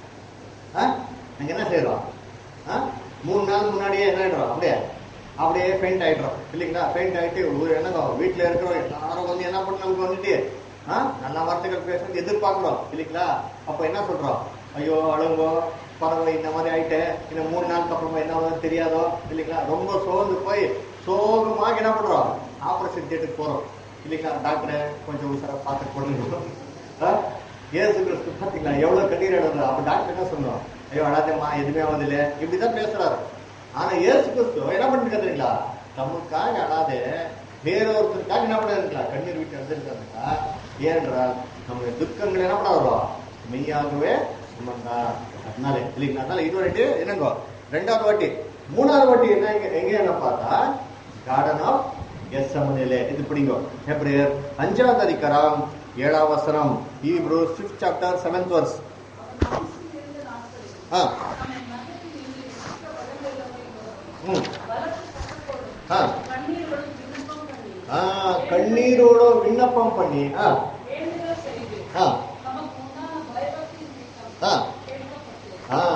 ஆ? நாங்க என்ன செய்யறோம் ஆ? மூணு நாள் முன்னாடியே என்ன ஆயிடுறோம் அப்படியே அப்படியே பெயிண்ட் ஆயிடுறோம் இல்லைங்களா பெயிண்ட் ஆயிட்டு ஒரு என்னங்க வீட்டுல இருக்கிறோம் எல்லாரும் வந்து என்ன பண்ண நமக்கு வந்துட்டு ஆ? நல்ல வார்த்தைகள் பேசுறது எதிர்பார்க்கிறோம் இல்லைங்களா அப்ப என்ன சொல்றோம் ஐயோ அழுங்கோ பரவாயில்ல இந்த மாதிரி ஆயிட்டு இன்னும் மூணு நாளுக்கு அப்புறமா என்ன ஆகுதுன்னு தெரியாதோ இல்லைங்களா ரொம்ப சோர்ந்து போய் சோகமாக என்ன பண்றோம் ஆபரேஷன் தியேட்டருக்கு போறோம் இல்லைங்களா டாக்டரை கொஞ்சம் உசாரா பார்த்துட்டு போடுங்க ஆ? ஏசு கிறிஸ்து பாத்தீங்களா எவ்வளவு கண்ணீர் எழுதுறா அப்ப டாக்டர் என்ன சொன்னோம் ஐயோ அழாதம்மா எதுவுமே ஆகுது இல்ல இப்படிதான் பேசுறாரு ஆனா ஏசு கிறிஸ்து என்ன பண்ணிருக்காரு தெரியுங்களா நமக்காக அழாதே வேறொருத்தருக்காக என்ன பண்ணிருக்கலாம் கண்ணீர் விட்டு எழுதிருக்காருக்கா ஏனென்றால் நம்முடைய துக்கங்கள் என்ன பண்ண வரும் மெய்யாகவே சுமந்தா அதனால இல்லைங்களா அதனால இது வாட்டி என்னங்கோ ரெண்டாவது வாட்டி மூணாவது வாட்டி என்ன எங்க எங்க என்ன பார்த்தா கார்டன் ஆஃப் எஸ் சமநிலை இது பிடிங்கோ ஹெப்ரேயர் அஞ்சாவது அதிகாரம் ஏழாம் வசனம் Hebrew fifth chapter seventh verse இருந்த நாட்களில் ஆ நம்மை மனதில் இருந்து விசுத்த வளர்ந்தவர்களையும் ம் பலத்த சத்தத்தோடும் ஆ. கண்ணீரோடும் விண்ணப்பம் பண்ணி ஆ கண்ணீரோட விண்ணப்பம் பண்ணி ஆ வேண்டுதல் செய்து ஆ நமக்கு உண்டான பயபக்தி நிமித்தம் ஆ. கேட்கப்பட்டது ஆ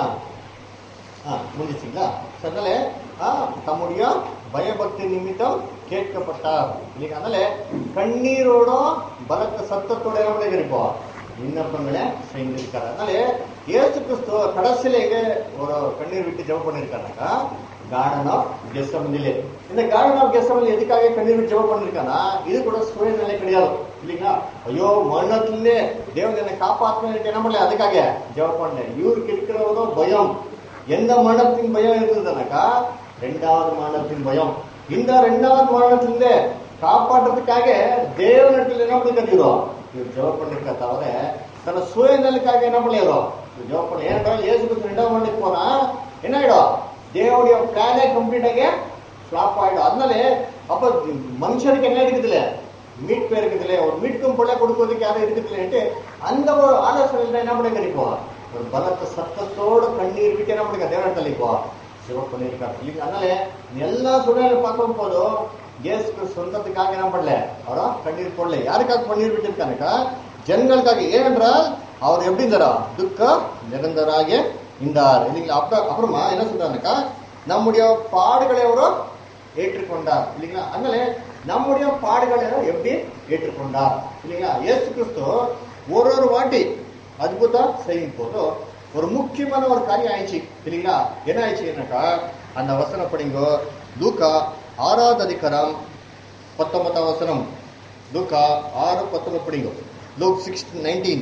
ஆ முடிஞ்சிச்சிங்களா அதனால ஆ தம்முடைய பயபக்தி நிமித்தம் கேட்கப்பட்டார் இல்லைங்க அதனால கண்ணீரோட பலத்த சத்தத்தோட என்ன பண்ணிருப்போம் விண்ணப்பங்களை செய்திருக்காரு அதனால ஏசு கிறிஸ்து கடைசியில எங்க ஒரு கண்ணீர் விட்டு ஜெபம் பண்ணிருக்காருனாக்கா கார்டன் ஆஃப் கெஸ்டமனிலே இந்த கார்டன் ஆஃப் கெஸ்டமனில் எதுக்காக கண்ணீர் விட்டு ஜெபம் பண்ணிருக்கானா இது கூட சுயநிலை கிடையாது இல்லைங்களா ஐயோ மரணத்திலே தேவன் என்னை காப்பாற்றணும் என்ன பண்ணல அதுக்காக ஜெபம் பண்ணல இவருக்கு இருக்கிறவரும் பயம் எந்த மரணத்தின் பயம் இருந்ததுனாக்கா ரெண்டாவது மரணத்தின் பயம் இந்த ரெண்டாவது மரணத்திலிருந்து காப்பாற்றுறதுக்காக தேவனிடத்தில் என்ன பண்ணி கட்டிடுறோம் இவர் ஜெபம் பண்ணிருக்க தவிர தன சுயநலுக்காக என்ன பண்ணிடுறோம் இவர் ஜெபம் பண்ண ஏனென்றால் இயேசு கிறிஸ்து ரெண்டாவது மரணத்துக்கு போனா என்ன ஆயிடும் தேவனுடைய பிளானே கம்ப்ளீட் ஆகி ஃபிளாப் ஆயிடும் அதனால அப்ப மனுஷனுக்கு என்ன இருக்குதுல்ல மீட்பு இருக்குதுல்ல ஒரு மீட்கும் போல கொடுக்கறதுக்கு யாரும் இருக்குதுல்லன்ட்டு அந்த ஒரு ஆலோசனை என்ன பண்ணி கிடைப்போம் ஒரு பலத்த சத்தத்தோட கண்ணீர் விட்டு என்ன பண்ணுங்க தேவனத்தில் இப்போ சிவப்பு பண்ணியிருக்காரு இல்லைங்க அதனால எல்லா சூழ்நிலை பார்க்கும் போதும் இயேசுக்கு சொந்தத்துக்காக என்ன பண்ணல அவரா கண்ணீர் போடல யாருக்காக கண்ணீர் விட்டிருக்காருக்கா ஜனங்களுக்காக ஏனென்றால் அவர் எப்படி இருந்தாரா துக்க நிரந்தராக இருந்தார் இல்லைங்களா அப்ப அப்புறமா என்ன சொல்றாருக்கா நம்முடைய பாடுகளை அவரோ ஏற்றுக்கொண்டார் இல்லைங்களா அதனால நம்முடைய பாடுகளை எப்படி ஏற்றுக்கொண்டார் இல்லைங்களா இயேசு கிறிஸ்து ஒரு ஒரு வாட்டி அற்புதம் செய்யும் போது ஒரு முக்கியமான ஒரு காரியம் ஆயிடுச்சு இல்லைங்களா என்ன ஆயிடுச்சுனாக்கா அந்த வசனம் படிங்கோ லூக்கா ஆறாவது அதிகாரம் பத்தொன்பதாம் வசனம் லூக்கா ஆறு பத்தொன்பது படிங்கோ லூக் சிக்ஸ் நைன்டீன்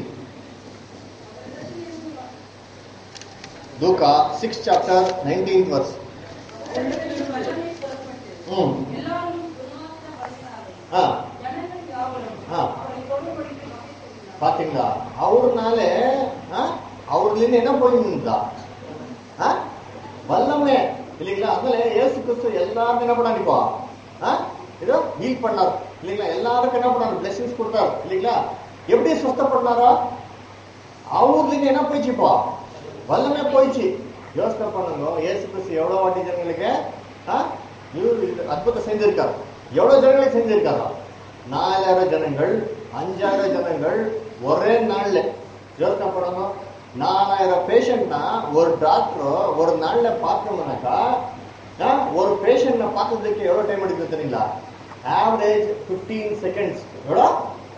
லூக்கா சிக்ஸ் சாப்டர் நைன்டீன் வர்ஸ் ரெண்டு வல்லமை புறப்பட்டு ம் எல்லாரும் துன்மார்க்க வழியினாலே ஆ ஜனங்கள் யாவரும் ஆ. அவரை கொடும்படிக்கு வகைப்படுத்தினார். பாத்தீங்களா அவர்னால அவர்லேருந்து என்ன போயிருந்தா ஆ? வல்லமை இல்லைங்களா அதனால இயேசு கிறிஸ்து எல்லாரும் என்ன பண்ணாரு இப்போ ஆ? இதோ ஹீல் பண்ணார் இல்லைங்களா எல்லாருக்கும் என்ன பண்ணாரு பிளெஸிங்ஸ் கொடுத்தாரு இல்லைங்களா எப்படி சுத்தம் பண்ணாரோ அவர்லேருந்து என்ன போயிடுச்சு இப்போ வல்லமை போயிடுச்சு யோசனை பண்ணுங்க இயேசு கிறிஸ்து எவ்வளவு வாட்டி ஜனங்களுக்கு ஆ? இவரு இது அற்புதம் செஞ்சிருக்காரு எவ்வளவு ஜனங்களுக்கு செஞ்சிருக்காரா நாலாயிரம் ஜனங்கள் அஞ்சாயிரம் ஜனங்கள் ஒரே நாள்ல யோசனை பண்ணுங்க நாலாயிரம் பேஷண்ட்னா ஒரு டாக்டர் ஒரு நாள்ல பார்க்கணும்னாக்கா ஆ, ஒரு பேஷண்ட்டை பார்க்கறதுக்கு எவ்வளவு டைம் எடுக்குது தெரியுங்களா ஆவரேஜ் 15 செகண்ட்ஸ் எவ்வளோ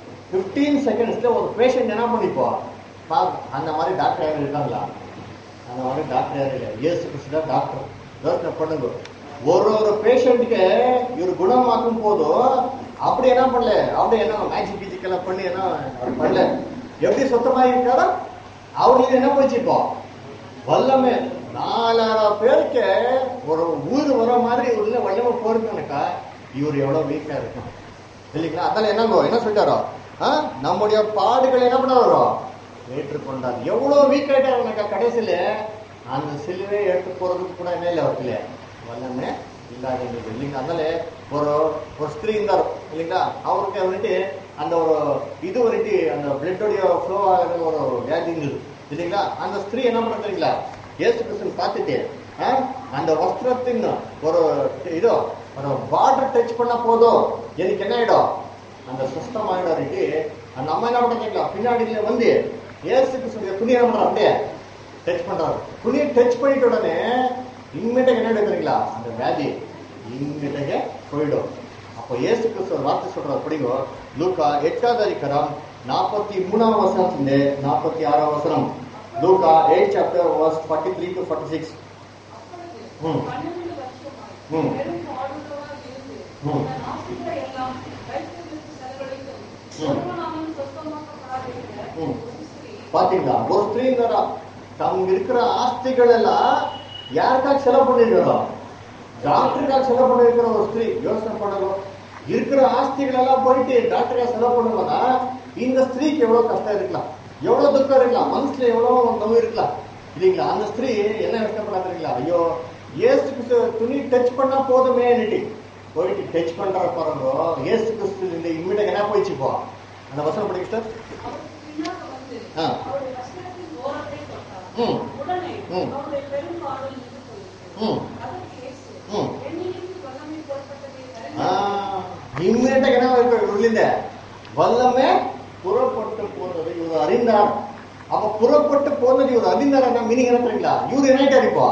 15 செகண்ட்ஸ்ல ஒரு பேஷண்ட் என்ன பண்ணிப்போ பா- அந்த மாதிரி டாக்டர் யாரும் இருக்காங்களா அந்த மாதிரி டாக்டர் யாரும் இல்லை இயேசு கிறிஸ்து தான் டாக்டர் யோசனை பண்ணுங்க ஒரு ஒரு பேஷண்ட்டுக்கு இவர் குணமாக்கும் போதும் அப்படி என்ன பண்ணல அப்படி என்ன மேஜிக் கீஜிக் எல்லாம் பண்ணி என்ன அவர் பண்ணல எப்படி சுத்தமா இருக்காரோ அவருக்கு என்ன போச்சு இப்போ வல்லமே நாலாயிரம் பேருக்கு ஒரு ஊர் வர மாதிரி உள்ள வல்லமை போறதுனாக்கா இவர் எவ்வளவு வீக்கா இருக்கும் இல்லைங்களா அதனால என்னங்கோ என்ன சொல்லிட்டாரோ ஆ? நம்முடைய பாடுகள் என்ன பண்ணாரோ ஏற்றுக்கொண்டார் எவ்வளவு வீக் ஆயிட்டாருனாக்கா கடைசியில அந்த சிலுவை எடுத்து போறதுக்கு கூட என்ன இல்லை அவருக்கு வல்லமே இல்லாத இருந்தது இல்லைங்களா அதனால ஒரு ஒரு ஸ்திரீ இருந்தார் இல்லைங்களா அவருக்கு வந்துட்டு அந்த ஒரு இது வந்துட்டு அந்த பிளட்டோடைய ஃப்ளோ ஆகிற ஒரு வியாதி இருந்தது இல்லைங்களா அந்த ஸ்திரீ என்ன பண்ண தெரியுங்களா இயேசு கிறிஸ்துவன் பார்த்துட்டு ஆ, அந்த வஸ்திரத்தின் ஒரு இதோ ஒரு பார்டர் டச் பண்ண போதும் எனக்கு என்ன ஆயிடும் அந்த சுத்தம் ஆயிடாருட்டு அந்த அம்மா என்ன பண்ணுறீங்களா பின்னாடியில வந்து இயேசு கிறிஸ்துடைய துணி என்ன பண்றாரு அப்படியே டச் பண்றாரு துணியை டச் பண்ணிட்ட உடனே இம்மிடியாக என்ன எடுக்கிறீங்களா அந்த வியாதி இம்மிடியாக போயிடும் அப்போ இயேசு கிறிஸ்து ஒரு வார்த்தை சொல்றாரு படிங்கோ லூக்கா எட்டாவது அதிகாரம் நாற்பத்தி மூணாம் வசனத்திலிருந்து நாற்பத்தி ஆறாம் வசனம் லூக்கா eight chapter verse forty three to forty six அப்பொழுது ம். பன்னிரண்டு வருஷமாய் ம். பெரும் பாடுள்ளவராய் இருந்து ம். தன் ஆசைகளை எல்லாம் வைத்தியர்களுக்கு செலவழித்தும் ம். ஒருவனாலும் சொந்தமாக்கப்படாதிருக்கிற ம். ஒரு ஸ்திரீ பாத்தீங்களா ஒரு ஸ்திரீங்கிறா தங்க இருக்கிற ஆஸ்திகள் எல்லாம் யாருக்காக செலவு பண்ணிருக்கிறோம் டாக்டருக்காக செலவு பண்ணிருக்கிற ஒரு ஸ்திரீ யோசனை பண்ணணும் இருக்கிற ஆஸ்திகள் எல்லாம் போயிட்டு டாக்டருக்காக செலவு பண்ணுவோம்னா இந்த ஸ்திரீக்கு எவ்வளவு கஷ்டம் இருக்கலாம் எவ்வளவு துக்கம் இருக்கலாம் மனசுல எவ்வளவு நோய் இருக்கலாம் இல்லைங்களா அந்த ஸ்திரீ என்ன கஷ்டப்படா தெரியுங்களா ஐயோ ஏசு கிறிஸ்து துணி டச் பண்ணா போதுமே போயிட்டு டச் பண்ற பாருங்க ஏசு கிறிஸ்து இந்த இம்மிடியாக என்ன போயிடுச்சு இப்போ அந்த வசனம் படிக்க சார் அவருக்கு பின்னாக வந்து ஆ. அவருடைய வஸ்திரத்தின் ஓரத்தை தொட்டார் ம். உடனே ம். அவருடைய பெரும் பாடல் நின்று போயிற்று ம். அதற்கு இயேசு ம். என்னிலிருந்து வல்லமை புறப்பட்டதை ஆ, அறிந்து இம்மிடியாக என்ன இருக்கு உள்ளிந்த வல்லமே புறப்பட்டு போனது இவர் அறிந்தார் அப்ப புறப்பட்டு போனது இவர் அறிந்தார் மீனிங் என்ன தெரியுங்களா இவர் என்ன ஆயிட்டார் இப்போ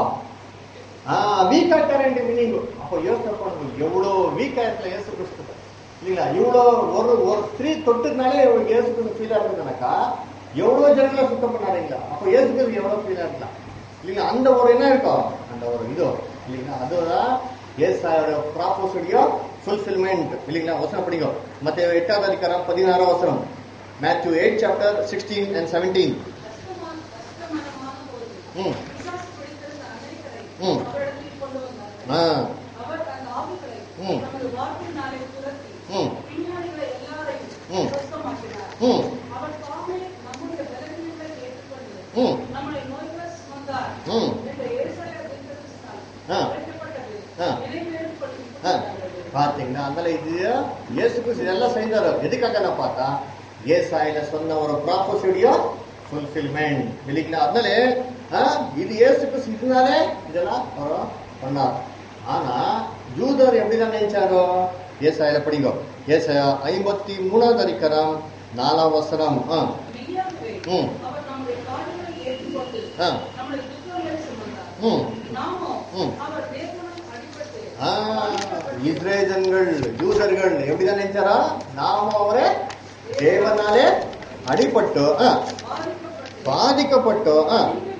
வீக் ஆயிட்டாரு மீனிங் அப்போ யோசனை பண்ணுங்க எவ்வளோ வீக் ஆயிரத்துல இயேசு கிறிஸ்து இல்லைங்களா இவ்வளோ ஒரு ஒரு ஸ்திரீ தொட்டுனாலே இவருக்கு இயேசு கிறிஸ்து ஃபீலா இருந்ததுனாக்கா எவ்வளோ ஜனங்களை சுத்தம் பண்ணாருங்களா அப்போ இயேசு கிறிஸ்து எவ்வளோ ஃபீலா இருக்கலாம் இல்லைங்களா அந்த ஒரு என்ன இருக்கும் அந்த ஒரு இதோ இல்லைங்களா அதுதான் ஏசாயோட ப்ராப்போஸுடைய ஃபுல்ஃபில்மெண்ட் இல்லைங்களா வசனம் படிங்க மற்ற எட்டாவது அதிகாரம் பதினாறாம் வசனம் Matthew eight chapter sixteen and seventeen கஷ்டமான கஷ்டமயமான போது ம் பிசாசு பிடித்திருந்த அநேகரை ம். அவரிடத்தில் கொண்டு வந்தார்கள் ஆ அவர் அந்த ஆவிகளை ம். தமது வார்த்தையினாலே துரத்தி ம். விஞ்ஞானிகளை ம். எல்லாரையும் சுத்தமாக்கினார் ம் அவர் தாமே நம்முடைய பலவீனங்களை ஏற்றுக்கொண்டு ம் நம்மளை நோய்களை சுமந்தார் ம். என்று ஏசாயா தீர்க்கதரிசியால் ஆ. உரைக்கப்பட்டது ஆ. நிறைவேறப்பட்டு ஆ, பாத்தீங்களா அதனால இது இயேசு கிறிஸ்து இதெல்லாம் செய்தாரு எதுக்காக பார்த்தா ஏசாயில சொன்ன ஒரு ப்ராப்பர்ட்டியோ ஃபுல்ஃபில்மெண்ட் இல்லைங்களா அதனால ஆ, இது இயேசு கிறிஸ்து இதனாலே இதெல்லாம் அவர் பண்ணார் ஆனா யூதர் எப்படிதான் நினைச்சாரோ ஏசாயில படிங்கோ ஏசாயா ஐம்பத்தி மூணாவது அதிகாரம் நாலாம் வசனம் ஆ, மெய்யாகவே ம். அவர் நம்முடைய காரியங்களை ஏற்றுக்கொண்டு ஆ, நம்முடைய துக்கங்களை சுமந்தார் ம், நாமோ ம். அவர் வேதனை அடிபட்டு ஆ, இஸ்ரேலர்கள் யூதர்கள் எப்படிதான் நினைச்சாரா நாம அவரே தேவனாலே அடிபட்டு ஆ, பாதிக்கப்பட்டு ஆ,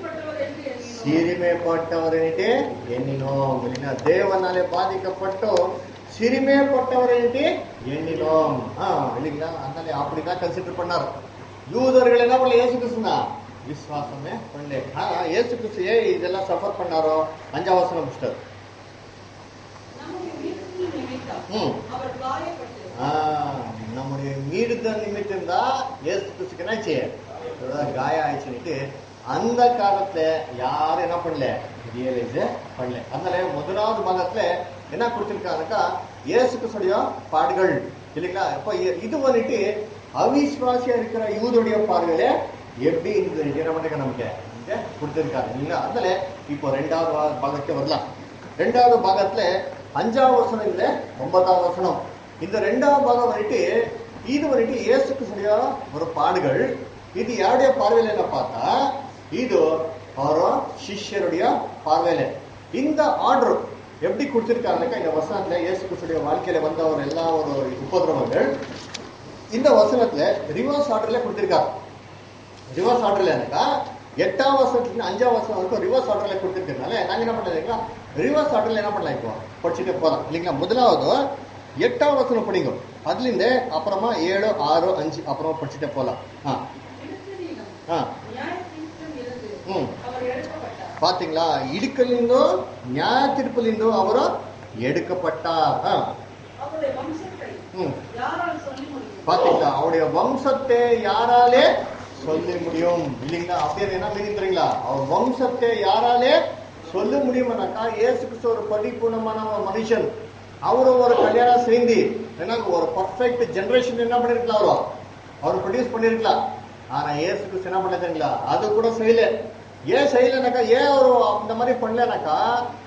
சிறுமைப்பட்டவர் என்று எண்ணினோம். சிறுமைப்பட்டவர் எண்ணினோம் இல்லைன்னா தேவனாலே பாதிக்கப்பட்டு சிறுமைப்பட்டவர் எண்ணினோம் ஆ, இல்லைங்களா அதனால அப்படிதான் கன்சிடர் பண்ணார் யூதர்கள் என்ன பண்ணல ஏசு கிறிஸ்துனா விசுவாசமே பண்ணல ஆனா ஏசு கிறிஸ்து ஏன் இதெல்லாம் சஃபர் பண்ணாரோ அஞ்சாம் வசனம் புஸ்டர் நம்முடைய மீட்பின் நிமித்தம் ம் அவர் காயப்பட்டு ஆ, நம்முடைய மீறுதல் நிமித்தம் தான் ஏசு கிறிஸ்துக்கு என்னாச்சு இவ்வளவு காயம் ஆயிடுச்சுன்னுட்டு அந்த காலத்துல யாரும் என்ன பண்ணல ரியலைஸ் பண்ணல அதனால முதலாவது பாகத்துல என்ன கொடுத்திருக்காங்கக்கா இயேசு கிறிஸ்துடைய பாடுகள் இல்லைங்களா இப்போ இ- இது வந்துட்டு அவிஸ்வாசியா இருக்கிற யூதருடைய பார்வையில எப்படி இந்த என்ன பண்ணுங்க நமக்கு இங்க கொடுத்திருக்காரு இல்லைங்களா அதனால இப்போ ரெண்டாவது பா- பாகத்துக்கு வரலாம் ரெண்டாவது பாகத்துல அஞ்சாவது வசனம் இல்ல ஒன்பதாவது வசனம் இந்த ரெண்டாவது பாகம் வந்துட்டு இது வந்துட்டு இயேசு கிறிஸ்துடைய ஒரு பாடுகள் இது யாருடைய பார்வையில என்ன பார்த்தா இது அவரோ சிஷ்யருடைய பார்வையில இந்த ஆர்டர் எப்படி கொடுத்திருக்காருனாக்கா இந்த வசனத்துல இயேசு கிறிஸ்துடைய வாழ்க்கையில வந்த ஒரு எல்லா ஒரு உபதிரவங்கள் இந்த வசனத்துல ரிவர்ஸ் ஆர்டர்ல கொடுத்திருக்காரு ரிவர்ஸ் ஆர்டர்ல எனக்கா எட்டாம் வருஷத்துல அஞ்சாம் வருஷம் வரைக்கும் ரிவர்ஸ் ஆர்டர்ல கொடுத்துருக்கனால நாங்க என்ன பண்ணலாம் ரிவர்ஸ் ஆர்டர்ல என்ன பண்ணலாம் இப்போ படிச்சுட்டு போலாம் இல்லைங்களா முதலாவது எட்டாம் வசனம் படிங்க அதுல இருந்து அப்புறமா ஏழு ஆறு அஞ்சு அப்புறமா படிச்சுட்டு போலாம் ஆ இடுக்கணிலும் ஆ நியாயத்தீர்ப்பிலும் இருந்து ம் அவர் எடுக்கப்பட்டார் பாத்தீங்களா இடுக்கலிಂದೋ ನ್ಯಾಯ ತೀರ್ಪಲಿಂದೋ ಅವರು எடுக்கப்பட்டார் ஆ, அவருடைய வம்சத்தை ம் யாரால் சொல்லி முடியும் பாத்தீங்களா அவருடைய வம்சத்தை யாராலே சொல்ல முடியும் இல்லைங்களா அப்படின்னு என்ன மீனிங் தெரியுங்களா அவர் வம்சத்தை யாராலே சொல்ல முடியுமானாக்கா இயேசு கிறிஸ்து ஒரு பரிபூர்ணமான ஒரு மனுஷன் அவரு ஒரு கல்யாணம் செய்தி ஏன்னா ஒரு பர்ஃபெக்ட் ஜெனரேஷன் என்ன பண்ணிருக்கலாம் அவரு அவர் ப்ரொடியூஸ் பண்ணிருக்கலாம் ஆனா இயேசு கிறிஸ்து என்ன பண்ண தெரியுங்களா அது கூட செய்யல ஏன் செய்யலனாக்கா ஏன் அவர் அந்த மாதிரி பண்ணலனாக்கா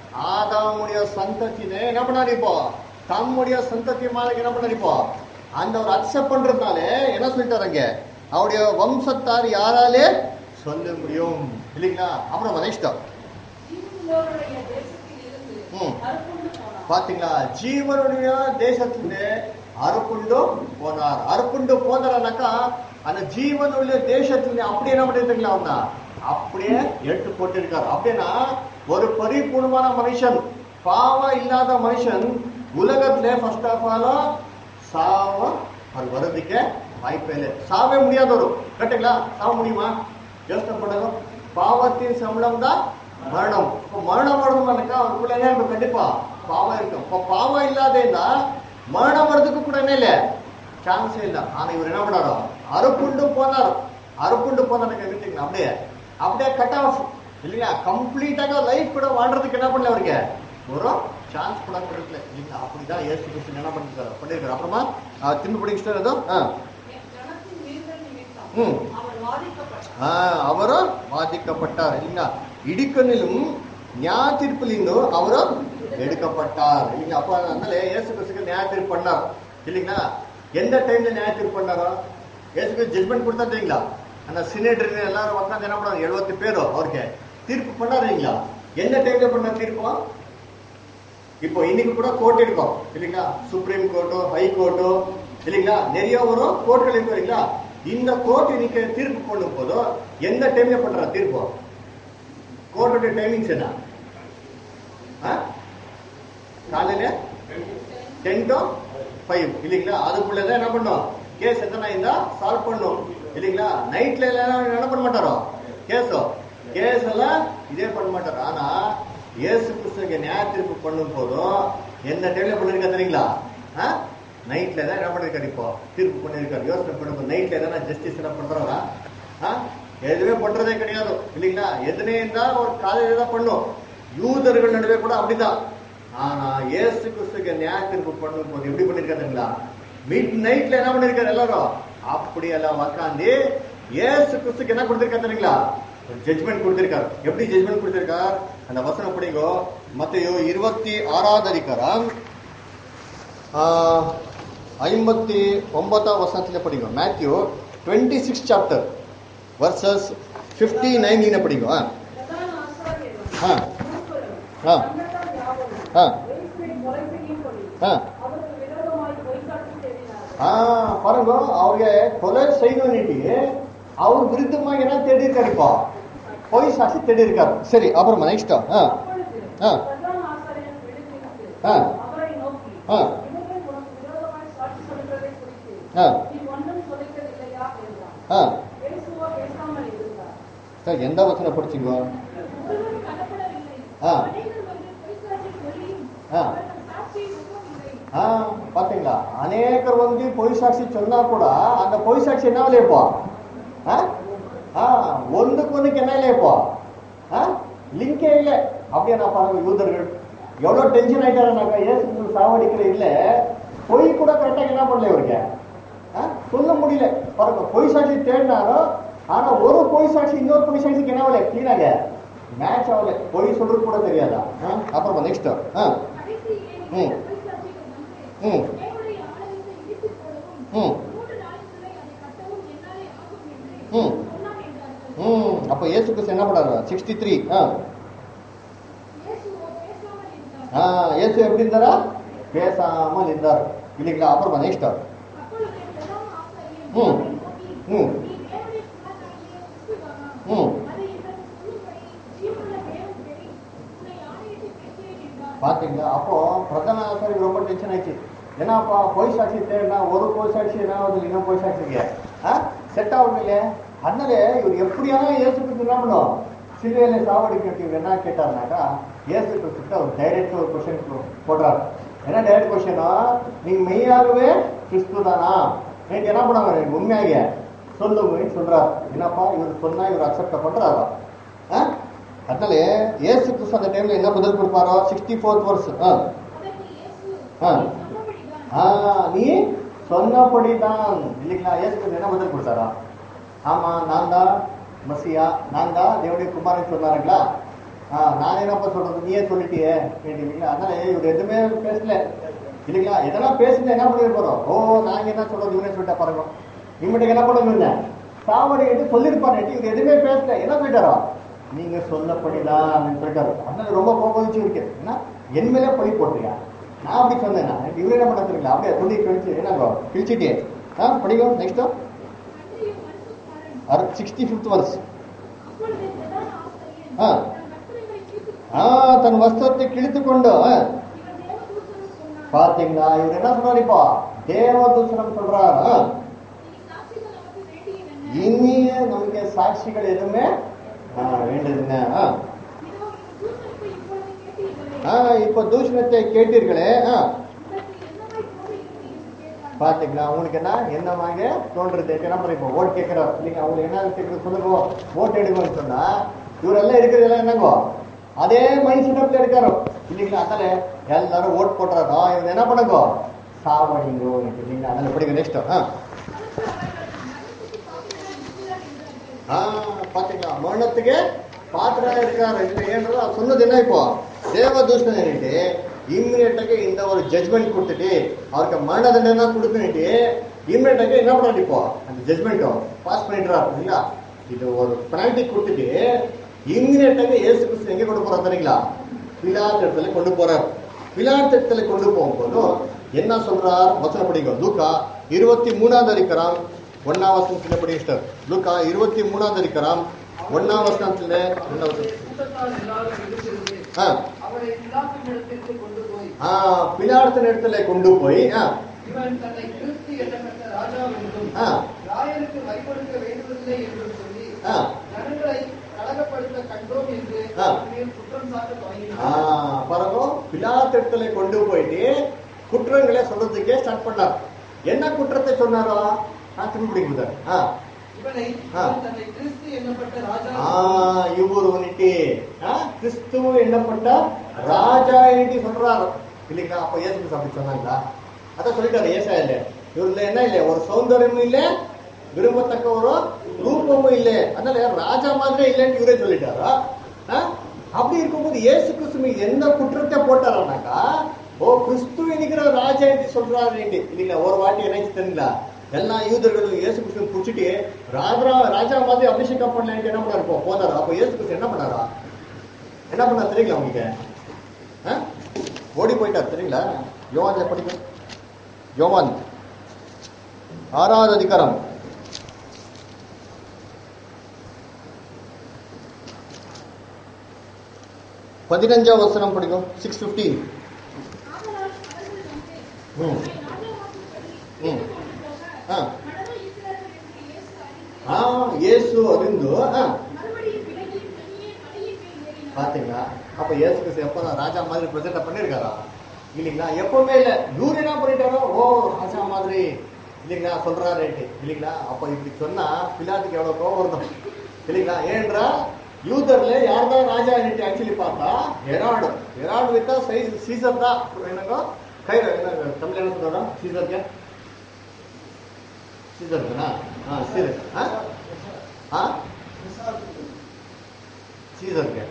ஆதாமுடைய சந்ததினே என்ன பண்ணாரு இப்போ தம்முடைய சந்ததி மாதிரி என்ன பண்ணாரு இப்போ அந்த ஒரு அக்செப்ட் பண்றதுனால என்ன சொல்லிட்டாரு அங்க அவருடைய வம்சத்தார் யாராலே சொல்ல முடியும் இல்லைங்களா அப்புறம் நெக்ஸ்ட் ஜீவனுள்ளவருடைய தேசத்தில் இருந்து ம். அறுப்புண்டு போனார் பாத்தீங்களா ஜீவனுடைய தேசத்திலே அறுப்புண்டு போனார் அறுப்புண்டு போனார்னாக்கா அந்த ஜீவனுள்ள தேசத்துல அப்படியே என்ன பண்ணிருக்கீங்களா அவங்க அப்படியே எட்டு போட்டிருக்காரு அப்படின்னா ஒரு பரிபூர்ணமான மனுஷன் பாவம் இல்லாத மனுஷன் உலகத்திலே ஃபர்ஸ்ட் ஆஃப் ஆல் சாவ அது வர்றதுக்கே வாய்ப்பே இல்லை சாவே முடியாதவரு கரெக்டுங்களா சாவ முடியுமா யோசனை பண்ணுங்க பாவத்தின் சம்பளம் தான் மரணம் இப்போ மரணம் வரணும்னாக்கா அவருக்குள்ள என்ன இருக்கும் கண்டிப்பா பாவம் இருக்கும் இப்போ பாவம் இல்லாதேன்னா மரணம் வர்றதுக்கு கூட என்ன இல்லை சான்ஸே இல்லை ஆனா இவர் என்ன பண்ணாரோ அறுப்புண்டு போனார் அறுப்புண்டு போனாருங்க வீட்டுக்கு அப்படியே அப்படியே கட் ஆஃப் இல்லையா கம்ப்ளீட்டாக லைஃப் கூட வாழ்றதுக்கு என்ன பண்ணல அவருக்கு ஒரு சான்ஸ் கூட கொடுக்கல இல்லைங்களா அப்படிதான் ஏசு கிறிஸ்து என்ன பண்ணிருக்காரு பண்ணிருக்காரு அப்புறமா அஹ், திரும்ப படிச்சுட்டு ஏதோ ஆ ஜனத்தின் மீறுதல் நிமித்தம் ம். அவர் வாதிக்கப்பட்டார் ஆ, அவரும் பாதிக்கப்பட்டார் இல்லைங்களா இடிக்கனிலும் ನ್ಯಾಯ ತೀರ್ಪಿಲಿಂದ ಅವರು எடுக்கப்பட்டார் இல்லைங்க அப்ப அதனால இயேசு கிறிஸ்துக்கு நியாய தீர்ப்பு பண்ணார் இல்லைங்களா எந்த டைம்ல நியாய தீர்ப்பு பண்ணாரோ இயேசுக்கு ஜட்மெண்ட் கொடுத்தா தெரியுங்களா அந்த சினேட்டர் எல்லாரும் உட்காந்து என்ன பண்ணாங்க எழுபத்தி பேரும் அவருக்கு தீர்ப்பு பண்ணாரு இல்லைங்களா எந்த டைம்ல பண்ண தீர்ப்பு இப்போ இன்னைக்கு கூட கோர்ட் இருக்கும் இல்லைங்களா சுப்ரீம் கோர்ட்டோ ஹை கோர்ட்டோ இல்லைங்களா நிறைய ஒரு கோர்ட்கள் இருக்கும் இல்லைங்களா இந்த கோர்ட் இன்னைக்கு தீர்ப்பு பண்ணும் போதோ எந்த டைம்ல பண்ற தீர்ப்பு கோர்ட்டோட டைமிங்ஸ் என்ன ஆ? காலையில டென் டு ஃபைவ் இல்லைங்களா அதுக்குள்ளதான் என்ன பண்ணும் கேஸ் எத்தனை இருந்தா சால்வ் பண்ணும் இல்லைங்களா நைட்ல எல்லாம் என்ன பண்ண மாட்டாரோ கேஸோ கேஸ் எல்லாம் இதே பண்ண மாட்டாரு ஆனா இயேசு கிறிஸ்துக்கு நியாய தீர்ப்பு பண்ணும் போதும் எந்த டைம்ல பண்ணிருக்கா தெரியுங்களா நைட்ல தான் என்ன பண்ணிருக்காரு இப்போ தீர்ப்பு பண்ணிருக்காரு யோசனை பண்ணும் நைட்ல எதனா ஜஸ்டிஸ் என்ன பண்றாரா ஆ? எதுவுமே பண்றதே கிடையாது இல்லைங்களா எதுனே இருந்தா ஒரு காலையில தான் பண்ணும் யூதர்கள் நடுவே கூட அப்படிதான் ஆனா இயேசு கிறிஸ்துக்கு நியாய தீர்ப்பு பண்ணும் போது எப்படி பண்ணிருக்காருங்களா மிட் நைட்ல என்ன பண்ணிருக்காரு எல்லாரும் அப்படி எல்லாம் உக்காந்து இயேசு கிறிஸ்துக்கு என்ன கொடுத்திருக்காரு தெரியுங்களா ஜட்மெண்ட் கொடுத்திருக்காரு எப்படி ஜட்மெண்ட் கொடுத்திருக்கார் அந்த வசனம் படிங்கோ மத்தையோ இருபத்தி ஆறாவது அதிகாரம் ஆ, ஐம்பத்தி ஒன்பதாம் வசனத்துல படிங்க Matthew twenty six chapter verses fifty nine படிங்க ஆ. பிரதான ஆசாரியரும் ஆ. மூப்பரும் ஆ. சங்கத்தார் யாவரும் ஆ. வைஸ்பேட் ஆ அவருக்கு விரோதமாய் பொய்சாட்சி தேடினார்கள் ஆ பாருங்க ಅವ್ರಿಗೆ ಕೊಲೆ செய்யணும்னுட்டு ಅವ್ರ ವಿರುದ್ಧವಾಗಿ என்ன தேடி இருக்காரு இப்போ பொய் சாட்சி தேடி இருக்காரு சரி அப்புறமா நெக்ஸ்ட் ஆ அப்பொழுது ஆ. பிரதான ஆசாரியர் விழித்திருந்து ஆ. அவரை நோக்கி ஆ. இவர்கள் உனக்கு விரோதமாய் சாட்சி சொல்கிறதை குறித்து ஆ. நீ ஒன்றும் சொல்லிக்கவில்லையா என்றான் ஆ பேசுவோ பேசாமல் இருந்தார் சார் எந்த வசனம் படிச்சீங்க ஒருவரும் அகப்படவில்லை ஆ. அநேகர் வந்து பொய்சாட்சி சொல்லியும் ஆ. அவர்கள் சாட்சியை நம்பவில்லை ஆ பாத்தீங்களா அநேகர் வந்து பொய் சாட்சி சொன்னா கூட அந்த பொய் சாட்சி என்ன இல்லையா இப்போ ஆ? ஆ ஒன்றுக்கு ஒன்றுக்கு என்ன இல்லையா இப்போ ஆ லிங்கே இல்லை அப்படியே நான் பாருங்க யூதர்கள் எவ்வளோ டென்ஷன் ஆயிட்டாருனாக்கா ஏசு சாவடிக்கிற இல்ல பொய் கூட கரெக்டாக என்ன பண்ணல இவருக்கு ஆ? சொல்ல முடியல பாருங்க பொய் சாட்சி தேடினாரோ ஆனா ஒரு பொய் சாட்சி இன்னொரு பொய் சாட்சிக்கு என்ன ஆகல கிளீனாக மேட்ச் ஆகல பொய் சொல்றது கூட தெரியாதா ஆ? அப்புறமா நெக்ஸ்ட் ஆ கடைசியிலே ம். நீங்கள் பொய்சாட்சிகள் வந்து ம். தேவனுடைய ஆலயத்தை இடித்துப் போடவும் ம். மூன்று நாளுக்குள்ளே அதை கட்டவும் என்னாலே ஆகும் என்று ம். சொன்னான் என்றார்கள் ம் அப்போ ஏசு கிறிஸ்து என்ன பண்ணாரு சிக்ஸ்டி த்ரீ ஆ இயேசுவோ பேசாமல் இருந்தார் ஆ ஏசு எப்படி இருந்தாரா பேசாமல் இருந்தார் இல்லைங்களா அப்புறமா நெக்ஸ்ட் அப்பொழுது பிரதான ஆசாரியர் ம். அவரை நோக்கி, ம். நீ தேவனுடைய குமாரனாகிய கிறிஸ்துவானா? ம். அதை எங்களுக்கு சொல்லும்படி ஜீவனுள்ள தேவன் தேடி உன்னை ஆணையிட்டு பேசுகிறேன் என்றார். பாத்தீங்களா அப்போ பிரதான ஆசாரிக்கு ரொம்ப டென்ஷன் ஆயிடுச்சு ஏன்னாப்பா பொய் சாட்சி தேடினா ஒரு பொய் சாட்சி என்ன ஆகுது இன்னும் பொய் சாட்சிக்கு ஆ செட் ஆகும் இல்லையே அதனால இவர் எப்படியான இயேசு கிறிஸ்து என்ன பண்ணும் சிலுவையில சாவடிக்கிறது இவர் என்ன கேட்டாருனாக்கா இயேசு கிறிஸ்துக்கு அவர் டைரக்ட் ஒரு கொஸ்டின் போடுறாரு என்ன டைரக்ட் கொஸ்டினா நீங்க மெய்யாகவே கிறிஸ்து தானா நீங்க என்ன பண்ணாங்க நீங்க உண்மையாக சொல்லுங்கன்னு சொல்றாரு என்னப்பா இவர் சொன்னா இவர் அக்செப்ட் பண்றாரா ஆ? அதனால ஏசு கிறிஸ்து அந்த டைம்ல என்ன பதில் கொடுப்பாரோ சிக்ஸ்டி ஃபோர்த் வருஷம் அதற்கு இயேசு, ஆ. நீ சொன்னபடிதான். நீ சொன்னபடிதான் இல்லைங்களா ஏசு கிறிஸ்து என்ன பதில் கொடுத்தாரா ஆமா நான் தான் மசியா நான் தான் தேவனுடைய குமாரன் சொன்னாருங்களா ஆ நான் என்னப்பா சொல்றது நீயே சொல்லிட்டியே கேட்டீங்களா அதனால இவர் எதுவுமே பேசல இல்லைங்களா எதெல்லாம் பேசுனா என்ன பண்ணி போறோம் ஓ நாங்க என்ன சொல்றது இவனே சொல்லிட்டா பாருங்க இவன்கிட்ட என்ன பண்ணுங்க சாவடி எடுத்து சொல்லிருப்பாரு இவர் எதுவுமே பேசல என்ன சொல்லிட்டாரோ நீங்க சொல்லப்படிதான் சொல்லிட்டாரு அதனால ரொம்ப கோபம் இருக்கு ஏன்னா என் மேலே பழி போட்டுருக்கா நான் அப்படி சொன்னேன்னா இவரு என்ன பண்ண தெரியுங்களா அப்படியே துணி கிழிச்சு என்ன கிழிச்சிட்டே ஆ படிக்கும் நெக்ஸ்ட் அன்றியும் மனுஷகுமாரன் அறு சிக்ஸ்டி ஃபிஃப்த் வர்ஸ் அப்பொழுது பிரதான ஆசாரியன் ஆ. தன் வஸ்திரங்களை கிழித்துக் ஆ தன் வஸ்திரத்தை கிழித்து கொண்டு ஆ, இவர் தேவதூதனும் சொன்னார் பாத்தீங்களா இவர் என்ன சொல்றாரு இப்போ தேவதூசனம் சொல்றாரு ஆ, இனி சாட்சிகள் நமக்கு வேண்டியதென்ன? இனிய நமக்கு சாட்சிகள் எதுவுமே ஆ, வேண்டதுங்க ஆ. இதோ இந்த தூதனுக்கு இப்பொழுது கேட்டீர்களே. ஆ, இப்போ தூஷணத்தை கேட்டீர்களே ஆ, உங்களுக்கு என்னமாய் தோன்றுகிறது என்று கேட்டான். பாத்தீங்களா உங்களுக்கு என்ன என்னவாங்க தோன்றது என்ன பண்ணுற இப்போ ஓட் கேட்கிறார் இல்லைங்க அவங்களுக்கு என்ன கேட்கறது சொல்லுங்க ஓட் எடுங்கன்னு சொன்னா இவரெல்லாம் இருக்கிறதெல்லாம் என்னங்கோ அதே மைண்ட் செட்டப்ல இருக்காரு இல்லைங்களா அதனால எல்லாரும் ஓட் போடுறாரு ஆ இவங்க என்ன பண்ணுங்க சாவடிங்கோ இல்லைங்களா அதனால படிங்க நெக்ஸ்ட் ஆ அதற்கு அவர்கள் மரணத்துக்கு பாத்திரராய் இருக்கிறார் என்றார்கள். ஆ பாத்தீங்களா மரணத்துக்கு பாத்திரா இருக்காரு இல்லை ஏன்றது அவர் சொன்னது என்ன இப்போ தேவதூஷணம் ஏறிட்டு இம்மிடியட்டாக இந்த ஒரு ஜட்மெண்ட் கொடுத்துட்டு அவருக்கு மரண தண்டனை கொடுத்துட்டு இம்மிடியட்டாக என்ன பண்ணாரு இப்போ அந்த ஜட்மெண்ட்டும் பாஸ் பண்ணிடுறாரு இல்லைங்களா இது ஒரு பெனால்டி கொடுத்துட்டு இம்மிடியட்டாக இயேசு கிறிஸ்து எங்க கொண்டு போறாரு தெரியுங்களா பிலாத் இடத்துல கொண்டு போறார் பிலாத் இடத்துல கொண்டு போகும்போதும் என்ன சொல்றார் வசனம் படிங்க லூக்கா இருபத்தி மூணாவது அதிகாரம் ஒன்னாம் வசனத்துல படிச்சிட்டார் லூக்கா இருபத்தி மூணாவது அதிகாரம் ஒன்னாம் வசனத்துல ரெண்டாவது வசனம். கூட்டத்தார் எல்லாரும் விழித்திருந்து ஆ, அவரை பிலாத்தினிடத்திற்கு கொண்டு போய் ஆ, பிலாத்தின் இடத்துல கொண்டு போய் ஆ, இவன் தன்னை கிறிஸ்து எண்ணப்பட்ட ராஜா என்றும் ஆ, ராயனுக்கு வழிபடுத்த வேண்டுவதில்லை என்றும் சொல்லி ஆ, ஜனங்களை கலகப்படுத்த கண்டோம் என்று ஆ. அவன் மேல் குற்றம் சாட்ட ஆ, தொடங்கினார் பாருங்க பிலாத் இடத்துல கொண்டு போயிட்டு குற்றங்களை சொல்றதுக்கே ஸ்டார்ட் பண்ணார் என்ன குற்றத்தை சொன்னாரோ நான் திரும்பி பிடிக்குது ஆ இவனை ஆ. இவன் தன்னை கிறிஸ்து எண்ணப்பட்ட ராஜா ஆ, இவரு வந்துட்டு ஆ, கிறிஸ்துவ எண்ணப்பட்ட ராஜா என்று சொல்றாரு இல்லைங்களா அப்ப ஏசு கிறிஸ்து அப்படி சொன்னாங்களா அதான் சொல்லிட்டாரு ஏசா இல்ல இவருல என்ன இல்ல ஒரு சௌந்தரியமும் இல்ல விரும்பத்தக்க ஒரு ரூபமும் இல்ல அதனால ராஜா மாதிரி இல்லைன்னு இவரே சொல்லிட்டாரா ஆ? அப்படி இருக்கும்போது இயேசு கிறிஸ்து மீது எந்த குற்றத்தை போட்டாருனாக்கா ஓ கிறிஸ்து என்கிற ராஜா என்று சொல்றாரு இல்லைங்களா ஒரு வாட்டி என்ன தெரியுங்களா எல்லா யூதர்களும் இயேசு கிறிஸ்து பிடிச்சிட்டு ராஜா ராஜா மாதிரி அபிஷேகம் பண்ணலான்ட்டு என்ன பண்ணாரு இப்போ போனாரு அப்போ இயேசு கிறிஸ்து என்ன பண்ணாரா என்ன பண்ணாரு தெரியுங்களா உங்களுக்கு ஆ? ஓடி போயிட்டார் தெரியுங்களா யோவான்ல படிக்கும் யோவான் ஆறாவது அதிகாரம் பதினஞ்சாம் வசனம் படிக்கும் சிக்ஸ் ஃபிஃப்டீன் ஆதலால் அவர்கள் வந்து ம் உம்மை ராஜாவாக்கும்படி ம். போக, ஆ. கடவுள் இஸ்ரவேலர் என்று இயேசு அறிந்து, ஆ இயேசு அறிந்து ஆ மறுபடியும் விலகி தனியே மலையின் மேல் ஏறினார். பாத்தீங்களா அப்ப இயேசு கிறிஸ்து எப்போ ராஜா மாதிரி பிரசன்ட் பண்ணிருக்காரா இல்லைங்களா எப்பவுமே இல்ல இவரு என்ன பண்ணிட்டாரோ ஓ ராஜா மாதிரி இல்லைங்களா சொல்றாரு இல்லைங்களா அப்ப இப்படி சொன்னா பிலாத்துக்கு எவ்வளவு கோபம் வரணும் இல்லைங்களா ஏன்றா யூதர்ல யார் தான் ராஜா ஆக்சுவலி பார்த்தா எராடு எராடு வித்தா சைஸ் சீசர் தான் என்னங்க கை என்ன தமிழ் என்ன சொல்றா சீசருக்கு சீசருக்குண்ணா ஆ சரி ஆ ஆ சீசருக்கு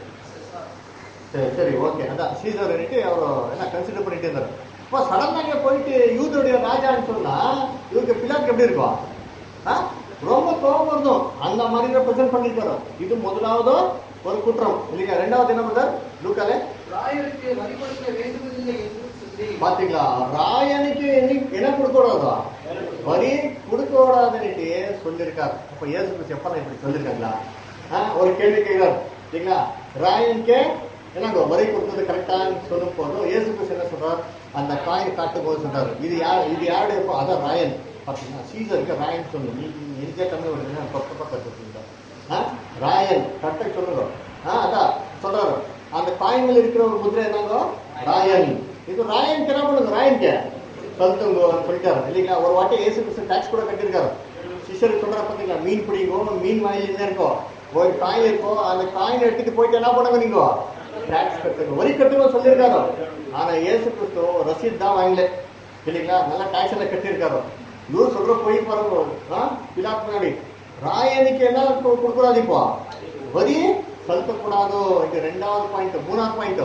சரி சரி ஓகே அதான் சீசர் அவர் என்ன கன்சிடர் பண்ணிட்டு இருந்தாரு இப்போ சடனாக போயிட்டு யூதருடைய ராஜான்னு சொன்னா இவருக்கு பிள்ளைக்கு எப்படி இருக்கும் ஆ? ரொம்ப கோபம் இருந்தோம் அந்த மாதிரி ரெப்ரசென்ட் பண்ணிருக்காரு இது முதலாவது ஒரு குற்றம் இல்லைங்க ரெண்டாவது என்ன பண்றாரு லூக்காலே ராயருக்கு வரி கொடுக்க வேண்டுவதில்லை என்று சொல்லி பாத்தீங்களா ராயனுக்கு என்ன- என்ன கொடுக்க கூடாதா வரி கொடுக்க கூடாதுன்னுட்டு சொல்லியிருக்காரு அப்ப இயேசு கிறிஸ்து எப்ப இப்படி சொல்லியிருக்காங்களா ஆ, ஒரு கேள்வி கேட்கிறார் சரிங்களா ராயனுக்கு என்னங்க வரி கொடுத்தது கரெக்டான்னு சொல்லும் போதும் இயேசு கிறிஸ்து என்ன சொல்றார் அந்த காயின் காட்டும் போது சொல்றாரு இது யார் இது யாருடைய பா- அதான் ராயன் பாத்தீங்களா சீசருக்கு ராயன் சொல்லு நீ நீ எங்கே தமிழ் வருதுன்னா பக்க பக்கத்து சொல்லுங்க ஆ? ராயன் கரெக்டாக சொல்லுங்க ஆ அதான் சொல்றாரு அந்த காயின்ல இருக்கிற ஒரு முதிரை என்னங்க ராயன் இது ராயன் என்ன பண்ணுங்க ராயன்க்கு சொல்லுங்க சொல்லிட்டாரு இல்லைங்களா ஒரு வாட்டி ஏசு கிறிஸ்து டாக்ஸ் கூட கட்டியிருக்காரு சிஷருக்கு சொல்ற பாத்தீங்களா மீன் பிடிக்கும் மீன் வாயில் என்ன இருக்கும் ஒரு காயின் இருக்கும் அந்த காயின் எடுத்துட்டு போயிட்டு என்ன பண்ணுங்க நீங்க டாக்ஸ் கட்டுங்க வரி கட்டுங்க சொல்லியிருக்காரு ஆனா ஏசு கிறிஸ்து ரசீத் தான் வாங்கல இல்லைங்களா நல்லா டாக்ஸ் எல்லாம் கட்டியிருக்காரு இவர் சொல்ற போய் பாருங்க ஆ? பிலாத் முன்னாடி ராயனுக்கு என்ன கு- கொடுக்கூடாது இப்போ வரி செலுத்தக்கூடாது இது ரெண்டாவது பாயிண்ட் மூணாவது பாயிண்ட்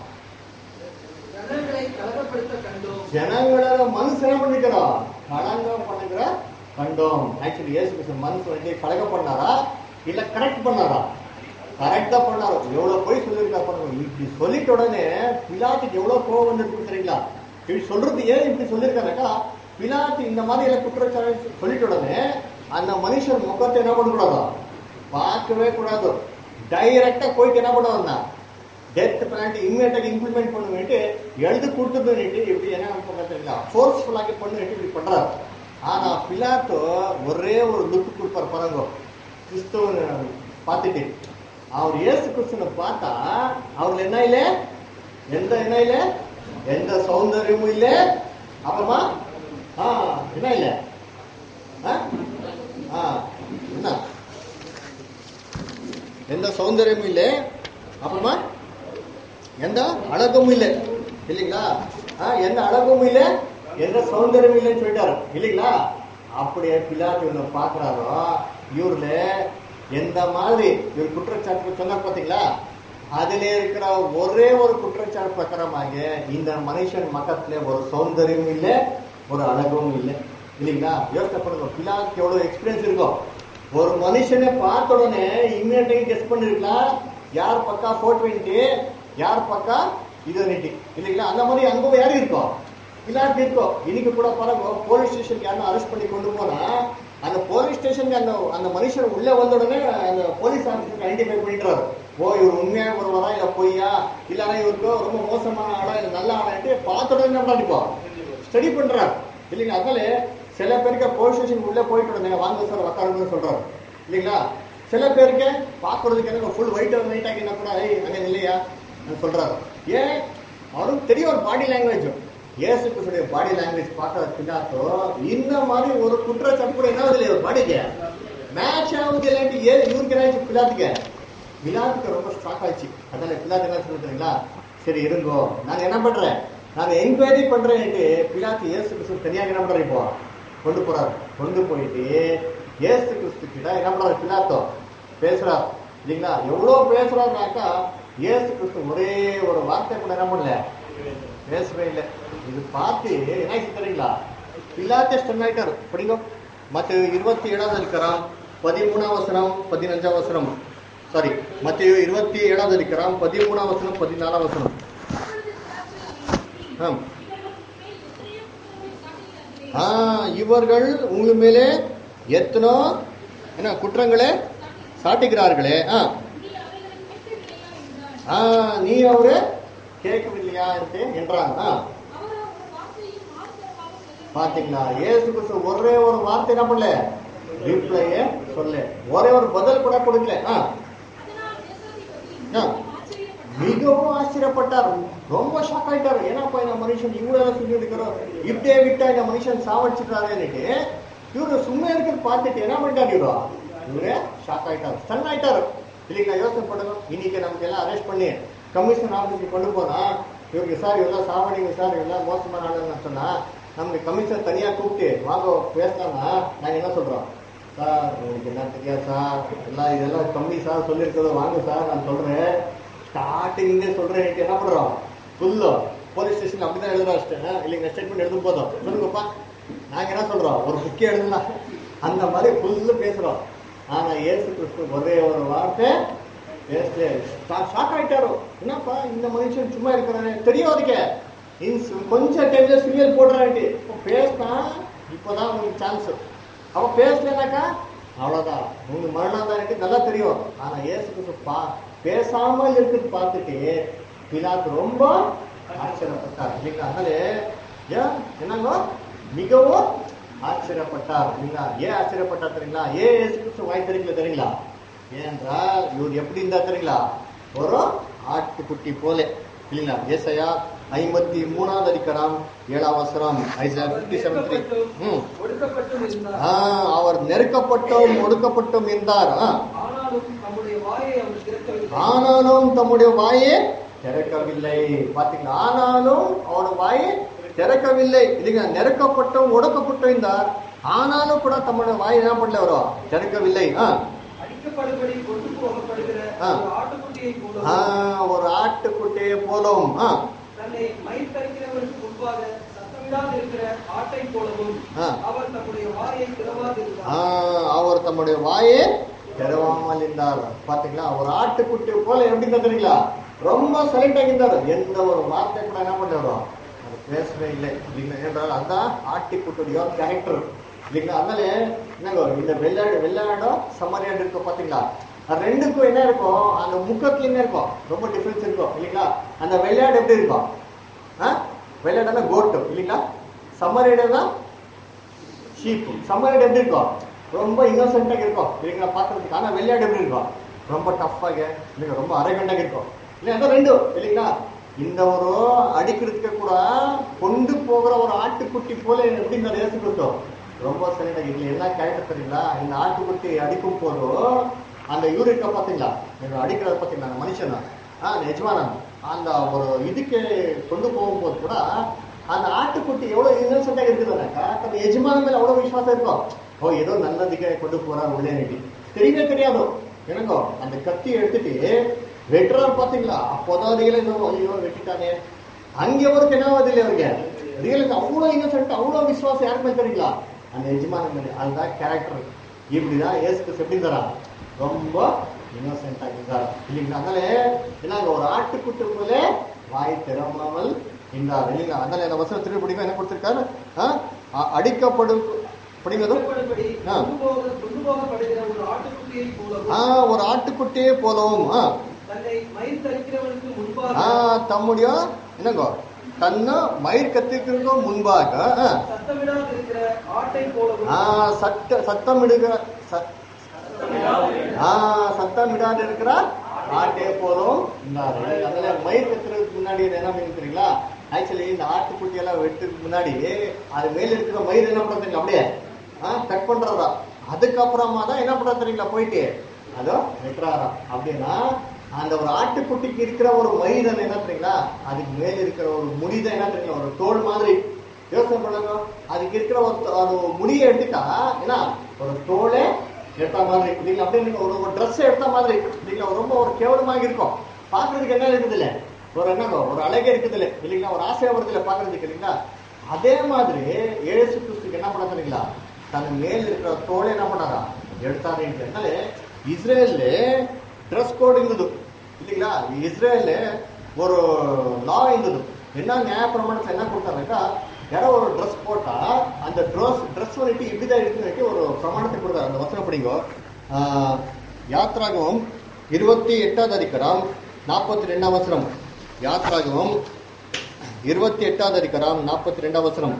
ஜனங்களை கலகப்படுத்த கண்டோம் ஜனங்களோட மனசு என்ன பண்ணிக்கிறோம் கலங்கம் பண்ணுகிற கண்டோம் ஆக்சுவலி இயேசு கிறிஸ்து மனசு வந்து கலக பண்ணாரா இல்ல கரெக்ட் பண்ணாரா கரெக்டா பண்ணாரு எவ்வளவு போய் சொல்லியிருக்காரு பாருங்க இப்படி சொல்லிட்ட உடனே பிலாத்துக்கு எவ்வளவு கோவம் வந்துருக்கு தெரியுங்களா இப்படி சொல்றது ஏன் இப்படி சொல்லியிருக்காருக்கா பிலாத்து இந்த மாதிரி எல்லாம் குற்றச்சாட்டு சொல்லிட்ட உடனே அந்த மனுஷன் முகத்தை என்ன பண்ணக்கூடாதா பார்க்கவே கூடாது டைரக்டா போயிட்டு என்ன பண்ணுவாருன்னா டெத் பெனால்ட்டி இம்மிடியட்டாக இம்ப்ளிமெண்ட் பண்ணுவேன்ட்டு எழுதி கொடுத்துட்டு இப்படி என்ன பண்ணுறீங்களா ஃபோர்ஸ்ஃபுல்லாகி பண்ணுவேன்ட்டு இப்படி பண்றாரு ஆனா பிலாத்தோ ஒரே ஒரு லுக் கொடுப்பார் பாருங்க கிறிஸ்துவ பார்த்துட்டு அவர் இயேசு கிறிஸ்துவனை பார்த்தா அவர்ல என்ன இல்லை எந்த என்ன இல்லை எந்த சௌந்தரியமும் இல்லை அப்புறமா ஆ என்ன இல்லை ஆ? ஆ என்ன எந்த சௌந்தரியமும் இல்லை அப்புறமா எந்த அழகும் இல்லை இல்லைங்களா ஆ, எந்த அழகும் இல்லை எந்த சௌந்தரியமும் இல்லைன்னு சொல்லிட்டாரு இல்லைங்களா அப்படியே பிலாத்து இவனை பாக்குறாரோ இவர்ல எந்த மாதிரி இவர் குற்றச்சாட்டு சொன்னார் பாத்தீங்களா அதுல இருக்கிற ஒரே ஒரு குற்றச்சாட்டு பிரகாரமாக இந்த மனுஷன் மக்கத்துல ஒரு சௌந்தரியமும் இல்லை ஒரு அழகும் இல்லை இல்லைங்களா யோசனை பண்ணுங்க பிலாத்துக்கு எவ்வளவு எக்ஸ்பீரியன்ஸ் இருக்கும் ஒரு மனுஷனை பார்த்த உடனே இம்மிடியா கெஸ் பண்ணிருக்கலாம் யார் பக்கா ஃபோர் டுவெண்ட்டி யார் பக்கா இது நெட்டி இல்லைங்களா அந்த மாதிரி அங்க யாரும் இருக்கும் இல்லாட்டி இருக்கும் இன்னைக்கு கூட பாருங்க போலீஸ் ஸ்டேஷனுக்கு யாரும் அரெஸ்ட் பண்ணி கொண்டு போனா அந்த போலீஸ் ஸ்டேஷனுக்கு அந்த அந்த மனுஷன் உள்ள வந்த உடனே அந்த போலீஸ் ஆஃபீஸருக்கு ஐடென்டிஃபை பண்ணிடுறாரு ஓ இவர் உண்மையா ஒருவரா இல்ல பொய்யா இல்லனா இவருக்கு ரொம்ப மோசமான ஆளா இல்ல நல்ல ஆளான்ட்டு பார்த்த உடனே என்ன பண்ணிப்போம் ஸ்டடி பண்றாரு இல்லைங்களா அதனால சில பேருக்கு போலீஸ் ஸ்டேஷன் உள்ள போயிட்டு உடனே வாங்க சார் உட்காருங்கன்னு சொல்றாரு இல்லைங்களா சில பேருக்கு பாக்குறதுக்கு எனக்கு ஃபுல் ஒயிட் ஒயிட் ஆகினா கூட ஏய் அங்க இல்லையா சொல்றாரு ஏன் அவருக்கு தெரியும் ஒரு பாடி லாங்குவேஜ் ஏசு கிறிஸ்துடைய பாடி லாங்குவேஜ் பார்க்கற பின்னாத்தோ இந்த மாதிரி ஒரு குற்றச்சாட்டு கூட என்ன ஆகுது ஒரு பாடிக்கு மேட்ச் ஆகுது இல்லாட்டி ஏ இவருக்கு என்ன ஆச்சு பிலாத்துக்கு பிலாத்துக்கு ரொம்ப ஸ்டாக் ஆச்சு அதனால பிலாத்து என்ன சொல்லுறீங்களா சரி இருங்கோ நாங்க என்ன பண்றேன் நாங்க என்கொயரி பண்றேன்ட்டு பிலாத்து ஏசு கிறிஸ்து தனியாக என்ன பண்றோம் இப்போ கொண்டு போறாரு கொண்டு போயிட்டு ஏசு கிறிஸ்து கிட்ட என்ன பண்றாரு பிலாத்தோ பேசுறார் இல்லைங்களா எவ்வளவு பேசுறாருனாக்கா ஏசு கிறிஸ்து ஒரே ஒரு வார்த்தை கூட என்ன பண்ணல பேசவே இல்லை இது பார்த்து என்ன ஆயிடுச்சு தெரியுங்களா பிலாத்தே ஸ்டன் ஆயிட்டாரு படிங்க மத்த இருபத்தி ஏழாவது இருக்கிறான் பதிமூணாம் வசனம் பதினஞ்சாம் வசனம் சாரி மத்த இருபத்தி ஏழாவது இருக்கிறான் பதிமூணாம் வசனம் பதினாலாம் வசனம் அப்பொழுது பிலாத்து அவனை நோக்கி, ஆம். இவர்களுக்கு மேல் ஆ, இவர்கள் உங்க மேலே எத்தனோ என்ன குற்றங்களே சாட்டுகிறார்களே ஆ ஆ, நீ அவரு கேட்கவில்லையா என்று என்றாங்க ஆ, பாத்தீங்களா ஏசு கிறிஸ்து ஒரே ஒரு வார்த்தை என்ன பண்ணல ரிப்ளைய சொல்ல ஒரே ஒரு பதில் கூட கொடுக்கல ஆ, ஆ. மிகவும் ஆச்சரியப்பட்டார் ரொம்ப ஷாக் ஆயிட்டாரு ஏன்னாப்பா இந்த மனுஷன் இவ்வளவு சொல்லி இருக்கிறோம் இப்படியே விட்டா இந்த மனுஷன் சாவடிச்சுட்டாருன்னுட்டு இவரு சும்மா இருக்கிறது பார்த்துட்டு என்ன பண்ணிட்டாரு இவரு இவரே ஷாக் ஆயிட்டாரு ஸ்டன் ஆயிட்டாரு இல்லைங்களா யோசனை பண்ணுங்க இன்னைக்கு நமக்கு எல்லாம் அரெஸ்ட் பண்ணி கமிஷன் ஆஃபீஸுக்கு கொண்டு போனா இவருக்கு சார் இவெல்லாம் சாவடிங்க சார் இவெல்லாம் மோசமான ஆளுன்னு சொன்னா நமக்கு கமிஷன் தனியா கூப்பிட்டு வாங்க பேசலாம்னா நாங்க என்ன சொல்றோம் சார் உங்களுக்கு என்ன தெரியாது சார் எல்லாம் இதெல்லாம் கம்மி சார் சொல்லியிருக்கிறத வாங்க சார் நான் சொல்றேன் ஸ்டார்டிங்ல சொல்றேன் எனக்கு என்ன பண்றோம் ஃபுல்லு போலீஸ் ஸ்டேஷன் அப்படிதான் எழுதுறா இல்லைங்க ஸ்டேட்மெண்ட் எழுதும் போதும் சொல்லுங்கப்பா நாங்க என்ன சொல்றோம் ஒரு புக்கே எழுதலாம் அந்த மாதிரி ஃபுல்லு பேசுறோம் ஆனா ஏசு கிறிஸ்து ஒரே ஒரு வார்த்தை பேசல ஷாக் ஆயிட்டாரு என்னப்பா இந்த மனுஷன் சும்மா இருக்கிறானே தெரியும் அதுக்கு இன்ஸ்- கொஞ்சம் டைம்ல சீரியல் போடுறான்ட்டு பேசினா இப்போதான் உங்களுக்கு சான்ஸ் அவன் பேசலனாக்கா அவ்வளவுதான் உங்க மரணம் தான் எனக்கு நல்லா தெரியும் ஆனா ஏசு கிறிஸ்து பா பேசாம இருக்கிறது பார்த்துட்டு பிலாத்து ரொம்ப ஆச்சரியப்பட்டார் இல்லைங்களா அதனால ஏன் என்னங்க மிகவும் ஆச்சரியப்பட்டார் இல்லைங்களா ஏன் ஆச்சரியப்பட்டார் தெரியுங்களா ஏன் ஏசு கிறிஸ்து வாய் தெரியுங்களா தெரியுங்களா ஏனென்றால் இவர் எப்படி இருந்தா தெரியுங்களா ஒரு ஆட்டுக்குட்டி போல இல்லைங்களா ஏசையா ஐம்பத்தி மூணாவது அதிகாரம் ஏழாம் வசனம் ஐசா பிப்டி செவன் த்ரீ ம் ஒடுக்கப்பட்டும் இருந்தார் ஆ, அவர் நெருக்கப்பட்டும் ஒடுக்கப்பட்டும் இருந்தார் ஆ. ஆனாலும் தம்முடைய வாயை அவர் திறக்கவில்லை ஆனாலும் தம்முடைய வாயை திறக்கவில்லை பாத்தீங்களா ஆனாலும் அவர் வாயை திறக்கவில்லை இல்லைங்க நெருக்கப்பட்டும் ஒடுக்கப்பட்டும் இருந்தார் ஆனாலும் கூட தம்முடைய வாயை என்ன பண்ணல அவரோ திறக்கவில்லை ஆ. அடிக்கப்படும்படி கொண்டு போகப்படுகிற ஆ. ஒரு ஆட்டுக்குட்டியை போல ஆ, ஒரு ஆட்டுக்குட்டியை போலவும் ஆ. தன்னை மயிர் தரிக்கிறவருக்கு முன்பாக சத்தமிடாது இருக்கிற ஆட்டை போலவும் ஆ. அவர் தம்முடைய வாயை ஆ, திறவாதிருந்தார் அவர் தம்முடைய வாயை திறவாமல் இருந்தார் பாத்தீங்களா ஒரு ஆட்டுக்குட்டி போல எப்படி இருந்தார் தெரியுங்களா ரொம்ப சைலண்ட் ஆகியிருந்தார் எந்த ஒரு வார்த்தை கூட என்ன பண்ணுறோம் அது பேசவே இல்லை இல்லைங்களா என்றால் அதுதான் ஆட்டுக்குட்டியோட கேரக்டர் இல்லைங்களா அதனால என்னங்க இந்த வெள்ளாடு வெள்ளாடும் சம்மரியாடு இருக்கும் பாத்தீங்களா அது ரெண்டுக்கும் என்ன இருக்கும் அந்த முக்கத்துல என்ன இருக்கும் ரொம்ப டிஃபரன்ஸ் இருக்கும் இல்லைங்களா அந்த வெள்ளாடு எப்படி இருக்கும் ஆ வெள்ளாடுனா கோட்டு இல்லைங்களா சம்மரியாடுனா ஷீப் சம்மரியாடு எப்படி இருக்கும் ரொம்ப இன்னோசென்ட்டாக இருக்கும் இல்லைங்களா பார்க்கறதுக்கு ஆனால் வெள்ளையாடு எப்படி இருக்கும் ரொம்ப டஃப்பாக இல்லைங்க ரொம்ப அரகண்டாக இருக்கும் இல்லை அதான் ரெண்டு இல்லைங்களா இந்த ஒரு அடிக்கிறதுக்கு கூட கொண்டு போகிற ஒரு ஆட்டுக்குட்டி போல எப்படி இந்த ஏசு கொடுத்தோம் ரொம்ப சரியாக இதுல என்ன கேரக்டர் தெரியுங்களா இந்த ஆட்டுக்குட்டி அடிக்கும் போதும் அந்த யூரிக்கா பார்த்தீங்களா நீங்க அடிக்கிறத பார்த்தீங்களா அந்த மனுஷனா ஆ நிஜமானா அந்த ஒரு இதுக்கு கொண்டு போகும்போது கூட அந்த ஆட்டுக்குட்டி எவ்வளவு இன்னசென்டா இருக்குதுனாக்கா அந்த எஜமான மேல அவ்வளவு விசுவாசம் இருக்கும் ஓ ஏதோ நல்லதுக்கு கொண்டு போறார் உள்ளே நட்டி தெரியவே தெரியாது எனக்கோ அந்த கத்தி எடுத்துட்டு வெட்டுறாரு பாத்தீங்களா அப்போதான் ரியல் ஐயோ வெட்டிட்டானே அங்கே அவருக்கு என்ன ஆகுது இல்லையா அவருக்கு ரியலுக்கு அவ்வளவு இன்னசென்ட் அவ்வளவு விசுவாசம் யாருக்குமே தெரியல அந்த எஜமான மேல அதுதான் கேரக்டர் இப்படிதான் ஏசுக்கு எப்படி தரா ரொம்ப இன்னோசென்டா இருந்தார் இல்லைங்களா அதனால என்னங்க ஒரு ஆட்டுக்குட்டி போல வாய் திறமாமல் இருந்தார் இல்லைங்களா அதனால இந்த வசனம் திருப்பி படிக்க என்ன கொடுத்திருக்காரு ஆ? அ- அடிக்கப்படும் படிங்கதும் அடிக்கப்படும்படி ஆ. கொண்டு போக கொண்டு போகப்படுகிற ஒரு ஆட்டுக்குட்டியை போலவும் ஆ ஒரு ஆட்டுக்குட்டியே போலவும் ஆ தன்னை மயிர் தரிக்கிறவனுக்கு முன்பாக ஆ தம்முடைய என்னங்கோ தன்ன மயிர் கத்திக்கிறதுக்கும் முன்பாக ஆ, சத்தமிடாது இருக்கிற ஆட்டை போலவும் ஆ சத்த சத்தமிடுகிற சத்- ஆ சத்தமிடாது இருக்கிற ஆட்டே போதும் இருந்தாரு அதுல மயிர் கத்துறதுக்கு முன்னாடி என்ன பண்ணிருக்கீங்களா ஆக்சுவலி இந்த ஆட்டுக்குட்டி எல்லாம் வெட்டுறதுக்கு முன்னாடி அது மேல இருக்கிற மயிர் என்ன பண்றது அப்படியே கட் பண்றதா அதுக்கப்புறமா தான் என்ன பண்றது தெரியுங்களா போயிட்டு அதோ வெட்டுறாராம் அப்படின்னா அந்த ஒரு ஆட்டுக்குட்டிக்கு இருக்கிற ஒரு மயிர் அது என்ன தெரியுங்களா அதுக்கு மேல இருக்கிற ஒரு முடி தான் என்ன தெரியுங்களா ஒரு தோல் மாதிரி யோசனை பண்ணுங்க அதுக்கு இருக்கிற ஒரு த- ஒரு முடியை எடுத்துட்டா என்ன ஒரு தோலை எடுத்த மாதிரி இல்லைங்களா அப்படியே நீங்க ஒரு ஒரு ட்ரெஸ் எடுத்த மாதிரி இல்லைங்களா ரொம்ப ஒரு கேவலமாக இருக்கும் பார்க்கறதுக்கு என்ன இருக்குது இல்ல ஒரு என்னங்க ஒரு அழகே இருக்குது இல்ல இல்லைங்களா ஒரு ஆசையா வருது இல்ல பார்க்கறதுக்கு இல்லைங்களா அதே மாதிரி ஏசு கிறிஸ்துக்கு என்ன பண்ண தெரியுங்களா தன் மேல் இருக்கிற தோலை என்ன பண்ணாரா எடுத்தாரு அதனால இஸ்ரேல்ல ட்ரெஸ் கோட் இருந்தது இல்லைங்களா இஸ்ரேல்ல ஒரு லா இருந்தது என்ன நியாய பிரமாணத்துல என்ன கொடுத்தாருக்கா யாரோ ஒரு ட்ரெஸ் போட்டா அந்த ட்ரெஸ் ட்ரெஸ் வந்துட்டு இப்படிதான் இருக்குன்னு ஒரு பிரமாணத்தை கொடுத்தாரு அந்த வசனம் படிங்கோ ஆஹ், யாத்ராகமம் இருபத்தி எட்டாவது அதிகாரம் நாற்பத்தி ரெண்டாம் வசனம் யாத்ராகமம் இருபத்தி எட்டாவது அதிகாரம் நாற்பத்தி ரெண்டாம் வசனம்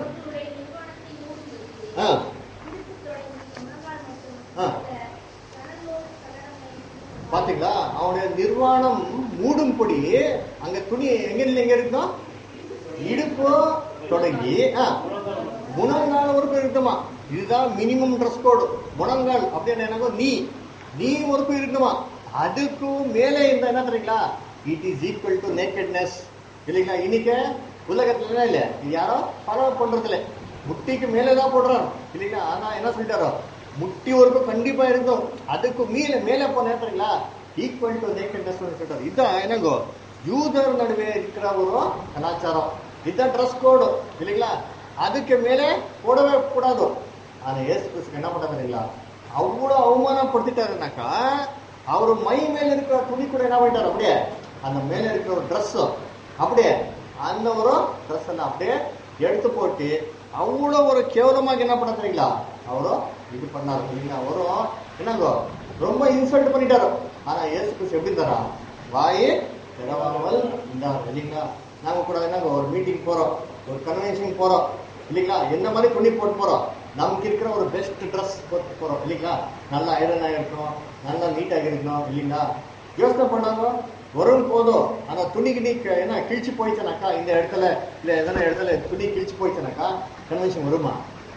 ஆ ஆ. பாத்தீங்களா அவனுடைய நிர்வாணம் மூடும்படி அங்க துணி எங்க இருந்து எங்க இருக்கும் இடுப்பு தொடங்கி ஆ, முழங்கால் வரைக்கும் இருக்குமா இதுதான் மினிமம் ட்ரெஸ் கோடு முழங்கால் அப்படின்னு என்னங்க நீ நீ வரைக்கும் இருக்குமா அதுக்கும் மேலே இருந்தா என்ன தெரியுங்களா it is equal to nakedness இல்லைங்களா இன்னைக்கு உலகத்துல இல்ல இது யாரோ பரவ பண்றது இல்ல முட்டிக்கு மேலே தான் போடுறாரு இல்லைங்களா ஆனா என்ன சொல்லிட்டாரோ முட்டி வரைக்கும் கண்டிப்பா இருக்கும் அதுக்கு மேல மேலே போன தெரியுங்களா ஈக்குவல் டு நேக்கட்னஸ் சொல்லிட்டாரு இதான் என்னங்கோ யூதர் நடுவே இருக்கிற ஒரு கலாச்சாரம் இதான் ட்ரெஸ் கோடு இல்லைங்களா அதுக்கு மேலே போடவே கூடாது ஆனா ஏசு கிறிஸ்துக்கு என்ன பண்ண தெரியுங்களா அவ்வளவு அவமானப்படுத்திட்டாருனாக்கா அவர் மை மேல இருக்கிற துணி கூட என்ன பண்ணிட்டாரு அப்படியே அந்த மேல இருக்கிற ஒரு ட்ரெஸ் அப்படியே அந்த ஒரு ட்ரெஸ் எல்லாம் அப்படியே எடுத்து போட்டு அவ்வளவு ஒரு கேவலமாக என்ன பண்ண தெரியுங்களா அவரும் இது பண்ணாரு இல்லைங்களா அவரும் என்னங்கோ ரொம்ப இன்சல்ட் பண்ணிட்டாரு ஆனா ஏசு கிறிஸ்து எப்படி தரா வாயே திறவாமல் இருந்தார் இல்லைங்களா நாங்க கூட என்னங்க ஒரு மீட்டிங் போறோம் ஒரு கன்வென்ஷன் போறோம் இல்லைங்களா என்ன மாதிரி துணி போட்டு போறோம் நமக்கு இருக்கிற ஒரு பெஸ்ட் ட்ரெஸ் போட்டு போறோம் இல்லைங்களா நல்லா ஐரன் ஆகிருக்கணும் நல்லா நீட்டாக இருக்கணும் இல்லைங்களா யோசனை பண்ணாங்க வரும் போதும் அந்த துணி கிணி க- என்ன கிழிச்சு போயிடுச்சுனாக்கா இந்த இடத்துல இல்ல எதனா இடத்துல துணி கிழிச்சு போயிடுச்சுனாக்கா கன்வென்ஷன் வருமா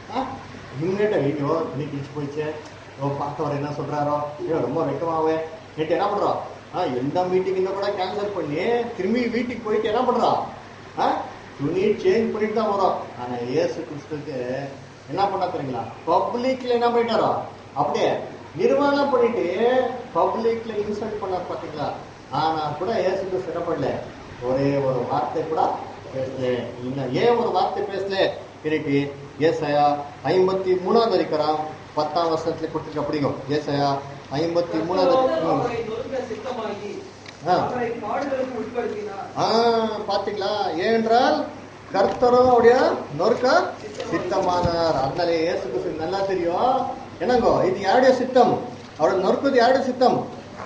இம்மிடியா ஐயோ துணி கிழிச்சு போயிடுச்சு ஓ பார்த்தவர் என்ன சொல்றாரோ ஐயோ ரொம்ப வெக்கமாவே நேற்று என்ன பண்றோம் ஆ எந்த மீட்டிங் கூட கேன்சல் பண்ணி திரும்பி வீட்டுக்கு போயிட்டு என்ன பண்றோம் ஆ துணி சேஞ்ச் பண்ணிட்டு தான் வரோம் ஆனா இயேசு கிறிஸ்துக்கு என்ன பண்ணா தெரியுங்களா பப்ளிக்ல என்ன பண்ணிட்டாரோ அப்படியே நிர்வாணம் பண்ணிட்டு பப்ளிக்ல இன்சல்ட் பண்ண பாத்தீங்களா ஆனா கூட இயேசு கிறிஸ்து என்ன பண்ணல ஒரே ஒரு வார்த்தை கூட பேசல இல்ல ஏன் ஒரு வார்த்தை பேசல இன்னைக்கு ஏசாயா ஐம்பத்தி மூணாவது அதிகாரம் பத்தாம் வருஷத்துல கொடுத்துருக்க அப்படிங்கும் ஏசாயா ஐம்பத்தி மூணாவது ம். அவரை நொறுக்க சித்தமாகி ஆ. அவரை பாடுகளுக்கு உட்படுத்தினார் ஆ, பாத்தீங்களா ஏனென்றால் கர்த்தரும் அவருடைய நொறுக்க சித்தமானார் அதனால இயேசு கிறிஸ்து நல்லா தெரியும் என்னங்கோ இது யாருடைய சித்தம் அவருடைய நொறுக்குது யாருடைய சித்தம்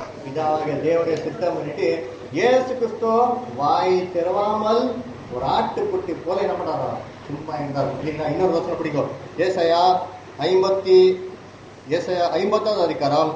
இதாக தேவனுடைய சித்தம் பண்ணிட்டு இயேசு கிறிஸ்து வாய் திறவாமல் ஒரு ஆட்டுக்குட்டி போல என்ன பண்ணாரா சும்மா இருந்தார் இல்லைங்களா இன்னொரு வருஷம் பிடிக்கும் ஏசாயா ஐம்பத்தி ஏசாயா ஐம்பத்தாவது அதிகாரம்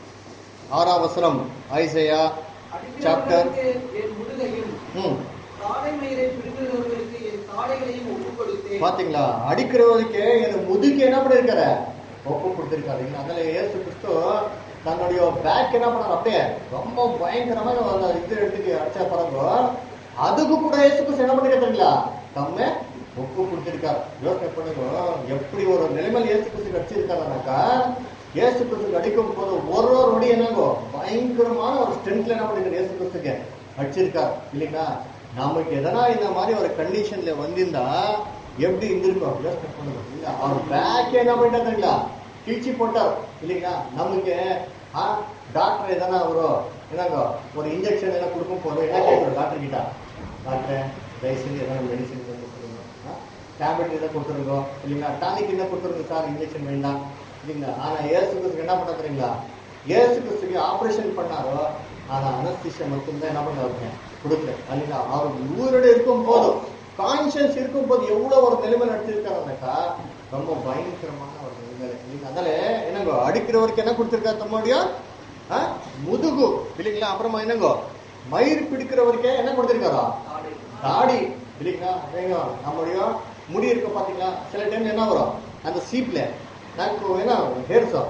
ஆறாம் வசனம் ஐசையா சாப்டர் அடிக்கிறவர்களுக்கு என் முதுகையும் ம் தாடை மயிரை பிடுங்குகிறவர்களுக்கு என் தாடைகளையும் ஒப்புக் கொடுத்தேன் பாத்தீங்களா அடிக்கிறவருக்கு எனக்கு முதுக்கு என்ன பண்ணிருக்கார ஒப்பு கொடுத்திருக்காரு இல்லைங்களா? அதனால இயேசு கிறிஸ்து தன்னுடைய பேக் என்ன பண்ணாரு அப்படியே ரொம்ப பயங்கரமாக அந்த இது எடுத்துக்கு அடிச்சா பிறகு அதுக்கு கூட இயேசு கிறிஸ்து என்ன பண்ணிருக்காருங்களா தம்மை ஒப்பு கொடுத்திருக்காரு யோசனை பண்ணுங்க எப்படி ஒரு நிலைமையில் இயேசு கிறிஸ்து அடிச்சிருக்காருனாக்கா இயேசு கிறிஸ்துக்கு அடிக்கும் போது ஒரு ஒரு அடி என்னங்கோ பயங்கரமான ஒரு ஸ்ட்ரென்த்ல என்ன பண்ணிருக்காரு இயேசு கிறிஸ்துக்கு அடிச்சிருக்காரு இல்லைங்களா நமக்கு எதனா இந்த மாதிரி ஒரு கண்டிஷன்ல வந்திருந்தா எப்படி இருந்திருக்கும் யோசனை பண்ணுங்க இல்ல அவர் பேக் என்ன பண்ணிட்டாருங்களா கிழிச்சு போட்டார் இல்லைங்களா நமக்கு ஆ டாக்டர் எதனா ஒரு என்னங்க ஒரு இன்ஜெக்ஷன் எல்லாம் கொடுக்கும் போது என்ன கேட்குறோம் டாக்டர் கிட்ட டாக்டர் தயவுசெய்து எதனா மெடிசன் கொடுத்துருங்க டேப்லெட் எதாவது கொடுத்துருங்க இல்லைங்களா டானிக் என்ன கொடுத்துருங்க சார் இன்ஜெக்ஷன் வேண்டாம் இல்லைங்களா ஆனா ஏசு கிறிஸ்துக்கு என்ன பண்ண தெரியுங்களா ஏசு கிறிஸ்துக்கு ஆபரேஷன் பண்ணாரோ ஆனா அனஸ்திஷியா மட்டும்தான் என்ன பண்ணுவாங்க கொடுக்கல இல்லைங்களா அவர் உயிரோட இருக்கும் போதும் கான்சியன்ஸ் இருக்கும் போது எவ்வளவு ஒரு நிலைமை நடத்திருக்காருனாக்கா ரொம்ப பயங்கரமான ஒரு நிலைமை இல்லைங்களா அதனால என்னங்கோ அடிக்கிறவருக்கு என்ன கொடுத்திருக்காரு தம்முடைய ஆ? முதுகு இல்லைங்களா அப்புறமா என்னங்கோ மயிர் பிடிக்கிறவருக்கே என்ன கொடுத்திருக்காரா தாடை தாடி இல்லைங்களா அதேங்க நம்முடைய முடி இருக்க பாத்தீங்களா சில டைம் என்ன வரும் அந்த சீப்ல நாக்கு என்ன ஹேர்ஸோ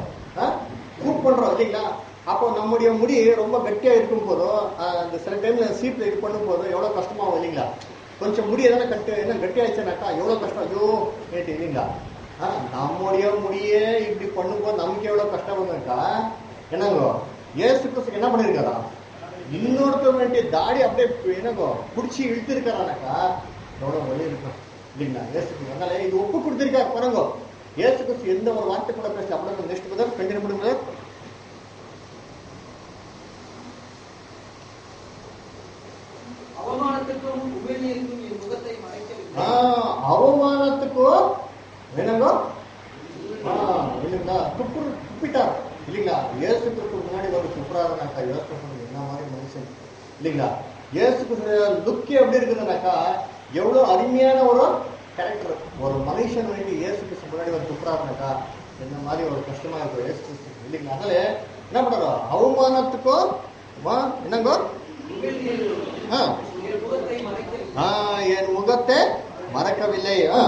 கூட் பண்றோம் இல்லைங்களா அப்போ நம்முடைய முடி ரொம்ப கட்டியா இருக்கும் போதும் ஆஹ், அந்த சில டைம்ல சீப்ல இது பண்ணும் போதும் எவ்வளவு கஷ்டமாகும் இல்லைங்களா கொஞ்சம் முடி எதனா கட்டு என்ன கட்டி ஆயிடுச்சுனாக்கா எவ்வளவு கஷ்டம் ஐயோ நேற்று இல்லைங்களா ஆஹ், நம்முடைய முடியே இப்படி பண்ணும்போது நமக்கு எவ்வளவு கஷ்டம் வரும்னாக்கா என்னங்கோ ஏசு கிறிஸ்துக்கு என்ன பண்ணிருக்காரா இன்னொருத்தர் வேண்டிய தாடி அப்படியே என்னங்கோ புடிச்சு இழுத்திருக்காரானாக்கா எவ்வளவு வலி இருக்கும் இல்லைங்களா ஏசுக்கு அதனால இது ஒப்பு கொடுத்திருக்காரு பாருங்க ஏசு கிறிஸ்து எந்த ஒரு வார்த்தை கூட பேசல அப்படின்னா நெக்ஸ்ட் முதல் கண்டினியூ பண்ணுங்க அவமானத்துக்கும் உமிழ்நீருக்கும் என் முகத்தை மறைக்கவில்லை ஆஹ், அவமான பார்த்தீங்களா துப்பு துப்பிட்டார் இல்லைங்களா ஏசு கிறிஸ்து முன்னாடி வந்து துப்புறாருனாக்கா யோசனை பண்ணுங்க என்ன மாதிரி மனுஷன் இல்லைங்களா ஏசு கிறிஸ்து லுக் எப்படி இருக்குதுனாக்கா எவ்வளவு அருமையான ஒரு கேரக்டர் ஒரு மனுஷன் வேண்டி இயேசு கிறிஸ்து முன்னாடி வந்து துப்புறாருனாக்கா என்ன மாதிரி ஒரு கஷ்டமா இருக்கும் இயேசு கிறிஸ்து இல்லைங்களா அதனால என்ன பண்றாரோ அவமானத்துக்கும் வா, என்னங்கோ ஆ என் முகத்தை மறைத்து ஆ, என் முகத்தை மறக்கவில்லை ஆ.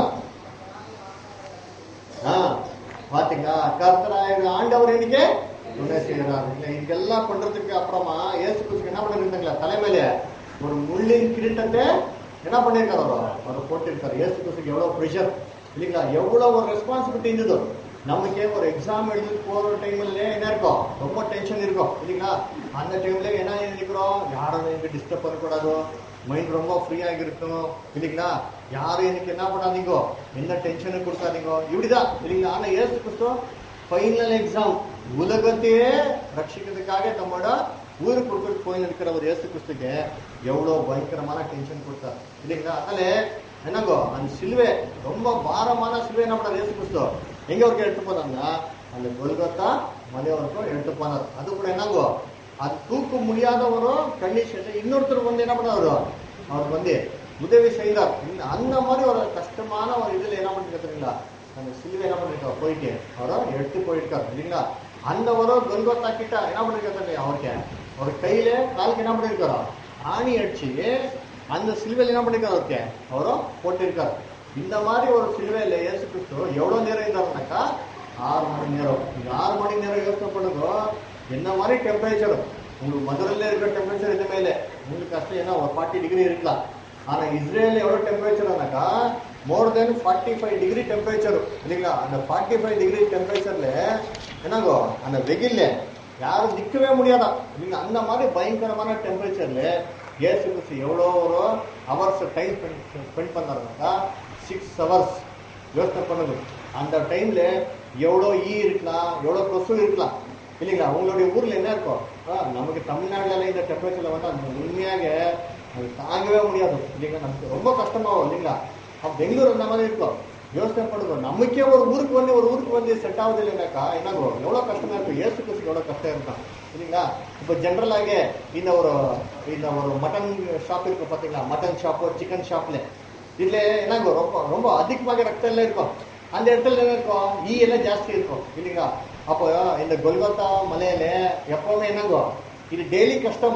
ஆ, பாத்தீங்களா கர்த்தராய ஆண்டவர் இன்னைக்கு துணை செய்யறாரு இல்ல இதெல்லாம் பண்றதுக்கு அப்புறமா இயேசு கிறிஸ்துக்கு என்ன பண்ணிருந்தாங்களா தலைமையில ஒரு முள்ளின் கிரீட்டத்தை என்ன பண்ணிருக்காரு அவர் அவர் போட்டிருக்காரு இயேசு கிறிஸ்துக்கு எவ்வளவு ப்ரெஷர் இல்லைங்களா எவ்வளவு ஒரு ரெஸ்பான்சிபிலிட்டி இருந்தது நமக்கே ஒரு எக்ஸாம் எழுதி போற டைம்ல என்ன இருக்கும் ரொம்ப டென்ஷன் இருக்கும் இல்லைங்களா அந்த டைம்ல என்ன நினைக்கிறோம் யாரும் எனக்கு டிஸ்டர்ப் பண்ணக்கூடாதோ மைண்ட் ரொம்ப ஃப்ரீயாக இருக்கணும் இல்லைங்களா யாரும் எனக்கு என்ன பண்ணாதீங்கோ எந்த டென்ஷனும் கொடுக்காதீங்கோ இப்படிதான் இல்லைங்களா ஆனா ஏசு கிறிஸ்து ஃபைனல் எக்ஸாம் உலகத்தையே ரட்சிக்கிறதுக்காக நம்மளோட ஊருக்கு கொடுத்துட்டு போய் இருக்கிற ஒரு ஏசு கிறிஸ்துக்கு எவ்வளவு பயங்கரமான டென்ஷன் கொடுத்தார் இல்லைங்களா அதனால என்னங்கோ அந்த சிலுவை ரொம்ப பாரமான சிலுவை என்ன பண்ணார் ஏசு கிறிஸ்து எங்க வரைக்கும் எடுத்து போனாங்கன்னா அந்த கொல்கத்தா மலை வரைக்கும் எடுத்து போனார் அது கூட என்னங்கோ அது தூக்க முடியாத ஒரு கண்டிஷன்ல இன்னொருத்தர் வந்து என்ன பண்ணாரு அவர் வந்து உதவி செய்தார் இந்த- அந்த மாதிரி ஒரு கஷ்டமான ஒரு இதுல என்ன பண்ணிட்டு தெரியுங்களா அந்த சிலுவை என்ன பண்ணிருக்காரு போயிட்டு அவரை எடுத்து போயிருக்காரு இல்லைங்களா அந்த ஒரு கொல்கத்தா கிட்ட என்ன பண்ணிருக்காரு அவருக்கு அவர் கையில காலுக்கு என்ன பண்ணிருக்காரோ ஆணி அடிச்சு அந்த சிலுவையில் என்ன பண்ணிருக்காரு அவருக்கு அவரும் போட்டிருக்காரு இந்த மாதிரி ஒரு சிலுவையில இயேசு கிறிஸ்து எவ்வளவு நேரம் இருந்தாருனாக்கா ஆறு மணி நேரம் இந்த ஆறு மணி நேரம் யோசனை பண்ணுங்க என்ன மாதிரி டெம்பரேச்சர் உங்களுக்கு மதுரையில இருக்கிற டெம்பரேச்சர் எதுவுமே இல்லை உங்களுக்கு கஷ்டம் ஏன்னா ஒரு ஃபார்ட்டி டிகிரி இருக்கலாம் ஆனா இஸ்ரேல் எவ்வளவு டெம்பரேச்சர்னாக்கா more than forty five degree temperature இல்லைங்களா அந்த ஃபார்ட்டி ஃபைவ் டிகிரி டெம்பரேச்சர்ல என்னங்கோ அந்த வெயில்ல யாரும் நிக்கவே முடியாதா இல்லைங்களா அந்த மாதிரி பயங்கரமான டெம்பரேச்சர்ல ஏசு கிறிஸ்து எவ்வளோ ஒரு ஹவர்ஸ் டைம் ஸ்பெண்ட் பண்ணாருனாக்கா சிக்ஸ் ஹவர்ஸ் யோசனை பண்ணுங்க அந்த டைம்ல எவ்வளோ ஈ இருக்கலாம் எவ்வளோ கொசு இருக்கலாம் இல்லைங்களா உங்களுடைய ஊர்ல என்ன இருக்கும் ஆ, நமக்கு தமிழ்நாடுல இந்த டெம்பரேச்சர்ல வந்து அந்த உண்மையாக அது தாங்கவே முடியாது இல்லைங்களா நமக்கு ரொம்ப கஷ்டமாகும் இல்லைங்களா அப்ப பெங்களூர் அந்த மாதிரி இருக்கும் யோசனை பண்ணுங்க நமக்கே ஒரு ஊருக்கு வந்து ஒரு ஊருக்கு வந்து செட் ஆகுது இல்லைனாக்கா என்னாகும் எவ்வளவு கஷ்டமா இருக்கும் ஏசு கிறிஸ்துக்கு எவ்வளவு கஷ்டம் இருக்கும் இல்லைங்களா இப்போ ஜென்ரலாக இந்த ஒரு இந்த ஒரு மட்டன் ஷாப் இருக்கு பாத்தீங்களா மட்டன் ஷாப் சிக்கன் ஷாப்ல இதுல என்னங்க ரொம்ப ரொம்ப அதிகமாக ரத்தம் எல்லாம் இருக்கும் அந்த இடத்துல என்ன இருக்கும் ஈ எல்லாம் ஜாஸ்தி இருக்கும் இல்லைங்களா அப்போ இந்த கொல்கத்தா மலையில எப்பவுமே என்னங்கோ இது டெய்லி கஷ்டம்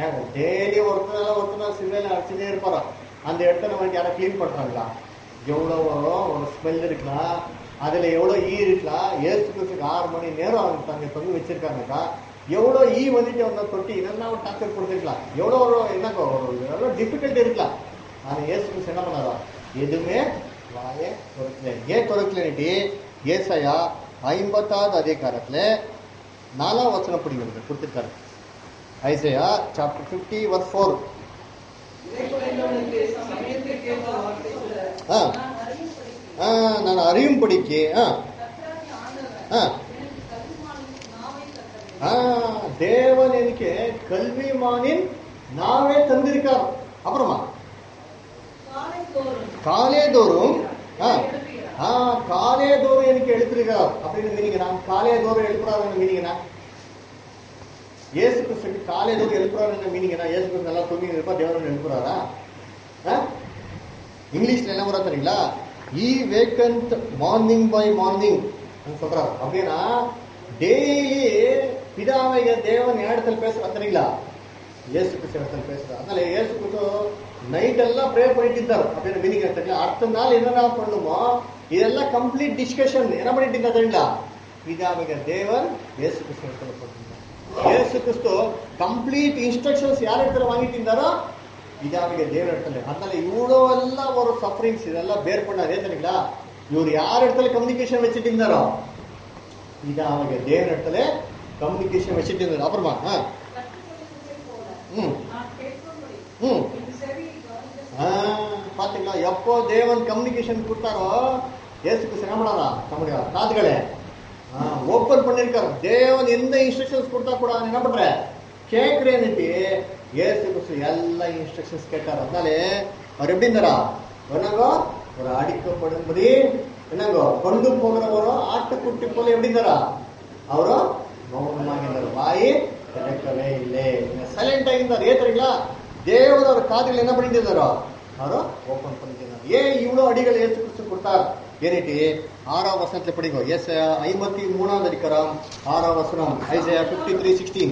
டெய்லி ஒருத்தர் ஒருத்தர் சிவையில அடிச்சுட்டே இருப்பாரோ அந்த இடத்த நம்ம யாரும் க்ளீன் பண்றாங்களா எவ்வளவு ஒரு ஸ்மெல் இருக்கலாம் அதுல எவ்வளவு ஈ இருக்கலாம் ஏசு கிறிஸ்துக்கு ஆறு மணி நேரம் அவங்க தங்க தொங்கி வச்சிருக்காங்கக்கா எவ்வளவு ஈ வந்துட்டு அவங்க தொட்டி என்னென்ன ஒரு டாக்டர் கொடுத்துருக்கலாம் எவ்வளவு ஒரு என்னங்க ஒரு எவ்வளவு டிஃபிகல்ட் இருக்கலாம் ஆனா ஏசு கிறிஸ்து என்ன பண்ணாரா எதுவுமே வாயை திறக்கல ஏன் திறக்கலன்னுட்டு ஏசாயா ஐம்பத்தாவது அதிகாரத்துல நாலாம் வசனம் படிக்கிறது கொடுத்துருக்காரு Isaiah chapter fifty verse four இதை குறைந்தவனுக்கு சமயத்திற்கு ஏற்ற வார்த்தை சொல்ல ஆ நான் அறியும்படி ஆ, நான் அறியும் படிக்கு ஆ கர்த்தராகிய ஆண்டவர் ஆ. எனக்கு கல்விமானின் நாவை தந்தது. ஆ, தேவன் எனக்கு கல்விமானின் நாவே தந்திருக்கார் அப்புறமா காலைதோறும் காலேதோறும் ஆ, எழுப்புகிறார். ஆ, காலேதோறும் எனக்கு எழுப்பிருக்கார் அப்படின்னு மீனிங்கண்ணா காலேதோறும் எழுப்புறாருன்னு மீனிங்கண்ணா ஏசு கிறிஸ்துக்கு காலேதோறும் எழுப்புறாருன்னு மீனிங்கண்ணா ஏசு கிறிஸ்து நல்லா தூங்கி இருப்பா தேவன் எழுப்புறாரா ஆ? இங்கிலீஷ்ல என்ன வர தெரியுங்களா he wakened morning by morning சொல்றாரு அப்படின்னா டெய்லி பிதாவைய தேவன் இடத்துல பேசுறா தெரியுங்களா இயேசு கிறிஸ்து இடத்துல பேசுறாரு அதனால இயேசு கிறிஸ்து நைட் எல்லாம் ப்ரே பண்ணிட்டு இருந்தார் அப்படின்னு மீனிங் தெரியுங்களா அடுத்த நாள் என்னென்ன பண்ணுமோ இதெல்லாம் கம்ப்ளீட் டிஸ்கஷன் என்ன பண்ணிட்டு இருந்தா தெரியுங்களா பிதாவைய தேவன் இயேசு கிறிஸ்து இடத்துல போட்டிருந்தார் இயேசு கிறிஸ்து கம்ப்ளீட் இன்ஸ்ட்ரக்ஷன்ஸ் யார் இடத்துல வாங்கிட்டு இருந்தாரோ இதாவிக தேவன் இடத்துல அதனால இவ்வளோ எல்லாம் ஒரு சஃபரிங்ஸ் இதெல்லாம் பேர் பண்ணாரு ஏன் தெரியுங்களா இவர் யார் இடத்துல கம்யூனிகேஷன் வச்சுட்டு இருந்தாரோ இதாவிக தேவன் இடத்துல கம்யூனிகேஷன் வச்சுட்டு இருந்தாரு அப்புறமா ஆ, கற்றுக்கொள்ளுவதைப் போல ம் நான் கேட்கும்படி ம் என் செவியை கவனிக்க ஆ, பாத்தீங்களா எப்போ தேவன் கம்யூனிகேஷன் கொடுத்தாரோ ஏசுக்கு சிரமடாதா நம்முடைய காதுகளே ஓப்பன் பண்ணிருக்காரு தேவன் எந்த இன்ஸ்ட்ரக்ஷன்ஸ் கொடுத்தா கூட நான் என்ன பண்ற கேட்கிறேன்னுட்டு ஏசு கிறிஸ்து எல்லா இன்ஸ்ட்ரக்ஷன்ஸ் கேட்டார் அதனாலே அவர் எப்படி இருந்தாரா என்னங்கோ ஒரு அடிக்கப்படும்படி என்னங்கோ கொண்டு போகிறವರು ஆட்டுக்குட்டி போல எப்படி இருந்தாரா ಅವರು ಮೌನವಾಗಿದ್ದಾರೆ ಬಾಯಿ ತೆರಕವೇ ಇಲ್ಲೇ ಸೈಲೆಂಟ್ ಆಗಿದ್ದಾರೆ ಏತರಿಲ್ಲ ದೇವರು ಅವ್ರ ಕಾದುಗಳು என்ன பண்ணிட்டு ಅವರು ஓபன் பண்ணிக்கிறார் ஏன் இவ்வளவு அடிகள் ஏசு கிறிஸ்து கொடுத்தார் ஏனிட்டு ஆறாம் வசனத்துல படிங்க எஸ் ஐம்பத்தி மூணாவது அதிகாரம் ஆறாம் வசனம் ஐசையா பிப்டி த்ரீ சிக்ஸ்டீன்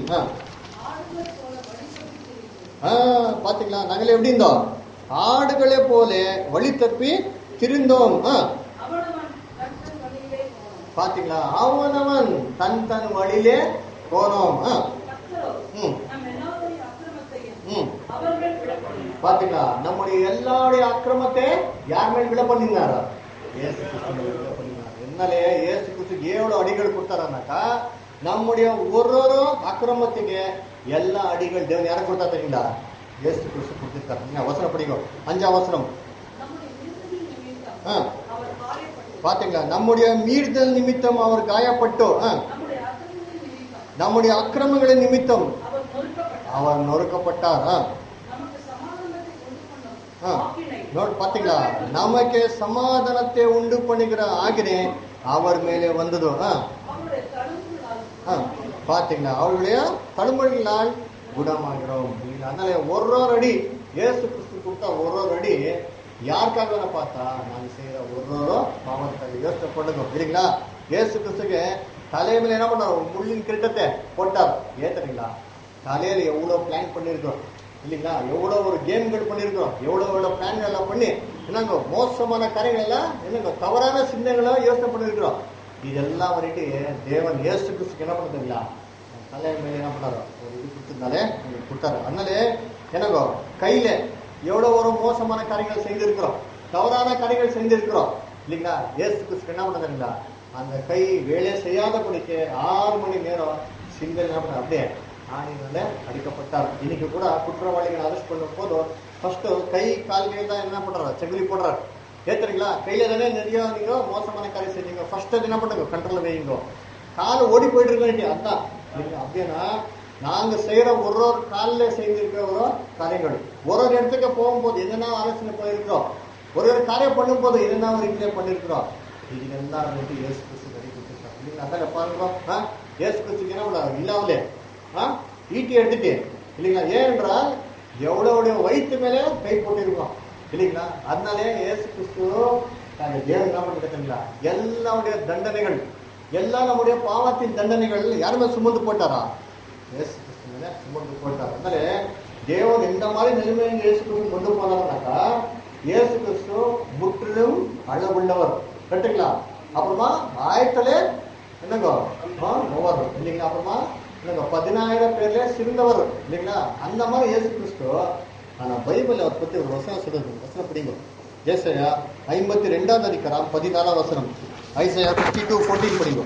ஆடுகள் போல வழிபட்டு ஆ பாத்தீங்களா நாங்களே எப்படி இருந்தோம் ஆடுகளே போல வழி தப்பி திரிந்தோம் ஆ அவனவன் தன் வழியிலே போனான் பாத்தீங்களா அவனவன் தன் தன் வழியிலே போனோம் ஆ கர்த்தரோ ம் நம் எல்லாருடைய அக்கிரமத்தையும் ம் அவர்கள் விடப்படும் பாத்தீங்களா நம்முடைய எல்லாருடைய அக்கிரமத்தை யார் மேல் விட பண்ணிருந்தாரா ஏசு கிறிஸ்து மேல் விட பண்ணினார் என்னாலே ஏசு கிறிஸ்து ஏழு அடிகள் கொடுத்தாரனாக்கா நம்முடைய ஒரு ஒரு அக்கிரமத்துக்கு எல்லா அடிகள் தேவன் யாரை கொடுத்தா தெரியுங்களா ஏசு கிறிஸ்து கொடுத்திருக்காரு நீங்க அவசரம் படிங்க அஞ்சு அவசரம் நம்முடைய விருந்தின் நிமித்தம் ஆ. அவர் காயப்பட்டு பாத்தீங்களா நம்முடைய மீறுதல் நிமித்தம் அவர் காயப்பட்டோ ஆ, நம்முடைய அக்கிரமத்தின் நிமித்தம் நம்முடைய அக்கிரமங்களின் நிமித்தம் அவர் நொறுக்கப்பட்டார் அவர் நொறுக்கப்பட்டார் ஆ. நமக்கு சமாதானத்தை கொண்டு ஆ. பண்ணும் ஆக்கினை ನೋಡಿ ಪಾತಿங்களா ನಮಗೆ ಸಮಾಧಾನತೆ ಉಂಡು ಪಣಿಗಿற ஆகினே அவர் மேலே வந்தது ஆ, அவருடைய தழும்புகளால் ஆ, பாத்தீங்களா அவருடைய தழும்புகளால் குணமாகிறோம் இல்லைங்களா? அதனால ஒரு ஒரு அடி இயேசு கிறிஸ்து கொடுத்த ஒரு ஒரு அடி யாருக்காக பார்த்தா நான் செய்யற ஒரு ஒரு பாவத்துக்காக யோசனை பண்ணுங்க இல்லைங்களா இயேசு கிறிஸ்துக்கு தலைய மேல என்ன பண்ணார் ஒரு முள்ளின் கிரீட்டத்தை போட்டார் ஏத்தறீங்களா தலையில எவ்வளவு பிளான் பண்ணிருக்கோம் இல்லைங்களா எவ்வளவு ஒரு கேம்கள் பண்ணிருக்கோம் எவ்வளவு எவ்வளவு பிளான்கள் எல்லாம் பண்ணி என்னங்க மோசமான காரியங்கள் எல்லாம் என்னங்க தவறான சிந்தனைகளை யோசனை பண்ணிருக்கிறோம் இதெல்லாம் வந்துட்டு தேவன் இயேசு கிறிஸ்துக்கு என்ன பண்ணுறதுங்களா தலை மேல என்ன பண்ணாரோ ஒரு இது கொடுத்திருந்தாலே உங்களுக்கு கொடுத்தாரு அதனாலே என்னங்கோ கையில எவ்வளவு ஒரு மோசமான காரியங்கள் செய்திருக்கிறோம் தவறான காரியங்கள் செஞ்சிருக்கிறோம் இல்லைங்களா ஏசு கிறிஸ்து என்ன பண்ணதுங்களா அந்த கை வேலை செய்யாத படிக்க ஆறு மணி நேரம் சிங்கல் என்ன பண்ண அப்படியே ஆணினால அடிக்கப்பட்டார் இன்னைக்கு கூட குற்றவாளிகளை அரெஸ்ட் பண்ணும் போது ஃபர்ஸ்ட் கை கால்களே தான் என்ன பண்றாரு செகுலி போடுறாரு ஏத்துறீங்களா கையில தானே நிறைய நீங்க மோசமான காரியம் செஞ்சீங்க ஃபர்ஸ்ட் என்ன பண்ணுங்க கண்ட்ரோல் வைங்க கால் ஓடி போயிட்டு இருக்க அதான் இல்லைங்களா? அப்படின்னா நாங்க செய்யற ஒரு ஒரு காலில் செய்திருக்கிற ஒரு காரியங்கள் ஒரு ஒரு இடத்துக்கு போகும்போது என்னென்ன ஆலோசனை போயிருக்கிறோம் ஒரு ஒரு காரியம் பண்ணும்போது என்னென்ன ஒரு இதுல பண்ணிருக்கிறோம் இது எல்லாம் வந்துட்டு ஏசு கிறிஸ்து கடி கொடுத்துருக்காங்க இல்லைங்களா அதான் பாருங்க ஆ ஏசு கிறிஸ்துக்கு என்ன பண்ணாரு இல்லாமலே ஆ ஈட்டி எடுத்துட்டு இல்லைங்களா ஏனென்றால் எவ்வளவு வயிற்று மேலே கை போட்டிருக்கோம் இல்லைங்களா அதனாலே ஏசு கிறிஸ்து நாங்க தேவன் என்ன பண்ணிட்டீங்களா எல்லாருடைய தண்டனைகள் எல்லா நம்முடைய பாவத்தின் தண்டனைகள் யாருமே சுமந்து போட்டாரா இயேசு கிறிஸ்து மேல சுமந்து போட்டார் அதனால தேவன் எந்த மாதிரி நிலைமையை இயேசு கிறிஸ்து கொண்டு போனாருனாக்கா இயேசு கிறிஸ்து முற்றிலும் அளவுள்ளவர் கரெக்டுங்களா அப்புறமா ஆயத்திலே என்னங்க ஆ, மூவர் இல்லைங்களா அப்புறமா என்னங்க பதினாயிரம் பேர்ல சிறந்தவர் இல்லைங்களா அந்த மாதிரி இயேசு கிறிஸ்து ஆனா பைபிள் அவர் பத்தி ஒரு வசனம் சொல்லுது வசனம் படிங்க ஏசையா ஐம்பத்தி ரெண்டாவது அதிகாரம் பதினாலாம் வசனம் ஐசையா பிப்டி டூ ஃபோர்டீன் படிங்க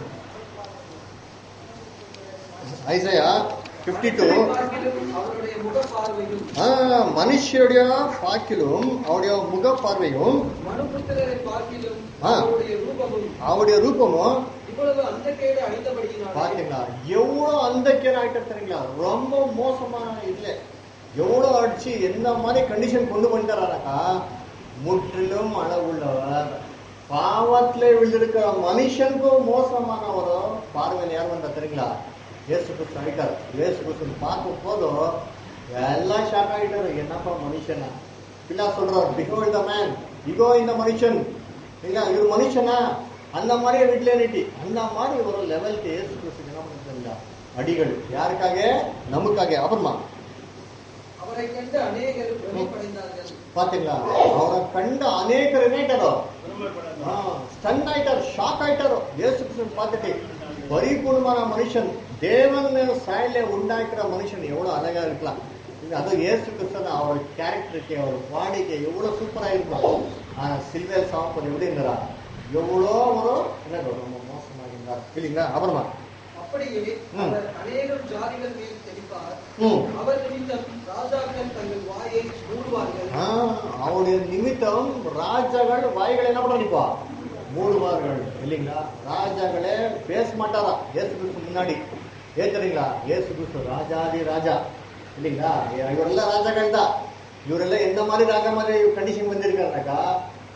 ஐசையா பிப்டி டூ பார்க்கிலும் அவருடைய முக பார்வையும் மனுஷருடைய பாக்கிலும் அவருடைய முக பார்வையும் மனுபுத்திரரை பார்க்கிலும் ஆ. அவருடைய ரூபமும் அவருடைய ரூபமும் இவ்வளவு அந்தக்கேடு அடைந்தபடியினாலே பாத்தீங்களா எவ்வளவு அந்த கேர் ஆயிட்ட தெரியுங்களா ரொம்ப மோசமான இதுல எவ்வளவு அடிச்சு எந்த மாதிரி கண்டிஷன் கொண்டு வந்துட்டாராக்கா முற்றிலும் அளவுள்ளவர் பாவத்துல விழுந்திருக்கிற மனுஷனுக்கும் மோசமானவரோ பார்வையில் யார் வந்தா தெரியுங்களா இயேசு கிறிஸ்து ஆயிட்டார் இயேசு கிறிஸ்து பார்க்கும் போதும் எல்லாம் ஷாக் ஆயிட்டாரு என்னப்பா மனுஷனா பிள்ளா சொல்றாரு பிகோ இந்த மேன் பிகோ இந்த மனுஷன் இல்ல இவர் மனுஷனா அந்த மாதிரி வீட்டுல நீட்டி அந்த மாதிரி ஒரு லெவலுக்கு ஏசு கிறிஸ்து என்ன பண்ணிருந்தா அடிகள் யாருக்காக நமக்காக அப்புறமா அவரை கண்டு அநேகர் பிரமிப்படைந்தார்கள் பாத்தீங்களா அவரை கண்ட அநேகர் என்ன ஸ்டன் ஆயிட்டார் ஷாக் ஆயிட்டாரு ஏசு கிறிஸ்து பார்த்துட்டு பரிபூர்ணமான மனுஷன் தேவன் சாயல உண்டாக்குற மனுஷன் எவ்வளவு அழகா இருக்கலாம் இது அதுவும் ஏசு கிறிஸ்தன் அவர் கேரக்டருக்கு அவர் பாடிக்கு எவ்வளவு சூப்பரா இருக்கலாம் ஆனா சில்வர் சாப்பர் எப்படி இருந்தாரா எவ்வளோ ஒரு என்ன ரொம்ப மோசமாக இருந்தார் இல்லைங்களா அப்புறமா அப்படியே ம். அவர் அநேகம் ஜாதிகள் மேல் தெளிப்பார் ம் அவர் நிமித்தம் ராஜாக்கள் தங்கள் வாயை மூடுவார்கள் ஆ, அவருடைய நிமித்தம் ராஜாக்கள் வாய்களை என்ன பண்ணிப்பா மூடுவார்கள் இல்லைங்களா ராஜாக்களே பேச மாட்டாரா ஏசு கிறிஸ்து முன்னாடி ஏத்துறீங்களா ஏசு கிறிஸ்து ராஜாதி ராஜா இல்லைங்களா இவரெல்லாம் ராஜாக்கள் தான் இவரெல்லாம் எந்த மாதிரி ராஜா மாதிரி கண்டிஷன் வந்திருக்காருனாக்கா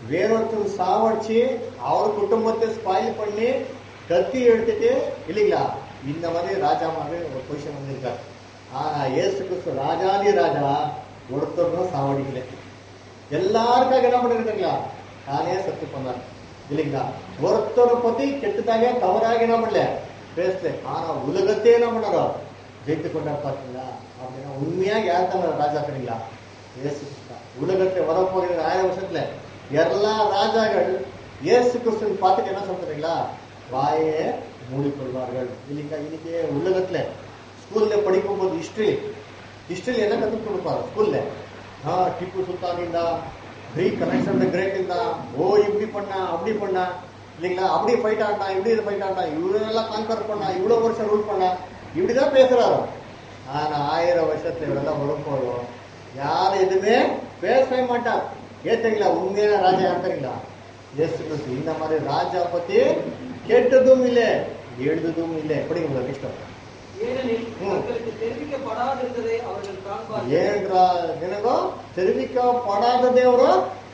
வேறொருத்தர் சாவடிச்சு அவர் குடும்பத்தை ஸ்பாயில் பண்ணி கத்தி எடுத்துட்டு இல்லைங்களா இந்த மாதிரி ராஜா மாதிரி ஒரு பொசிஷன் வந்திருக்காரு ஆனா ஏசு கிறிஸ்து ராஜாதி ராஜா ஒருத்தரும் சாவடிக்கல எல்லாருக்காக என்ன பண்ணிருக்கீங்களா தானே சத்து பண்ணார் இல்லைங்களா ஒருத்தரை பத்தி கெட்டுட்டாங்க தவறாக என்ன பண்ணல பேசல ஆனா உலகத்தையே என்ன பண்ணாரோ ஜெயித்து கொண்டார் பாத்தீங்களா அப்படின்னா உண்மையா யார் தான் ராஜா தெரியுங்களா இயேசு கிறிஸ்து தான். உலகத்தை வரப்போகிற ஆயிரம் வருஷத்துல எல்லா ராஜாக்கள் இயேசு கிறிஸ்துன்னு பார்த்துட்டு என்ன சொல்றீங்களா வாயே மூடிக்கொள்வார்கள் இல்லைங்களா இன்னைக்கு உலகத்துல ஸ்கூல்ல படிக்கும் போது ஹிஸ்டரி ஹிஸ்டரியில் என்ன கற்றுக் கொடுப்பாரு ஸ்கூல்ல ஆ ಟಿಪ್ಪು ಸುಲ್ತಾನ್ ಇಂದ கிரீக் கனெக்ஷன் கிரேட் இருந்தா ஓ இப்படி பண்ணா அப்படி பண்ணா இல்லைங்களா அப்படி ஃபைட் ஆண்டா இப்படி ஃபைட் ஆண்டா இவரெல்லாம் கான்கர் பண்ணா இவ்வளவு வருஷம் ரூல் பண்ணா இப்படிதான் பேசுறாரு ஆனா ஆயிரம் வருஷத்துல இவரெல்லாம் வரும்போதும் யாரும் எதுவுமே பேசவே மாட்டார் ஏத்தீங்களா உண்மையான ராஜா யார் தெரியுங்களா இயேசு கிறிஸ்து இந்த மாதிரி ராஜா பத்தி கேட்டதும் இல்லை எழுதுதும் இல்லை எப்படி உங்களுக்கு இஷ்டம் ஏனெனில் ம். அவர்களுக்கு தெரிவிக்கப்படாதிருந்ததை அவர்கள் காண்பார்கள் ஏன்றா ನಿನಗೋ தெரிவிக்கப்படாத தேவரோ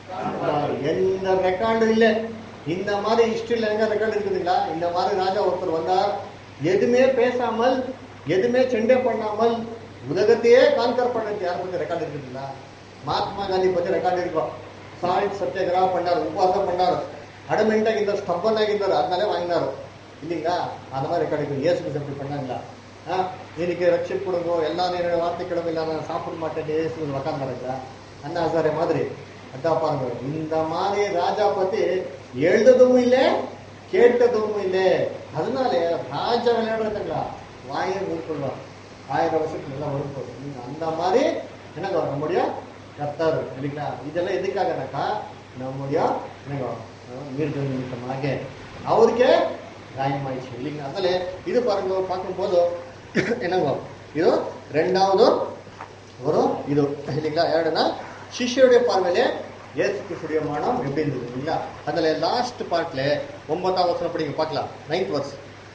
எந்த ரெக்கார்டும் இல்ல இந்த மாதிரி ஹிஸ்டரியில எங்க ரெக்கார்டு இருக்குதுங்களா இந்த மாதிரி ராஜா ஒருத்தர் வந்தார் எதுவுமே பேசாமல் எதுவுமே செண்டே பண்ணாமல் உலகத்தையே கான்கர் பண்ணது யார் பத்தி ரெக்கார்டு இருக்குதுங்களா மகாத்மா காந்தி பத்தி ரெக்கார்டு இருக்கும் சால்ட் சத்தியகிரಹ பண்ணார் உபவாசம் பண்ணார் அடமெண்ட் ಆಗಿದ್ದಾರೆ ಸ್ಟಬ್ಬನ್ ಆಗಿದ್ದಾರೆ ಅದನ್ನೆಲ್ಲ வாங்கினார் இல்லைங்களா அந்த மாதிரி ரெக்கார்டு இருக்கு இயேசு கிறிஸ்து அப்படி பண்ணாங்களா ஆ, எனக்கு ரட்சி கொடுங்கோ எல்லா நேர வார்த்தை கிழமையில நான் சாப்பிட மாட்டேன் இயேசு உக்காந்துருக்கா அண்ணா ஹசாரே மாதிரி அதான் பாருங்க இந்த மாதிரி ராஜா பத்தி எழுததும் இல்லை கேட்டதும் இல்லை அதனால ராஜா விளையாடுறதுங்களா வாயை மூடிக்கொள்வார் ஆயிரம் வருஷத்துக்கு எல்லாம் வரும் போது நீங்க அந்த மாதிரி என்னங்க நம்முடைய கர்த்தர் இல்லைங்களா இதெல்லாம் எதுக்காகனாக்கா நம்முடைய என்னங்க மீறுதல் நிமித்தமாக அவருக்கே காயமாயிடுச்சு இல்லைங்களா அதனால இது பாருங்க பார்க்கும்போது என்னங்க இது ரெண்டாவது ஒரு இது இல்லைங்களா ಎರಡನ ಶಿಷ್ಯருடைய பார்வையில ஏசு கிறிஸ்துடைய மனம் எப்படி இருந்தது இல்லைங்களா அதுல லாஸ்ட் பார்ட்ல ஒன்பதாம் வசனம் படிங்க பார்க்கலாம் நைன்த் வர்ஸ்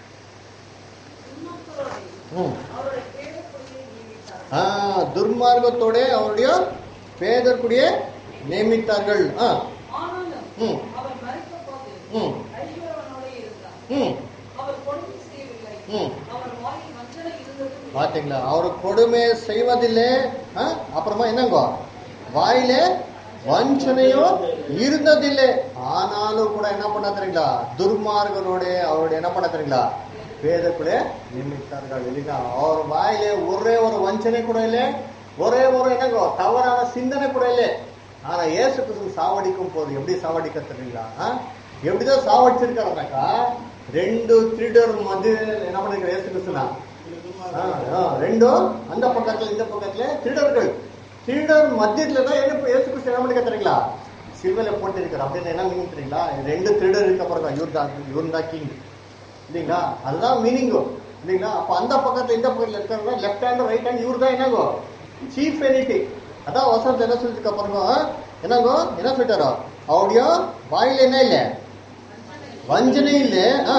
ம் அவருடைய பேரக்குடியை நியமித்தார் ஆ, துர்மார்க்கத்தோட அவருடைய பேதற்குடிய நியமித்தார்கள் ஆ ஆனாலும் ம். அவர் மறித்த போது ம் ஐஸ்வர்யவனோடே இருந்தார் ம் அவர் கொடுமை செய்யவில்லை ம். அவர் வாயில் வஞ்சனை இருந்ததும் இல்லை. பாத்தீங்களா அவர் கொடுமை செய்வதில்லை ஆ, அப்புறமா என்னங்கோ வாயில வஞ்சனையோ இருந்ததில்லை ஆனாலும் கூட என்ன பண்ண தெரியுங்களா துர்மார்கனோட அவருடைய என்ன பண்ண தெரியுங்களா பேதக்குள்ள நியமித்தார்கள் இல்லைங்களா அவர் வாயில ஒரே ஒரு வஞ்சனை கூட இல்லை ஒரே ஒரு என்னங்கோ தவறான சிந்தனை கூட இல்லை ஆனா இயேசு கிறிஸ்து சாவடிக்கும் போது எப்படி சாவடிக்க தெரியுங்களா ஆ? எப்படிதான் சாவடிச்சிருக்காருனாக்கா ரெண்டு திருடர் மத்திய என்ன பண்ணிருக்காரு இயேசு கிறிஸ்துனா ஆ, ஆ, ரெண்டு அந்த பக்கத்துல இந்த பக்கத்துல திருடர்கள் திருடர் மத்தியத்துல தான் என்ன ஏசு கிறிஸ்து என்ன பண்ணி தெரியுங்களா சில்வல போட்டிருக்காரு அப்படின்னு என்ன மீனிங் தெரியுங்களா ரெண்டு திருடர் இருக்க பாருங்க இவர் தான் இவர் தான் கிங் இல்லைங்களா அதுதான் மீனிங்கு இல்லைங்களா அப்ப அந்த பக்கத்துல இந்த பக்கத்துல இருக்கிறவங்க லெஃப்ட் ஹேண்ட் ரைட் ஹேண்ட் இவர் தான் என்னங்கோ சீஃப் எனிட்டி அதான் வசனத்தை என்ன சொல்லிருக்க பாருங்க என்னங்கோ என்ன சொல்லிட்டாரோ அவருடைய வாயில என்ன இல்லை வஞ்சனை இல்லை ஆ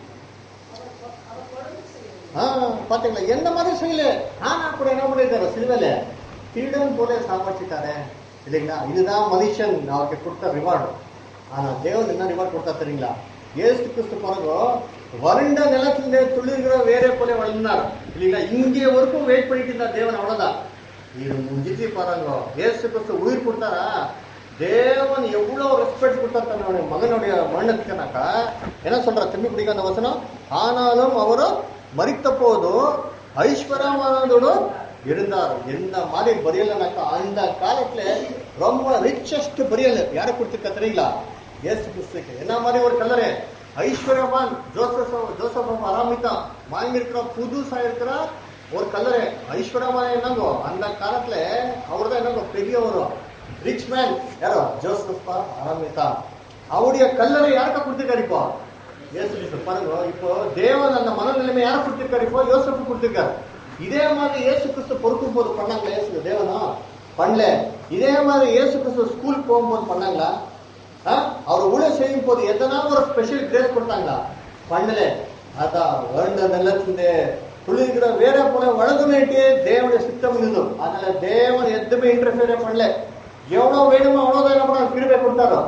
அவர் கொடுமை செய்யவில்லை ஆ, பாத்தீங்களா எந்த மாதிரி செய்யல ஆனா கூட என்ன பண்ணிருக்காரு சிலுவையில திருடன் போல சாப்பிட்டாரு இல்லைங்களா இதுதான் மனுஷன் அவருக்கு கொடுத்த ரிவார்டு ஆனா தேவன் என்ன ரிவார்டு கொடுத்தா தெரியுங்களா ஏசு கிறிஸ்து பாருங்க வறண்ட நிலத்திலிருந்து துளிர்கிற வேற போல வளர்ந்தார் இல்லைங்களா இங்கே வரைக்கும் வெயிட் பண்ணிட்டு இருந்தார் தேவன் அவ்வளவுதான் இது முடிஞ்சிட்டு பாருங்க ஏசு கிறிஸ்து உயிர் கொடுத்தாரா தேவன் எவ்வளவு ரெஸ்பெக்ட் கொடுத்தார் தன்னுடைய மகனுடைய மரணத்துக்குனாக்கா என்ன சொல்ற திரும்பி பிடிக்க அந்த வசனம் ஆனாலும் அவரு மறித்த போதும் ஐஸ்வர்யமானதோடு இருந்தார் எந்த மாதிரி பரியல்னாக்கா அந்த காலத்துல ரொம்ப ரிச்சஸ்ட் பரியல் யாரை கொடுத்துருக்க தெரியுங்களா ஏசு கிறிஸ்துக்கு என்ன மாதிரி ஒரு கல்லறை ஐஸ்வர்யவான் ஜோசப் ஜோசப் ஆரம்பித்தான் வாங்கியிருக்கிற புதுசா இருக்கிற ஒரு கல்லறை ஐஸ்வர்யவான் என்னங்கோ அந்த காலத்துல அவர் தான் என்னங்கோ பெரிய ஒரு ரிச் மேன் யாரோ ஜோசப் ஆரம்பித்தா அவருடைய கல்லறை யாருக்கா கொடுத்துருக்காரு இப்போ இயேசு கிறிஸ்து பாருங்க இப்போ தேவன் அந்த மனநிலைமை யாரை கொடுத்திருக்காரு இப்போ யோசப்பு கொடுத்திருக்காரு இதே மாதிரி இயேசு கிறிஸ்து பொறுக்கும் போது பண்ணாங்களா இயேசு தேவனா பண்ணல இதே மாதிரி இயேசு கிறிஸ்து ஸ்கூல் போகும்போது பண்ணாங்களா ஆ? அவர் ஊழியர் செய்யும் போது எதனா ஒரு ஸ்பெஷல் கிரேஸ் கொடுத்தாங்களா பண்ணல அதான் வேண்ட நிலத்திலிருந்து துளிர்கிற வேற போல வழங்குமேட்டு தேவனுடைய சித்தம் இருந்தது அதனால தேவன் எதுவுமே இன்டர்ஃபியரே பண்ணல எவ்வளவு வேணுமோ அவ்வளவுதான் என்ன பண்ணாரு கிருபை கொடுத்தாரோ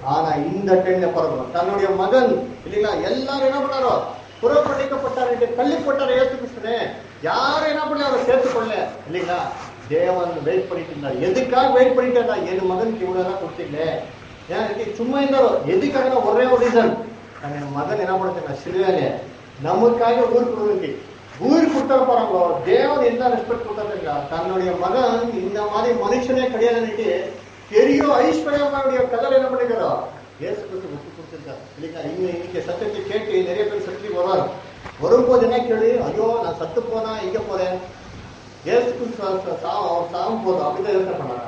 ஆனா இந்த டைம்ல பாருங்க தன்னுடைய மகன் இல்லைங்களா எல்லாரும் என்ன பண்ணாரோ புறப்பணிக்கப்பட்டாரு தள்ளி போட்டாரு ஏசு கிறிஸ்துனே யாரும் என்ன பண்ணல அவரை சேர்த்துக்கொள்ள இல்லைங்களா தேவன் வெயிட் பண்ணிட்டு இருந்தார் எதுக்காக வெயிட் பண்ணிட்டு இருந்தா என் மகனுக்கு இவ்வளவு எல்லாம் கொடுத்தீங்களே ஏன் இதுக்கு சும்மா இருந்தாரோ எதுக்காக ஒரே ஒரு ரீசன் என் மகன் என்ன பண்ணுங்க சிறுவேலே நமக்காக ஊர் கொடுக்கு ஊர் கொடுத்தாரு பாருங்க தேவன் என்ன ரெஸ்பெக்ட் கொடுத்தாருங்களா தன்னுடைய மகன் இந்த மாதிரி மனுஷனே கிடையாதுன்னுட்டு பெரிய ஐஸ்வர்யமாவுடைய கதர் என்ன பண்ணிக்கிறோம் ஏசு கிறிஸ்து ஒப்பு கொடுத்திருக்காரு இல்லைங்களா இங்க இன்னைக்கு சத்தத்தை கேட்டு நிறைய பேர் சக்தி வருவார் வரும்போது என்ன கேளு ஐயோ நான் சத்து போனா எங்க போறேன் ஏசு கிறிஸ்து சா- சா- அவர் சாவும் போதும் அப்படிதான் யோசனை பண்ணாரா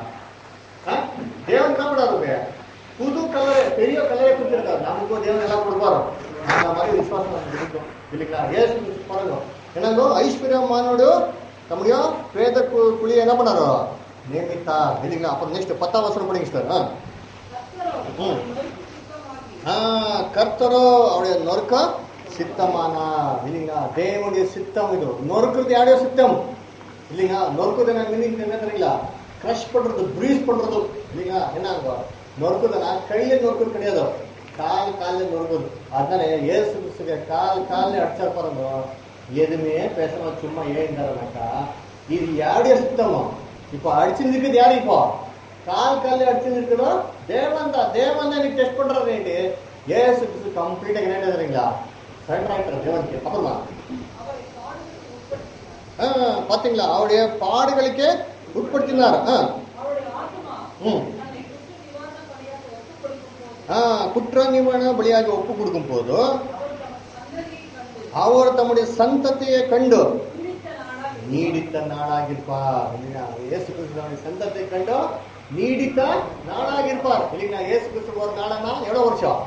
ஆ? தேவன் என்ன பண்ணாரு புது கலரை பெரிய கலரை கொடுத்திருக்காரு நமக்கும் தேவன் எல்லாம் கொடுப்பாரு அந்த மாதிரி விசுவாசம் நமக்கு இருக்கும் இல்லைங்களா ஏசு கிறிஸ்து பாருங்க என்னங்கோ ஐஸ்வர்யமானோடு நம்முடைய பேத கு- குழியை என்ன பண்ணாரோ நியமித்தா இல்லைங்களா அப்புறம் நெக்ஸ்ட் பத்தாம் வருஷம் படிங்க சார் ஆ கர்த்தரோ ம். அவருக்கு சித்தமாகி ஆ, கர்த்தரோ அவருடைய நொறுக்க சித்தமானா இல்லைங்களா தேவனுடைய சித்தம் இது நொறுக்குறது யாருடைய சித்தம் இல்லைங்களா நொறுக்குது மீனிங் என்ன தெரியுங்களா கிரஷ் பண்றது ப்ரீஸ் பண்றது இல்லைங்களா என்ன நொறுக்குதுன்னா கையில நொறுக்குது கிடையாது கால் காலில் நொறுக்குது அதனால ஏசு கிறிஸ்துக்கு கால் காலில் அடிச்சா பாருங்க எதுவுமே பேசாம சும்மா ஏந்தாருனாக்கா இது யாருடைய சித்தமா இப்போ அடிச்சிருந்துருக்குது யாரு இப்போ கால் காலில் அடிச்சிருந்துருக்குதோ தேவன் தான் தேவன் தான் எனக்கு டெஸ்ட் பண்றாரு ஏசு கிறிஸ்து கம்ப்ளீட்டா என்ன தெரியுங்களா சரண்டர் ஆயிட்டார் தேவனுக்கு அப்புறமா அவரை பாடுகளுக்கு உட்படுத்தினார் ஆ, பாத்தீங்களா அவருடைய பாடுகளுக்கே உட்படுத்தினார் ஆ, அவருடைய ஆத்மா ம். தன்னை குற்ற நிவாரண பணியாக ஒப்புக் கொடுக்கும் போது ஆ, குற்ற நிவாரண பலியாக ஒப்பு கொடுக்கும் போது அவர் தம் சந்ததியை கண்டு அவர் தம்முடைய சந்ததியை கண்டு நீடித்த நாளாக நீடித்த நாளாகிருப்பார் இல்லைங்களா இயேசு கிறிஸ்துவனுடைய சந்தத்தை கண்டு நீடித்த நாளாகிருப்பார் இல்லைங்களா இயேசு கிறிஸ்து ஒரு நாளனா எவ்வளவு வருஷம்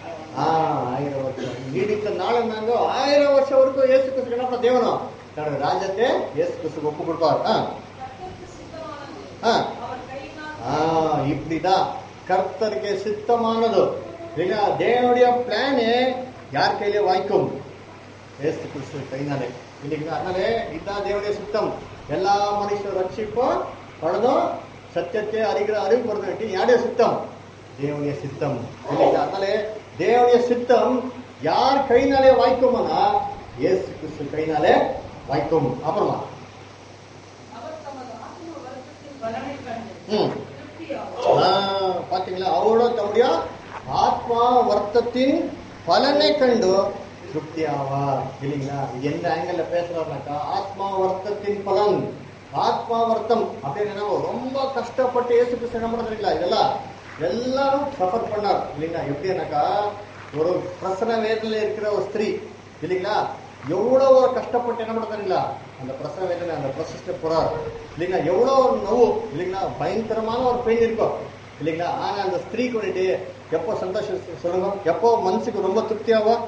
ஆ ஆயிரம் வருஷம் நீடித்த நாளன்னாங்க ஆயிரம் வருஷம் வரைக்கும் இயேசு கிறிஸ்து என்ன பண்ண தேவனும் தன்னுடைய ராஜ்யத்தை இயேசு கிறிஸ்து ஒப்பு கொடுப்பார் ஆ கர்த்தருக்கு சித்தமானது ஆ அவர் கையினால் ஆ, இப்படிதான் கர்த்தருக்கு சித்தமானது இல்லைங்களா தேவனுடைய பிளானு யார் கையிலே வாய்க்கும் ஏசு கிறிஸ்து கைனாலே இல்லைங்களா அதனாலே இதுதான் தேவனுடைய சித்தம் எல்லா மனுஷரும் ரட்சிப்பும் படதும் சத்தியத்தை அறிகிற அறிவு பொறுத்த யாருடைய சித்தம் தேவனுடைய சித்தம் இல்லைங்களா அதனாலே தேவனுடைய சித்தம் யார் கைனாலே வாய்க்கும்னா இயேசு கிறிஸ்து கைனாலே வாய்க்கும் அப்புறமா அவர் தமது ஆத்ம வருத்தத்தின் பலனை கண்டு ம் திருப்தியாவார் ஆ, பாத்தீங்களா அவரோட தம்முடைய ஆத்மா வர்த்தத்தின் பலனை கண்டு திருப்தி ஆவார் இல்லைங்களா இது எந்த ஆங்கிள் பேசுறாருனாக்கா ஆத்மா வர்த்தத்தின் பலன் ஆத்மா வர்த்தம் அப்படின்னு ரொம்ப கஷ்டப்பட்டு ஏசு கிறிஸ்து என்ன பண்ணுறீங்களா இதெல்லாம் எல்லாரும் சஃபர் பண்ணார் இல்லைங்களா எப்படின்னாக்கா ஒரு பிரசன வேதனையில இருக்கிற ஒரு ஸ்திரீ இல்லைங்களா எவ்வளவு ஒரு கஷ்டப்பட்டு என்ன பண்ணுறீங்களா அந்த பிரசவ வேதனை அந்த பிரசிஸ்ட போறார் இல்லைங்களா எவ்வளோ ஒரு நோவு இல்லைங்களா பயங்கரமான ஒரு பெயின் இருக்கும் இல்லைங்களா ஆனா அந்த ஸ்திரீக்கு வந்துட்டு எப்போ சந்தோஷம் சொல்லுங்க எப்போ மனசுக்கு ரொம்ப திருப்தியாகும்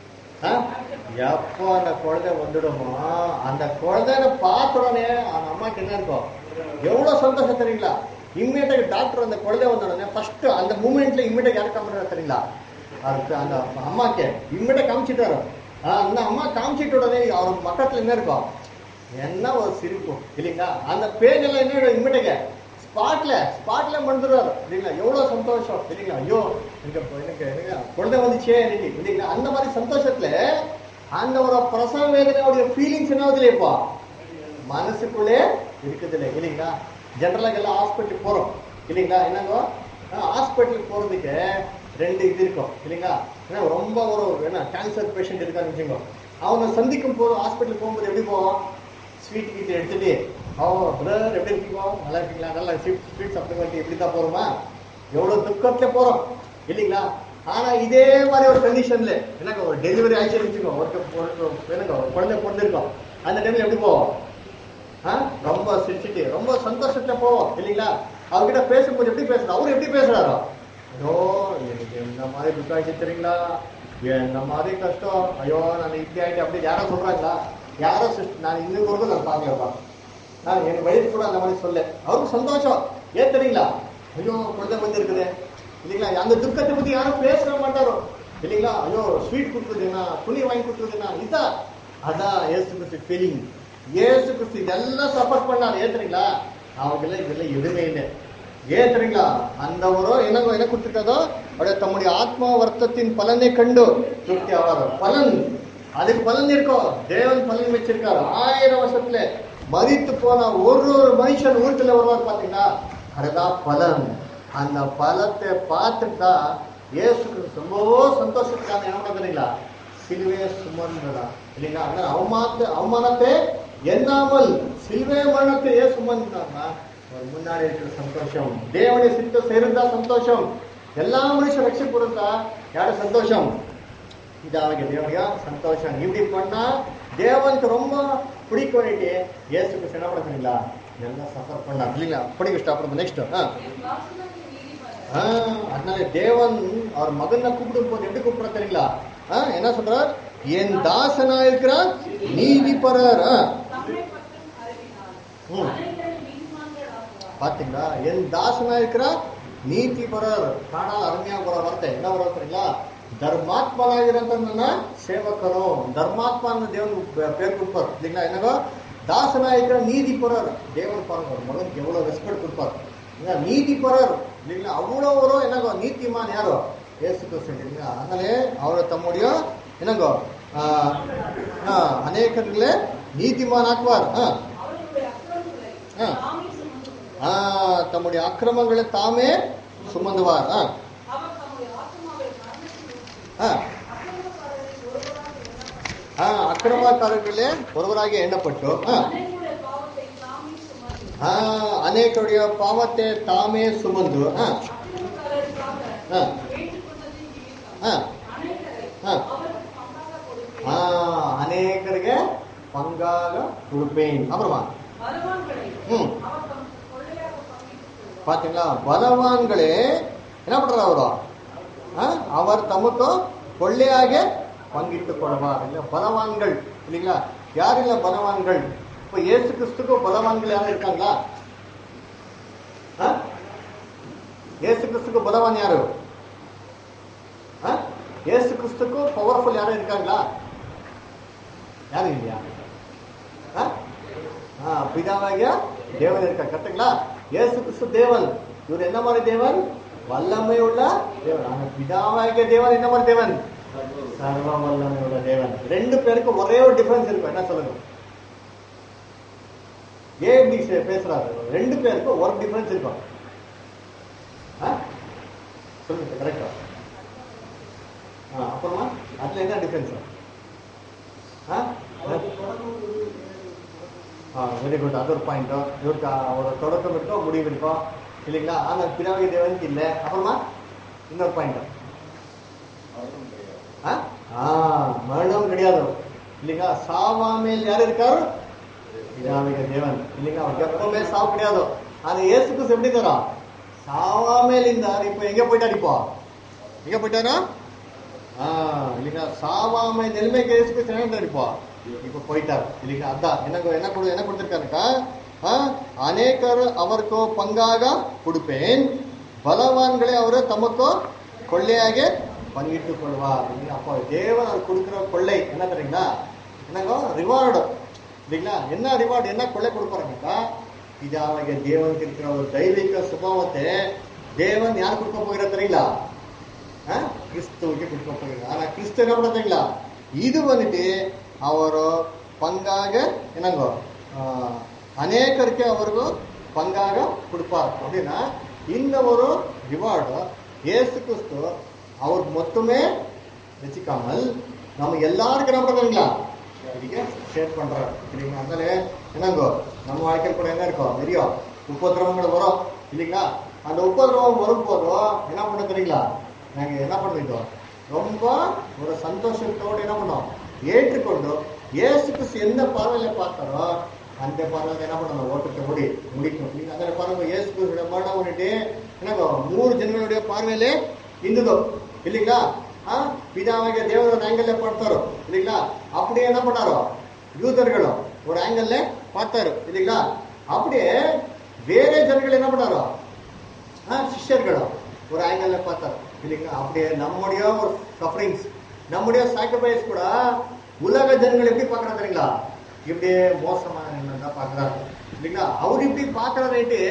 ஆ? எப்போ அந்த குழந்தை வந்துடுமோ அந்த குழந்தைய பார்த்த உடனே அந்த அம்மாக்கு என்ன இருக்கும் எவ்வளவு சந்தோஷம் தெரியுங்களா இம்மிடியாக டாக்டர் அந்த குழந்தை வந்த உடனே ஃபர்ஸ்ட் அந்த மூமெண்ட்ல இம்மிடியாக யார் காமிக்கிறாரு தெரியுங்களா அதுக்கு அந்த அம்மாக்கு இம்மிடியாக காமிச்சிட்டாரு ஆ, அந்த அம்மா காமிச்சிட்ட உடனே அவர் பக்கத்துல என்ன இருக்கும் என்ன ஒரு சிரிப்பு இல்லைங்களா அந்த பேஜ் எல்லாம் என்ன இம்மிடியாக ஸ்பாட்ல ஸ்பாட்ல மறந்துடுவார் இல்லைங்களா எவ்வளவு சந்தோஷம் இல்லைங்களா ஐயோ எனக்கு எனக்கு எனக்கு குழந்தை வந்துச்சே இன்னைக்கு இல்லைங்களா அந்த மாதிரி சந்தோஷத்துல அந்த ஒரு பிரசவ வேதனையோடைய ஃபீலிங்ஸ் என்ன ஆகுது இப்போ மனசுக்குள்ளே இருக்குது இல்லை இல்லைங்களா ஜென்ரலாக எல்லாம் ஹாஸ்பிட்டலுக்கு போறோம் இல்லைங்களா என்னங்கோ ஹாஸ்பிட்டலுக்கு போறதுக்கு ரெண்டு இது இருக்கும் இல்லைங்களா ஏன்னா ரொம்ப ஒரு என்ன கேன்சர் பேஷண்ட் இருக்கான்னு வச்சுக்கோ அவங்க சந்திக்கும் போது ஹாஸ்பிட்டலுக்கு போகும்போது எப்படி போவோம் ஸ்வீட் கீட் எடுத்துட்டு ஓ பிரதர் எப்படி இருக்கீங்க நல்லா இருக்கீங்களா நல்லா ஸ்வீட் ஸ்வீட் சாப்பிட்டு வந்து எப்படி தான் போறோமா எவ்வளவு துக்கத்துல போறோம் இல்லைங்களா ஆனா இதே மாதிரி ஒரு கண்டிஷன்ல என்னங்க ஒரு டெலிவரி ஆயிடுச்சு வச்சுக்கோ ஒரு ஒரு- என்னங்க ஒரு குழந்தை பிறந்திருக்கோம் அந்த டைம்ல எப்படி போவோம் ஆ? ரொம்ப சிரிச்சுட்டு ரொம்ப சந்தோஷத்துல போவோம் இல்லைங்களா அவர்கிட்ட பேசும்போது எப்படி பேசுறோம் அவர் எப்படி பேசுறாரோ ஐயோ எனக்கு இந்த மாதிரி துக்கம் ஆயிடுச்சு தெரியுங்களா இந்த மாதிரி கஷ்டம் ஐயோ நான் இப்படி ஆயிட்டு அப்படி யாரோ சொல்றாங்களா யாரோ சிஸ்ட் நான் இன்னும் வரைக்கும் நான் பார்க்கலப்பா நான் என் வயசு கூட அந்த மாதிரி சொல்ல அவருக்கு சந்தோஷம் ஏன் தெரியுங்களா ஐயோ குழந்தை வந்து இருக்குது இல்லைங்களா அந்த துக்கத்தை பத்தி யாரும் பேச மாட்டாரோ இல்லைங்களா ஐயோ ஸ்வீட் கொடுக்குறதுன்னா துணி வாங்கி கொடுக்குறதுன்னா இதான் அதான் ஏசு கிறிஸ்து ஃபீலிங் ஏசு கிறிஸ்து இதெல்லாம் சப்போர்ட் பண்ணார் ஏன் தெரியுங்களா அவங்கெல்லாம் இதெல்லாம் எதுவுமே இல்லை ஏன் தெரியுங்களா அந்த ஒரு என்ன என்ன கொடுத்துருக்காதோ அவருடைய தம்முடைய ஆத்மா வர்த்தத்தின் பலனை கண்டு திருப்தி ஆவார் பலன் அதுக்கு பலன் இருக்கும் தேவன் பலன் வச்சிருக்காரு ஆயிரம் வருஷத்துல மறித்து போன ஒரு ஒரு மனுஷன் வீட்டுல வருவார் பாத்தீங்கன்னா அதுதான் பலன் அந்த பலத்தை பார்த்துட்டு தான் இயேசு கிறிஸ்து ரொம்பவோ சந்தோஷத்துக்காக என்ன பண்ணுறீங்களா சிலுவையை சுமந்ததா இல்லைங்களா அந்த அவமானத்தை அவமானத்தை எண்ணாமல் சிலுவை மரணத்தையே சுமந்தாங்கன்னா ஒரு முன்னாடி இருக்கிற சந்தோஷம் தேவனுடைய சித்தம் சேர்ந்தா சந்தோஷம் எல்லா மனுஷன் ரட்சிப்படுறதா யாரு சந்தோஷம் இதாக தேவனுடைய சந்தோஷம் இப்படி பண்ணா தேவனுக்கு ரொம்ப பிடிக்கொண்டு இயேசுக்கு என்ன பண்ணுறீங்களா எல்லாம் சஃபர் பண்ணலாம் இல்லைங்களா படிக்க ஸ்டாப் பண்ணுங்க நெக்ஸ்ட் ஆ என் வாசனாகிய நீதிபரர் ஆ, அதனால தேவன் அவர் மகனை கூப்பிடும் போது எப்படி கூப்பிட தெரியுங்களா ஆ, என்ன சொல்றார் என் தாசனா இருக்கிறார் நீதிபரர் ஆ, தம்மை பற்றும் அறிவினார் ம். அனைவரை நீதிமான்கள் ஆக்குவார் பாத்தீங்களா என் தாசனா இருக்கிறார் நீதிபரர் காணால் அருமையா போற வார்த்தை என்ன வர தெரியுங்களா ಧರ್ಮಾತ್ಮನಾಗಿರಂತ ಸೇವಕರು ಧರ್ಮಾತ್ಮ ಅನ್ನೋ ದೇವನ பேர் கொடுப்பார் இல்லைங்களா என்னங்கோ தாசனாயிருக்கிற நீதிபரர் தேவன் பாருங்க ஒரு மகனுக்கு எவ்வளவு ரெஸ்பெக்ட் கொடுப்பார் இல்லைங்களா நீதிபரர் இல்லைங்களா அவ்வளோ வரும் என்னங்கோ நீதிமான் யாரோ ஏசு கிறிஸ்து இல்லைங்களா அதனாலே அவரை தம்முடைய என்னங்கோ ஆ, ஆ, அநேகர்களே நீதிமான் ஆக்குவார் ஆ அவர்களுடைய அக்கிரமங்களை ஆ. தாமே சுமந்து கொள்வார். ஆ, தம்முடைய அக்கிரமங்களை தாமே சுமந்துவார் ஆ, அவர் தம்முடைய ஆத்மாவை மரணத்தில் ஊற்றி ஆ, அக்கிரமக்காரரை ஒருவராக எண்ணப்பட்டார். ஆ, அக்கிரமக்காரர்களே ஒருவராಗಿ எண்ணப்பட்டு ஆ, அனைவருடைய பாவத்தை தாமே சுமந்து ஆ, ಅನೇಕರುடைய பாவத்தை தாமே சுமந்து ஆ, அக்கிரமக்காரருக்காக ஆ. ஏற்றுக்கொண்டதின் நிமித்தம் ஆ, அனைவரை ஆ. அவருக்கு பங்காக கொடுப்பேன். ஆ, அநேகರಿಗೆ பங்காக கொடுப்பேன் அப்புறமா பலவான்களை ம். அவர் தம் கொள்ளையாக பங்கிட்டுக் கொள்வார். பாத்தீங்களா பலவான்களே என்ன பண்றாரு ಅವರು ஆ, அவர் தமக்கு கொள்ளையாக பங்கிட்டு கொள்வார் இல்ல பலவான்கள் இல்லைங்களா யார் இல்ல பலவான்கள் இப்ப இயேசு கிறிஸ்துக்கு பலவான்கள் யாரும் இருக்காங்களா ஆ? இயேசு கிறிஸ்துக்கு பலவான் யாரு ஆ? இயேசு கிறிஸ்துக்கு பவர்ஃபுல் யாரும் இருக்காங்களா யாரும் இல்லையா ஆ? ஆ, பிதாவாகிய தேவன் இருக்கா கரெக்டுங்களா இயேசு கிறிஸ்து தேவன் இவர் என்ன மாதிரி தேவன் வல்லமை உள்ள தேவன் ஆனா பிதாவாகிய தேவன் என்ன மாதிரி தேவன் சர்வ வல்லமை உள்ள தேவன் ரெண்டு பேருக்கும் ஒரே ஒரு டிஃபரன்ஸ் இருக்கும் என்ன சொல்லுங்க ஏன் இப்படி சே- பேசுறாரு ரெண்டு பேருக்கும் ஒரு டிஃபரன்ஸ் இருக்கும் ஆ? சொல்லுங்க கரெக்டா அப்புறமா அதுல என்ன டிஃபரன்ஸ் ஆ வெரி குட் அது ஒரு பாயிண்ட் இவருக்கு ஒரு தொடக்கம் இருக்கும் முடிவு இருக்கும் இல்லைங்களா ஆனால் பிதாவி தேவனுக்கு இல்லை அப்புறமா இன்னொரு பாயிண்ட் ஆ மரணம் கிடையாது இல்லைங்களா சாவாமேல் யார் இருக்காரு பிதாவிக தேவன் இல்லைங்களா அவருக்கு எப்பவுமே சாவு கிடையாது ஆனா இயேசு கிறிஸ்து எப்படி தரோம் சாவாமேல் இருந்தார் இப்போ எங்க போயிட்டார் இப்போ எங்க போயிட்டாரா ஆ இல்லைங்களா சாவாமை நெல்மைக்கு இயேசு கிறிஸ்து என்ன பண்றாரு இப்போ இப்போ போயிட்டார் இல்லைங்களா அதான் என்ன என்ன கொடு என்ன கொடுத்துருக்காருக்கா ஆ, அநேகர் அவருக்கு பங்காக கொடுப்பேன் பலவான்களை ಅವರು ತಮக்கு கொள்ளையாக பங்கிட்டுக் கொள்வார் இல்லைங்களா? அப்போ தேவன் அவர் கொடுக்குற கொள்ளை என்ன தெரியுங்களா என்னங்க ரிவார்டு இல்லைங்களா என்ன ரிவார்டு என்ன கொள்ளை கொடுப்பாருங்கக்கா இதாவங்க தேவனுக்கு இருக்கிற ஒரு தெய்வீக சுபாவத்தை தேவன் யார் கொடுக்க போகிற தெரியுங்களா ஆ? கிறிஸ்துவுக்கு கொடுக்க போகிறார் ஆனா கிறிஸ்து என்ன பண்ண தெரியுங்களா இது வந்துட்டு ಅವರು பங்காக என்னங்கோ ஆ, அநேகருக்கு அவருக்கு பங்காக கொடுப்பார் அப்படின்னா இந்த ஒரு ரிவார்டு இயேசு கிறிஸ்து அவருக்கு மொத்தமே வச்சுக்காமல் நம்ம எல்லாருக்கும் என்ன பண்றீங்களா இதுக்கு ஷேர் பண்றாரு இல்லைங்களா அதனால என்னங்கோ நம்ம வாழ்க்கையில் கூட என்ன இருக்கும் நிறைய உபதிரவங்கள் வரும் இல்லைங்களா அந்த உபதிரவம் வரும்போது என்ன பண்ண தெரியுங்களா நாங்க என்ன பண்ணிட்டோம் ரொம்ப ஒரு சந்தோஷத்தோடு என்ன பண்ணோம் ஏற்றுக்கொண்டு இயேசு கிறிஸ்து எந்த பார்வையில பார்த்தாரோ அந்த பார்வையில என்ன பண்ணணும் ஓட்டத்தை ஓடி முடிக்கணும் இல்லைங்களா அதனால பாருங்க இயேசு கிறிஸ்துடைய மரணம் பண்ணிட்டு என்னங்க ಮೂರು ಜನங்களுடைய பார்வையிலே இருந்ததோ இல்லைங்களா ஆ பிதாவாகிய தேவன் ஒரு ஆங்கிள் பார்த்தாரோ இல்லைங்களா அப்படியே என்ன பண்ணாரோ யூதர்களும் ஒரு ஆங்கிள் பார்த்தாரு இல்லைங்களா அப்படியே வேற ஜனங்கள் என்ன பண்ணாரோ ஆ, சிஷ்யர்களும் ஒரு ஆங்கிள் பார்த்தாரு இல்லைங்களா அப்படியே நம்முடைய ஒரு சஃபரிங்ஸ் நம்முடைய சாக்ரிஃபைஸ் கூட உலக ஜனங்கள் எப்படி பார்க்கறாங்க தெரியுங்களா இப்படியே மோசமான தான் பார்க்கறாங்க இல்லைங்களா அவர் இப்படி பார்க்கறதுட்டு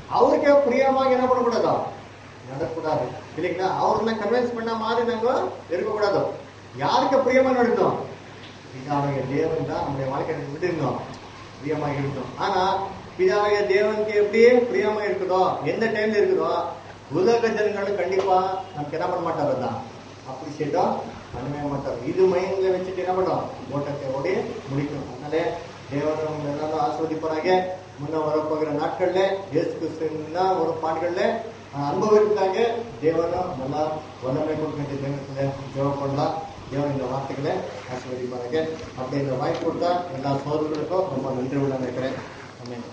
அவருக்கே பிரியமாக என்ன பண்ணக்கூடாதோ நடக்கூடாது இல்லைங்களா ಅವ್ರನ್ನ கன்வின்ஸ் பண்ண மாதிரி நாங்க இருக்கக்கூடாது யாருக்கு பிரியமா நடந்தோம் பிதாவைய தேவன் தான் நம்முடைய வாழ்க்கையை விட்டுருந்தோம் பிரியமா இருந்தோம் ஆனா பிதாவைய தேவனுக்கு எப்படி பிரியமா இருக்குதோ எந்த டைம்ல இருக்குதோ உலக ஜனங்களும் கண்டிப்பா நமக்கு என்ன பண்ண மாட்டாரு தான் அப்படி செய்தோம் பண்ணவே மாட்டார் இது மைண்ட்ல வச்சுட்டு என்ன பண்ணோம் ஓட்டத்தை ஓடி முடிக்கும் அதனால தேவன் உங்களை எல்லாரும் ஆஸ்வதிப்பாராக முன்ன வரப்போகிற நாட்கள்ல இயேசு கிறிஸ்துவின் வரும் பாடுகள்ல ஆஹ், அனுபவித்தாங்க தேவனும் நல்லா வல்லமை கொடுக்கின்ற தேவனத்துல ஜெபம் பண்ணலாம் தேவன் இந்த வார்த்தைகளை ஆசீர்வதிப்பாராக அப்படி இந்த வாய்ப்பு கொடுத்தா எல்லா சோதர்களுக்கும் ரொம்ப நன்றி உள்ள நினைக்கிறேன் ஆமென்.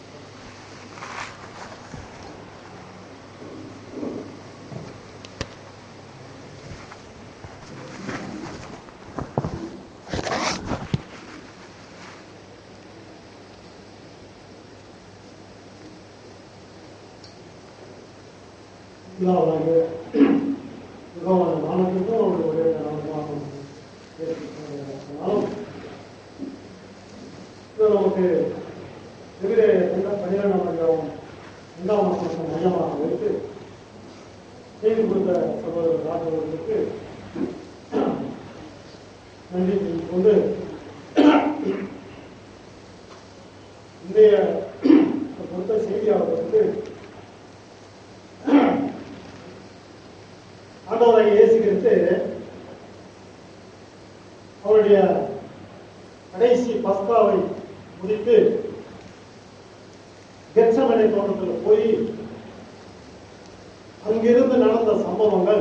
இல்லாத மிகவும் மாணவர்களுக்கும் அவருடைய நாமம் ஏற்றுக்கொண்டாலும் இது நமக்கு எதிரே எந்த பன்னிரெண்டாம் அதிகாரம் இரண்டாம் மாதம் மையமாக வைத்து செய்தி கொடுத்த சகோதரர் ராஜவர்களுக்கு நன்றி தெரிவித்துக் கொண்டு இன்றைய கொடுத்த செய்தியாளர் வந்து ஆண்டவராக இயேசு கிறிஸ்து அவருடைய கடைசி பஸ்காவை முடித்து கெச்சமனை தோட்டத்தில் போய் அங்கிருந்து நடந்த சம்பவங்கள்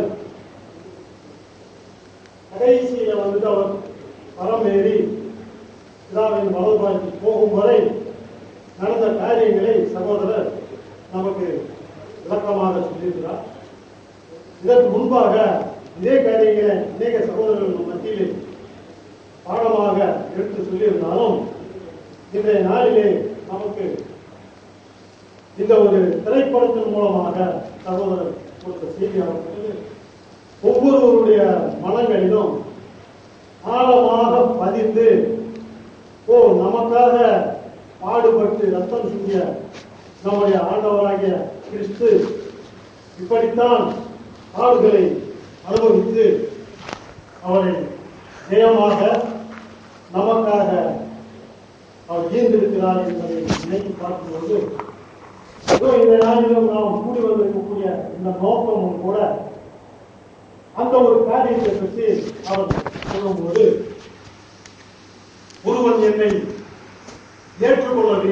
கடைசியில வந்துட்டு அவர் மரம் ஏறி பிதாவின் வலதுபாய்க்கு போகும் வரை நடந்த காரியங்களை சகோதரர் நமக்கு விளக்கமாக சொல்லியிருக்கிறார் இதற்கு முன்பாக இதே காரியங்களை அநேக சகோதரர்கள் நம் மத்தியில் பாடமாக எடுத்து சொல்லியிருந்தாலும் இன்றைய நாளிலே நமக்கு இந்த ஒரு திரைப்படத்தின் மூலமாக சகோதரர் கொடுத்த செய்தியாளர்கள் ஒவ்வொருவருடைய மனங்களிலும் ஆழமாக பதிந்து ஓ நமக்காக பாடுபட்டு ரத்தம் சிந்திய நம்முடைய ஆண்டவராகிய கிறிஸ்து இப்படித்தான் பாடுகளை அனுபவித்து அவரை ஜெயமாக நமக்காக அவர் ஈர்ந்திருக்கிறார் என்பதை நினைத்து பார்க்கும்போது ஏதோ இந்த நாளிலும் நாம் கூடி வந்திருக்கக்கூடிய இந்த நோக்கமும் கூட அந்த ஒரு காரியத்தை பற்றி அவர் சொல்லும்போது ஒருவன் என்னை ஏற்றுக்கொள்ள வேண்டும்